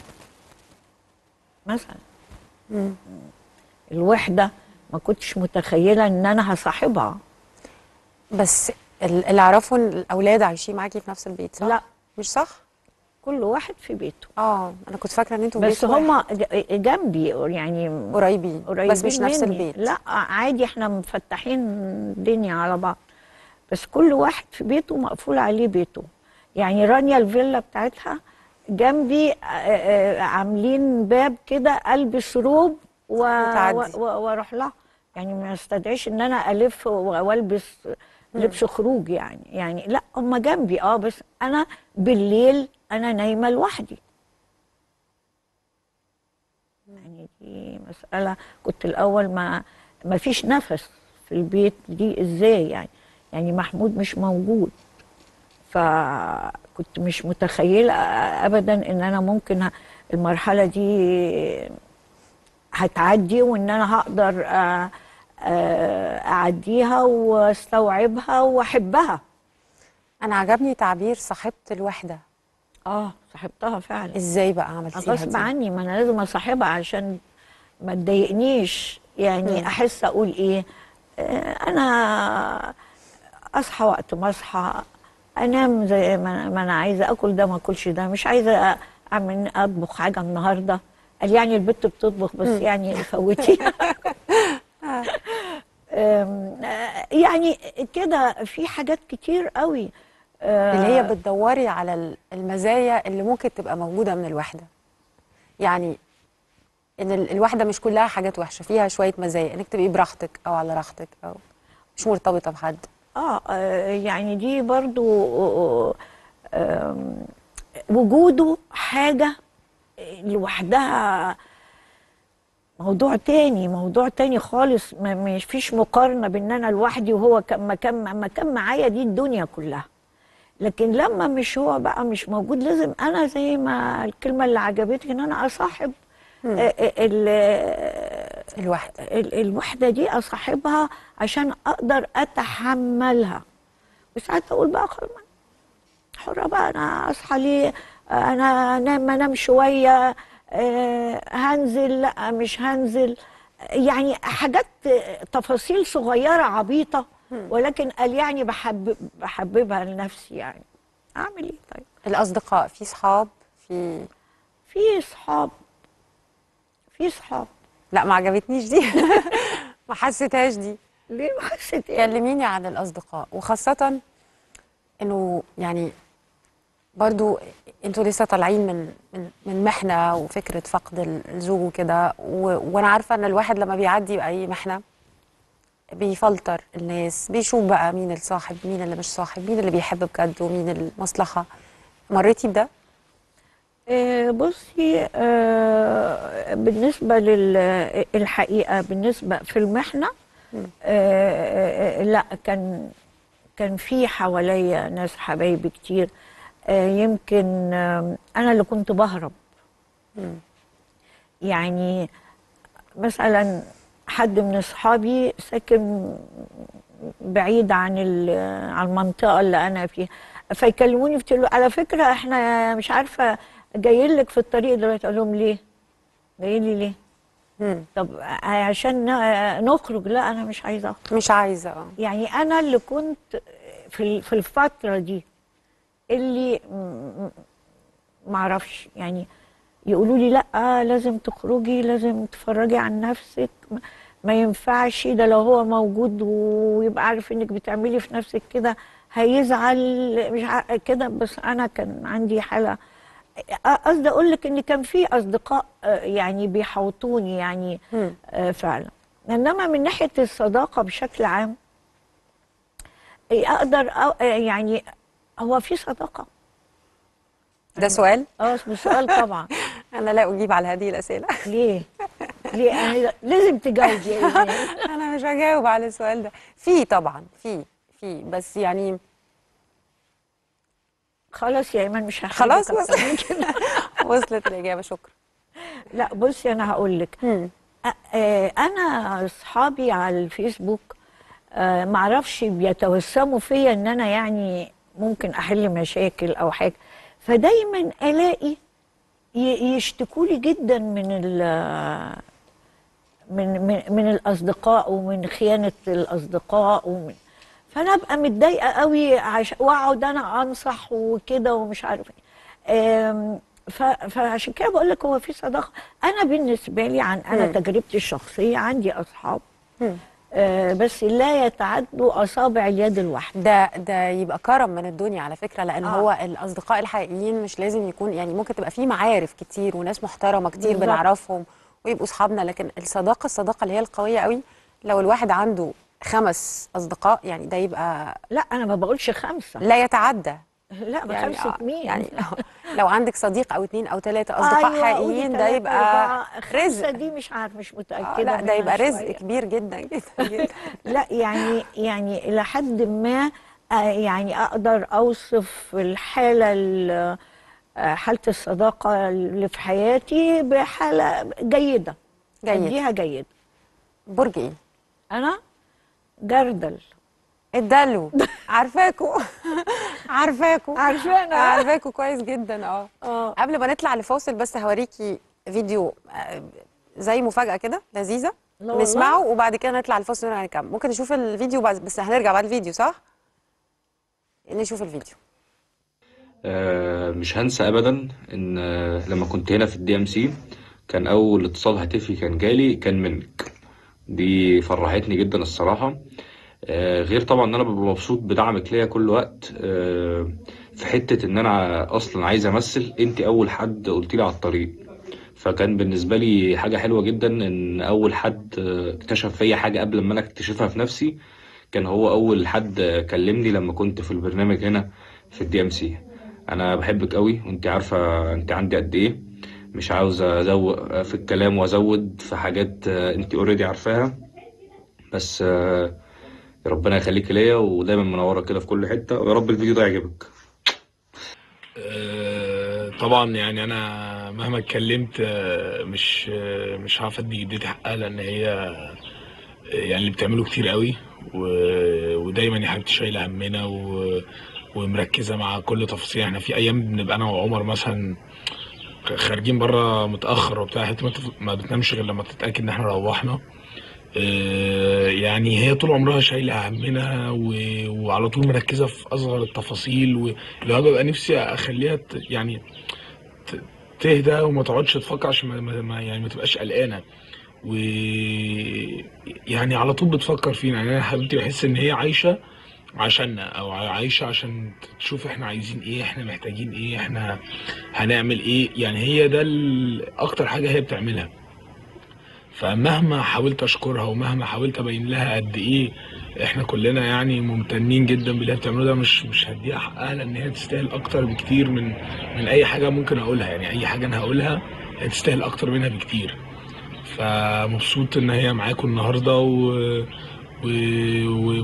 مثلا الوحده ما كنتش متخيله ان انا هصاحبها بس ال- اللي اعرفه ان الاولاد عايشين معاكي في نفس البيت صح؟ لا مش صح؟ كل واحد في بيته اه انا كنت فاكره ان انتوا بس بيت واحد. هما ج- جنبي يعني قريبين قريبين بس مش نفس مني. البيت لا عادي احنا مفتحين الدنيا على بعض بس كل واحد في بيته مقفول عليه بيته يعني رانيا الفيلا بتاعتها جنبي آه، آه، عاملين باب كده البس روب و- وتعدي. و- و- واروح لها يعني ما استدعيش ان انا الف و- والبس لبس خروج يعني يعني لا هم جنبي اه بس انا بالليل انا نايمه لوحدي يعني دي مسألة كنت الأول ما ما فيش نفس في البيت دي إزاي يعني يعني محمود مش موجود فكنت مش متخيلة أبدا إن أنا ممكن ه- المرحلة دي هتعدي وإن أنا هقدر آه، آه، أعديها واستوعبها وأحبها انا عجبني تعبير صاحبه الوحده اه صاحبتها فعلا ازاي بقى عملتيها غصب دي؟ عني ما انا لازم اصاحبها عشان ما تضايقنيش يعني مم. احس اقول ايه آه، انا اصحى وقت ما اصحى انام زي ما ما انا عايزه اكل ده ما اكلش ده مش عايزه اعمل اطبخ حاجه النهارده قال يعني البت بتطبخ بس مم. يعني فوتي أم، آه، يعني كده في حاجات كتير قوي آه، اللي هي بتدوري على ال- المزايا اللي ممكن تبقى موجوده من الوحده يعني ان ال- الوحده مش كلها حاجات وحشه فيها شويه مزايا انك تبقي براحتك او على راحتك او مش مرتبطه بحد اه آه، يعني دي برضو آه، آم، وجوده حاجة لوحدها موضوع تاني موضوع تاني خالص ما مش فيش مقارنة بين انا لوحدي وهو كان مكان مكان معايا دي الدنيا كلها لكن لما مش هو بقى مش موجود لازم انا زي ما الكلمة اللي عجبتني ان انا اصاحب مم. آه، آه، ال- الوحده ال- الوحدة دي أصاحبها عشان أقدر أتحملها وساعات أقول بقى خلاص حرة بقى أنا أصحى ليه أنا أنام أنام شوية آه، هنزل لا مش هنزل يعني حاجات آه، تفاصيل صغيرة عبيطة ولكن قال يعني بحبب بحببها لنفسي يعني أعمل إيه طيب الاصدقاء في صحاب في في صحاب في صحاب لا ما عجبتنيش دي ما حسيتهاش دي ليه ما حسيت إيه؟ كلميني عن الاصدقاء وخاصه انه يعني برضو انتوا لسه طالعين من من من محنه وفكره فقد ال- الزوج وكده و- وانا عارفه ان الواحد لما بيعدي باي محنه بيفلتر الناس بيشوف بقى مين الصاحب مين اللي مش صاحب مين اللي بيحب بجد ومين المصلحه مريتي بده آه، بصي آه، بالنسبة للحقيقة بالنسبة في المحنة آه، آه، لا كان كان في حواليا ناس حبايبي كتير آه، يمكن آم، انا اللي كنت بهرب يعني مثلا حد من اصحابي ساكن بعيد عن ال- عن المنطقه اللي انا فيها فيكلموني قلت له على فكره احنا مش عارفه جايين لك في الطريق دلوقتي اقول لهم ليه؟ جايين لي ليه؟ طب عشان ن- نخرج لا انا مش عايزه اخرج مش عايزه اه يعني انا اللي كنت في ال- في الفتره دي اللي م- م- معرفش يعني يقولوا لي لا لازم تخرجي لازم تفرجي عن نفسك ما- ما ينفعش ده لو هو موجود ويبقى عارف انك بتعملي في نفسك كده هيزعل مش ع- كده بس انا كان عندي حاله قصدي اقول لك ان كان في اصدقاء آه، يعني بيحوطوني يعني آه، فعلا انما من ناحيه الصداقه بشكل عام آه، اقدر أ- آه، يعني هو في صداقه ده سؤال اه اسمه سؤال طبعا انا لا اجيب على هذه الاسئله ليه ليه أنا لازم تجاوبي يا إيمان. انا مش هجاوب على السؤال ده في طبعا في في بس يعني خلاص يا ايمان مش هحكي خلاص لك بس أكتر من كده. وصلت الاجابه شكرا لا بصي انا هقول لك أ- آه، انا اصحابي على الفيسبوك آه، معرفش بيتوسموا فيا ان انا يعني ممكن احل مشاكل او حاجه فدايما الاقي ي- يشتكوا لي جدا من ال من من من الاصدقاء ومن خيانه الاصدقاء ومن فانا ابقى متضايقه قوي عش... واقعد انا انصح وكده ومش عارف ايه آم، ف... فعشان كده بقول لك هو في صداقه انا بالنسبه لي عن انا مم. تجربتي الشخصيه عندي اصحاب آه بس لا يتعدوا اصابع اليد الواحده ده ده يبقى كرم من الدنيا على فكره لان آه. آه. هو الاصدقاء الحقيقيين مش لازم يكون يعني ممكن تبقى في معارف كتير وناس محترمه كتير بالظبط. بنعرفهم ويبقوا اصحابنا لكن الصداقه الصداقه اللي هي القويه قوي لو الواحد عنده خمس اصدقاء يعني ده يبقى لا انا ما بقولش خمسه لا يتعدى لا ما يعني خمسه آه، مين يعني لو, لو عندك صديق او اتنين او ثلاثه اصدقاء أيوة، حقيقيين قولي ده تلاتة، يبقى أربعة، خمسة رزق دي مش عارف مش آه متأكدة لا ده منها يبقى رزق شوية. كبير جدا جدا جدا لا يعني يعني إلى حد ما آه، يعني أقدر أوصف الحالة ال- آه، حالة الصداقة اللي في حياتي بحالة جيدة جيد. أديها جيدة برج ايه؟ أنا جردل الدلو عارفاكوا عارفاكوا عارفانا عارفاكوا كويس جدا اه اه قبل ما نطلع لفاصل بس هوريكي فيديو آه، زي مفاجأة كده لذيذة لا والله. نسمعه وبعد كده نطلع لفاصل ونرجع نكمل ممكن نشوف الفيديو بعد بس هنرجع بعد الفيديو صح؟ نشوف الفيديو آه، مش هنسى ابدا ان آه، لما كنت هنا في الدي ام سي كان اول اتصال هاتفي كان جالي كان منك دي فرحتني جدا الصراحه آه، غير طبعا ان انا ببقى مبسوط بدعمك ليا كل وقت آه، في حته ان انا اصلا عايز امثل انت اول حد قلت لي على الطريق فكان بالنسبه لي حاجه حلوه جدا ان اول حد آه، اكتشف فيا حاجه قبل ما انا اكتشفها في نفسي كان هو اول حد آه، كلمني لما كنت في البرنامج هنا في الدي ام سي انا بحبك قوي وانت عارفه انت عندي قد ايه مش عاوز ازود في الكلام وازود في حاجات آه، انت اوريدي عارفاها بس آه، ربنا يخليك ليا ودايما منوره كده في كل حته ويا رب الفيديو ده يعجبك آه، طبعا يعني انا مهما اتكلمت آه، مش آه، مش هعرف ادي جدتي حقها لان هي آه، يعني اللي بتعمله كتير قوي و- ودايما يا حبيبتي شايله همنا و- ومركزه مع كل تفاصيل احنا في ايام بنبقى انا وعمر مثلا خارجين بره متاخر وبتاع حتى ما تف- ما بتنامش غير لما تتاكد ان احنا روحنا آه، يعني هي طول عمرها شايله همنا و- وعلى طول مركزه في اصغر التفاصيل واللي هو ببقى نفسي اخليها ت- يعني ت- تهدى وما تقعدش تفكر عشان ما- ما ما- يعني ما تبقاش قلقانه و يعني على طول بتفكر فينا يعني انا حبيبتي بحس ان هي عايشه عشاننا او عايشه عشان تشوف احنا عايزين ايه احنا محتاجين ايه احنا هنعمل ايه يعني هي ده ال- اكتر حاجه هي بتعملها فمهما حاولت اشكرها ومهما حاولت ابين لها قد ايه احنا كلنا يعني ممتنين جدا باللي هي بتعمله ده مش مش هديها حقها لان هي تستاهل اكتر بكتير من من اي حاجه ممكن اقولها يعني اي حاجه انا هقولها هي تستاهل اكتر منها بكتير فمبسوط ان هي معاكم النهارده و... و...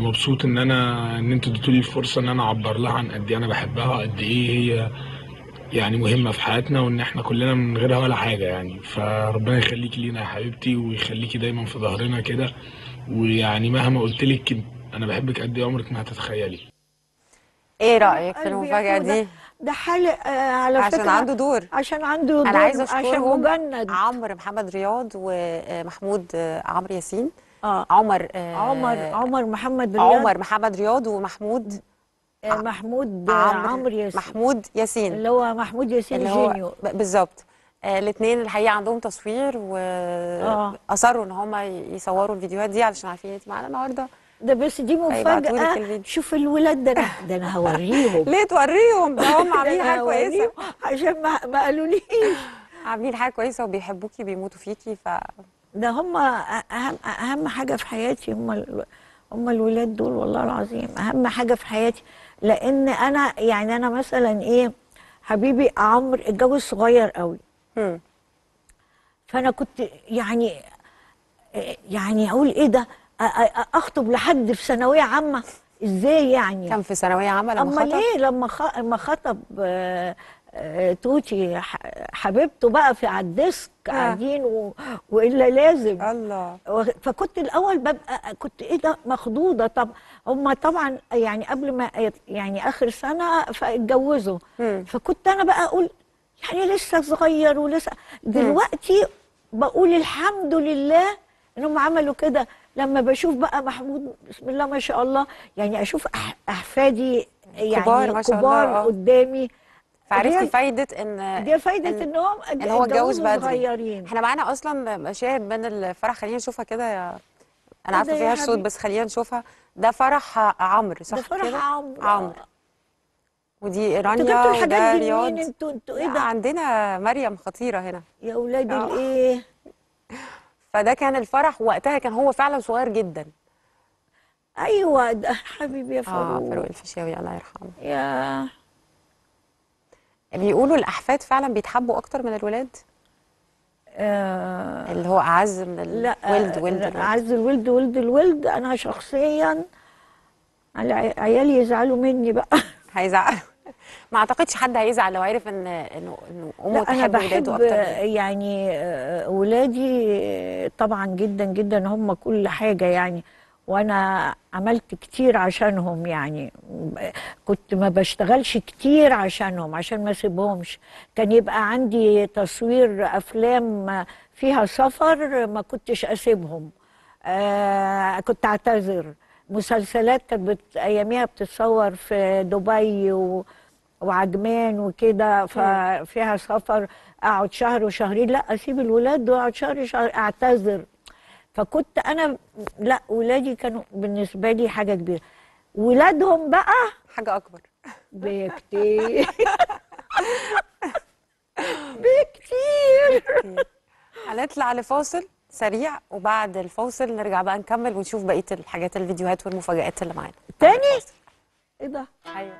ومبسوط ان انا ان انتوا اديتوا لي الفرصه ان انا اعبر لها عن قد ايه انا بحبها قد ايه هي يعني مهمه في حياتنا وان احنا كلنا من غيرها ولا حاجه يعني فربنا يخليكي لينا يا حبيبتي ويخليكي دايما في ظهرنا كده ويعني مهما قلت لك انا بحبك قد ايه عمرك ما هتتخيلي ايه رايك في قلبي يا المفاجاه فوده. دي ده حالق آه على عشان فكرة عنده دور عشان عنده دور انا عايزه عشان اشكرهم مجند عمرو محمد رياض ومحمود عمرو ياسين اه عمر آه، عمر عمر محمد رياض عمر محمد رياض ومحمود آه، محمود آه، عمرو عمرو ياسين محمود ياسين اللي هو محمود ياسين اللي هو جينيو ب- بالظبط الاثنين الحقيقه عندهم تصوير آه. واصروا ان هم يصوروا الفيديوهات دي علشان عارفين انت معانا النهارده ده بس دي هيبعتولك مفاجأة الفيديو. شوف الولاد ده انا ده انا هوريهم ليه توريهم ده هم عاملين ده حاجه أنا كويسه هوريهم عشان ما ما قالوليش عاملين حاجه كويسه وبيحبوكي بيموتوا فيكي ف ده هم اهم اهم حاجه في حياتي هم ال- هم الولاد دول والله العظيم اهم حاجه في حياتي لان انا يعني انا مثلا ايه حبيبي عمرو اتجوز صغير قوي فانا كنت يعني يعني اقول ايه ده أ- أ- اخطب لحد في ثانويه عامه ازاي يعني كان في ثانويه عامه لما اما خطب ليه لما خ... لما خطب آه، آه، توتي ح- حبيبته بقى في على الديسك قاعدين و... والا لازم الله فكنت الاول ببقى كنت ايه ده مخضوضه طب هم طبعا يعني قبل ما يت- يعني اخر سنه فاتجوزوا فكنت انا بقى اقول يعني لسه صغير ولسه دلوقتي بقول الحمد لله انهم عملوا كده لما بشوف بقى محمود بسم الله ما شاء الله يعني اشوف أح احفادي يعني كبار ما شاء الله، كبار آه. قدامي فعرفتي غير- فايده ان دي فايده ان هم ان هو اتجوز اتجوزوا بدري صغيرين احنا معانا اصلا مشاهد من الفرح خلينا نشوفها كده يا انا عارفه ده يا فيها الصوت حبيبي. بس خلينا نشوفها ده فرح عمرو صح ده فرح كده عمرو. عمرو ودي انتوا رانيا جبتوا الحاجات وده دي رياض منين انتوا انتوا ايه لا، ده عندنا مريم خطيره هنا يا اولاد آه. الايه فده كان الفرح وقتها كان هو فعلا صغير جدا ايوه ده حبيبي يا اه فاروق فاروق الفيشاوي الله يرحمه يا بيقولوا الاحفاد فعلا بيتحبوا اكتر من الولاد آه اللي هو اعز من لا الولد ولد لا، الولد. عز الولد ولد الولد انا شخصيا الع- عيالي يزعلوا مني بقى هيزعل ما اعتقدش حد هيزعل لو عرف ان انه انه امه لا انا تحب ولاده بحب اكتر منه. يعني آه، ولادي آه، طبعا جدا جدا هم كل حاجه يعني وانا عملت كتير عشانهم يعني كنت ما بشتغلش كتير عشانهم عشان ما اسيبهمش كان يبقى عندي تصوير افلام فيها سفر ما كنتش اسيبهم آه كنت اعتذر مسلسلات كانت بت... اياميها بتتصور في دبي و... وعجمان وكده ففيها سفر اقعد شهر وشهرين لا اسيب الولاد واقعد شهر شهر اعتذر فكنت انا لا ولادي كانوا بالنسبه لي حاجه كبيره ولادهم بقى حاجه اكبر بكتير بكتير هنطلع لفاصل سريع وبعد الفاصل نرجع بقى نكمل ونشوف بقيه الحاجات الفيديوهات والمفاجآت اللي معانا تاني ايه ده ايوه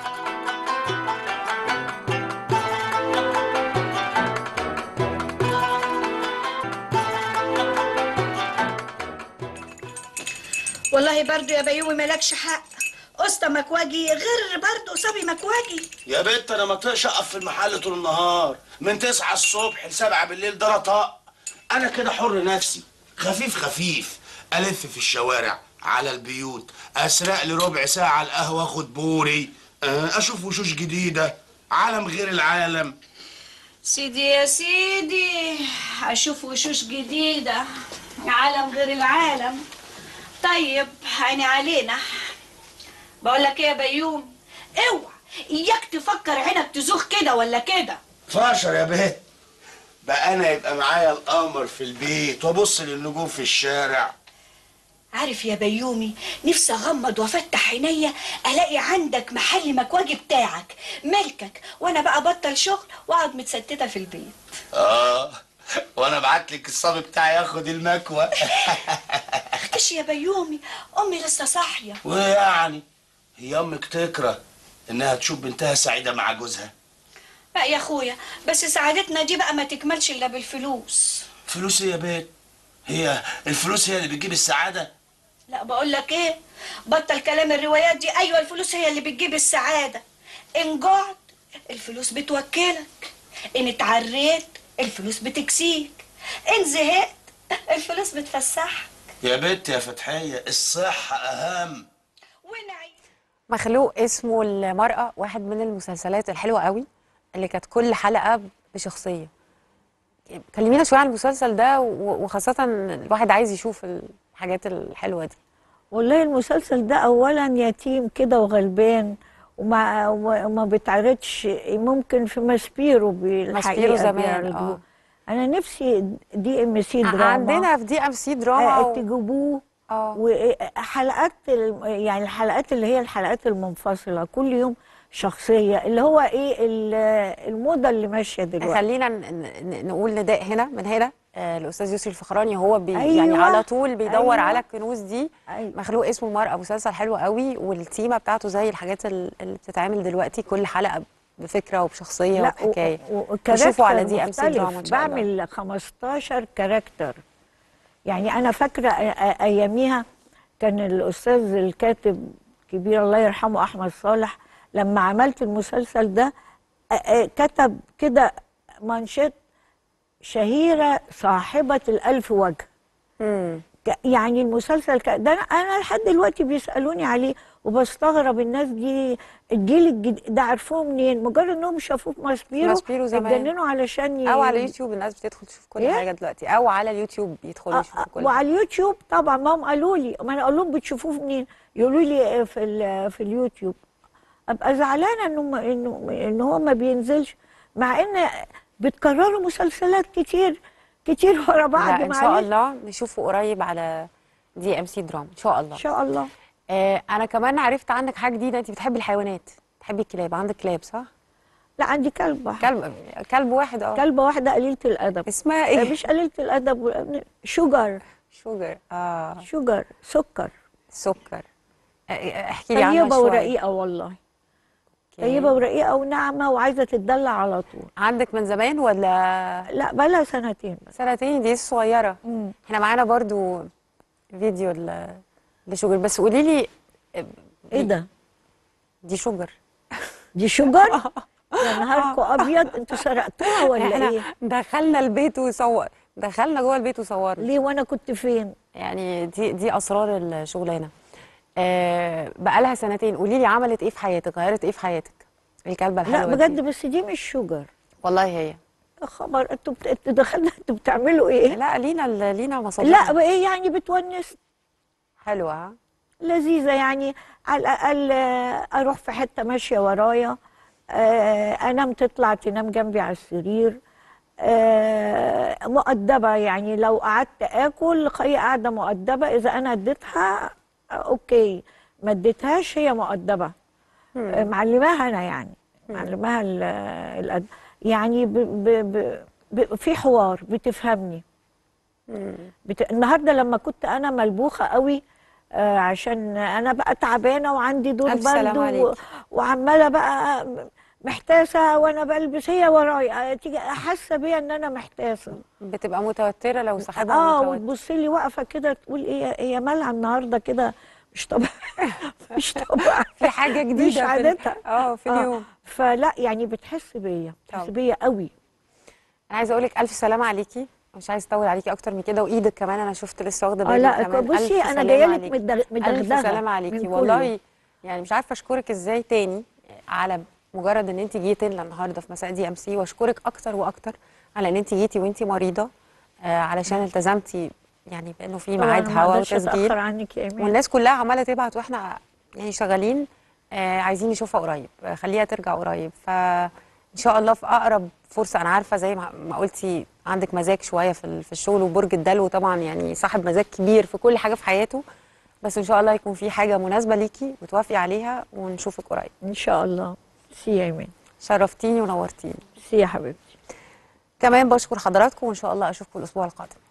والله برضو يا بيومي مالكش حق قسطة مكواجي غير برضو صبي مكواجي يا بنت انا ما طقش اقف في المحل طول النهار من 9 الصبح ل 7 بالليل ده انا طاق انا كده حر نفسي خفيف خفيف الف في الشوارع على البيوت اسرق لي ربع ساعه على القهوه اخد بوري آه، اشوف وشوش جديده عالم غير العالم سيدي يا سيدي اشوف وشوش جديدة عالم غير العالم طيب عيني علينا بقول لك ايه يا بيوم اوعى اياك تفكر عينك تزوخ كده ولا كده فاشر يا بنت بقى انا يبقى معايا القمر في البيت وابص للنجوم في الشارع عارف يا بيومي نفسي اغمض وافتح عينيا الاقي عندك محل مكواجي بتاعك ملكك وانا بقى بطل شغل واقعد متستته في البيت اه وانا ابعت لك الصبي بتاعي ياخد المكوى اختش يا بيومي امي لسه صاحيه ويعني هي امك تكره انها تشوف بنتها سعيده مع جوزها لا يا اخويا بس سعادتنا دي بقى ما تكملش الا بالفلوس فلوس ايه يا بيت هي الفلوس هي اللي بتجيب السعاده لا بقول لك ايه بطل كلام الروايات دي ايوه الفلوس هي اللي بتجيب السعاده ان جعت الفلوس بتوكلك ان اتعريت الفلوس بتكسيك ان زهقت الفلوس بتفسحك يا بنت يا فتحية الصحة أهم مخلوق اسمه المرأة واحد من المسلسلات الحلوة قوي اللي كانت كل حلقة بشخصية كلمينا شوية عن المسلسل ده و- وخاصة الواحد عايز يشوف الحاجات الحلوة دي والله المسلسل ده اولا يتيم كده وغلبان وما وما بيتعرضش ممكن في ماسبيرو بالحقيقه ماسبيرو زمان، بيعرضوه. آه. انا نفسي دي ام سي دراما عندنا في دي ام سي دراما آه، و- تجيبوه وحلقات ال- يعني الحلقات اللي هي الحلقات المنفصله كل يوم شخصيه اللي هو ايه ال- الموضه اللي ماشيه دلوقتي خلينا ن- ن- نقول نداء هنا من هنا آه، الاستاذ يوسف الفخراني هو بي أيوة. يعني على طول بيدور أيوة. على الكنوز دي مخلوق اسمه المرأة مسلسل حلو قوي والتيمه بتاعته زي الحاجات ال- اللي بتتعمل دلوقتي كل حلقه بفكره وبشخصيه لا وبحكايه و- و- وشوفوا على كاركتر دي ام سي مختلف. دراما ان شاء الله بعمل 15 كاركتر يعني انا فاكره أ- أ- اياميها كان الاستاذ الكاتب كبير الله يرحمه احمد صالح لما عملت المسلسل ده أ- أ- كتب كده مانشيت شهيره صاحبه الالف وجه ك- يعني المسلسل ك... ده أنا- انا لحد دلوقتي بيسالوني عليه وبستغرب الناس دي الجيل الجديد ده عرفوه منين مجرد انهم شافوه في ماسبيرو ماسبيرو زمان. اتجننوا علشان ي... او على اليوتيوب الناس بتدخل تشوف كل إيه؟ حاجه دلوقتي او على اليوتيوب بيدخلوا يشوفوا كل وعلى اليوتيوب طبعا ما هم قالوا لي ما انا اقول لهم بتشوفوه منين يقولوا لي في ال- في اليوتيوب ابقى زعلانه انه ما- انه ان هو ما بينزلش مع ان بتكرروا مسلسلات كتير كتير ورا بعض لا ان شاء معلش. الله نشوفه قريب على دي ام سي دراما ان شاء الله ان شاء الله آه انا كمان عرفت عنك حاجه جديده انت بتحبي الحيوانات بتحبي الكلاب عندك كلاب صح لا عندي كلب واحد كلب كلب واحد اه كلبه واحده قليله الادب اسمها ايه مش قليله الادب شوجر شوجر اه شوجر سكر سكر آه، احكي لي عنها طيبه شويه ورقيقه والله طيبه ورقيقه وناعمه وعايزه تتدلع على طول عندك من زمان ولا لا بقالها سنتين بس. سنتين دي صغيره احنا معانا برضو فيديو ل- لشوجر بس قولي لي ايه ده دي شوجر دي شوجر يا نهاركم ابيض انتوا سرقتوها ولا احنا ايه دخلنا البيت وصور دخلنا جوه البيت وصورنا ليه وانا كنت فين يعني دي دي اسرار الشغلانه آه بقالها سنتين قولي لي عملت ايه في حياتك غيرت ايه في حياتك الكلبه الحلوه لا بجد دي. بس دي مش شوجر والله هي يا خبر انتوا بت... انتوا دخلنا انتوا بتعملوا ايه لا لينا ال- لينا مصادر لا بقى ايه يعني بتونس حلوه ها؟ لذيذه يعني على الاقل آه، اروح في حته ماشيه ورايا آه، انام تطلع تنام جنبي على السرير آه، مؤدبه يعني لو قعدت اكل هي قاعده مؤدبه اذا انا اديتها آه، اوكي ما اديتهاش هي مؤدبه آه، معلماها انا يعني معلماها ال- الأد... يعني ب... ب... ب... ب... في حوار بتفهمني بت... النهارده لما كنت انا ملبوخه قوي آه عشان انا بقى تعبانه وعندي دور ألف سلامة برد و... عليكي. وعماله بقى محتاسه وانا بلبس هي ورايا آه، تيجي حاسه بيا ان انا محتاسه بتبقى متوتره لو صاحبها اه متوتر وتبص لي واقفه كده تقول ايه هي مالها النهارده كده مش طبيعي مش طبيعي في حاجه جديده مش في ال- عادتها اه في اليوم فلا يعني بتحس بيا بتحس طبعا. بيا قوي انا عايزه اقول لك الف سلامه عليكي مش عايز اطول عليكي اكتر من كده وايدك كمان انا شفت لسه واخده اه بالي لا كمان بصي ألف انا سلامة جايه لك عليكي. مدغ- الف مدغدغه سلامه من عليكي كله. والله يعني مش عارفه اشكرك ازاي تاني على مجرد ان انت جيتي لنا النهارده في مساء دي ام سي واشكرك اكتر واكتر على ان انت جيتي وانت مريضه آه علشان التزمتي يعني بانه في طبعاً ميعاد ما هوا أقدرش وتسجيل أتأخر عنك يا إيمان. والناس كلها عماله تبعت واحنا يعني شغالين آه عايزين نشوفها قريب آه خليها ترجع قريب فان شاء الله في اقرب فرصه انا عارفه زي ما ما قلتي عندك مزاج شويه في ال- في الشغل وبرج الدلو طبعا يعني صاحب مزاج كبير في كل حاجه في حياته بس ان شاء الله يكون في حاجه مناسبه ليكي وتوافقي عليها ونشوفك قريب ان شاء الله سي يا ايمان شرفتيني ونورتيني سي يا حبيبتي كمان بشكر حضراتكم وان شاء الله اشوفكم الاسبوع القادم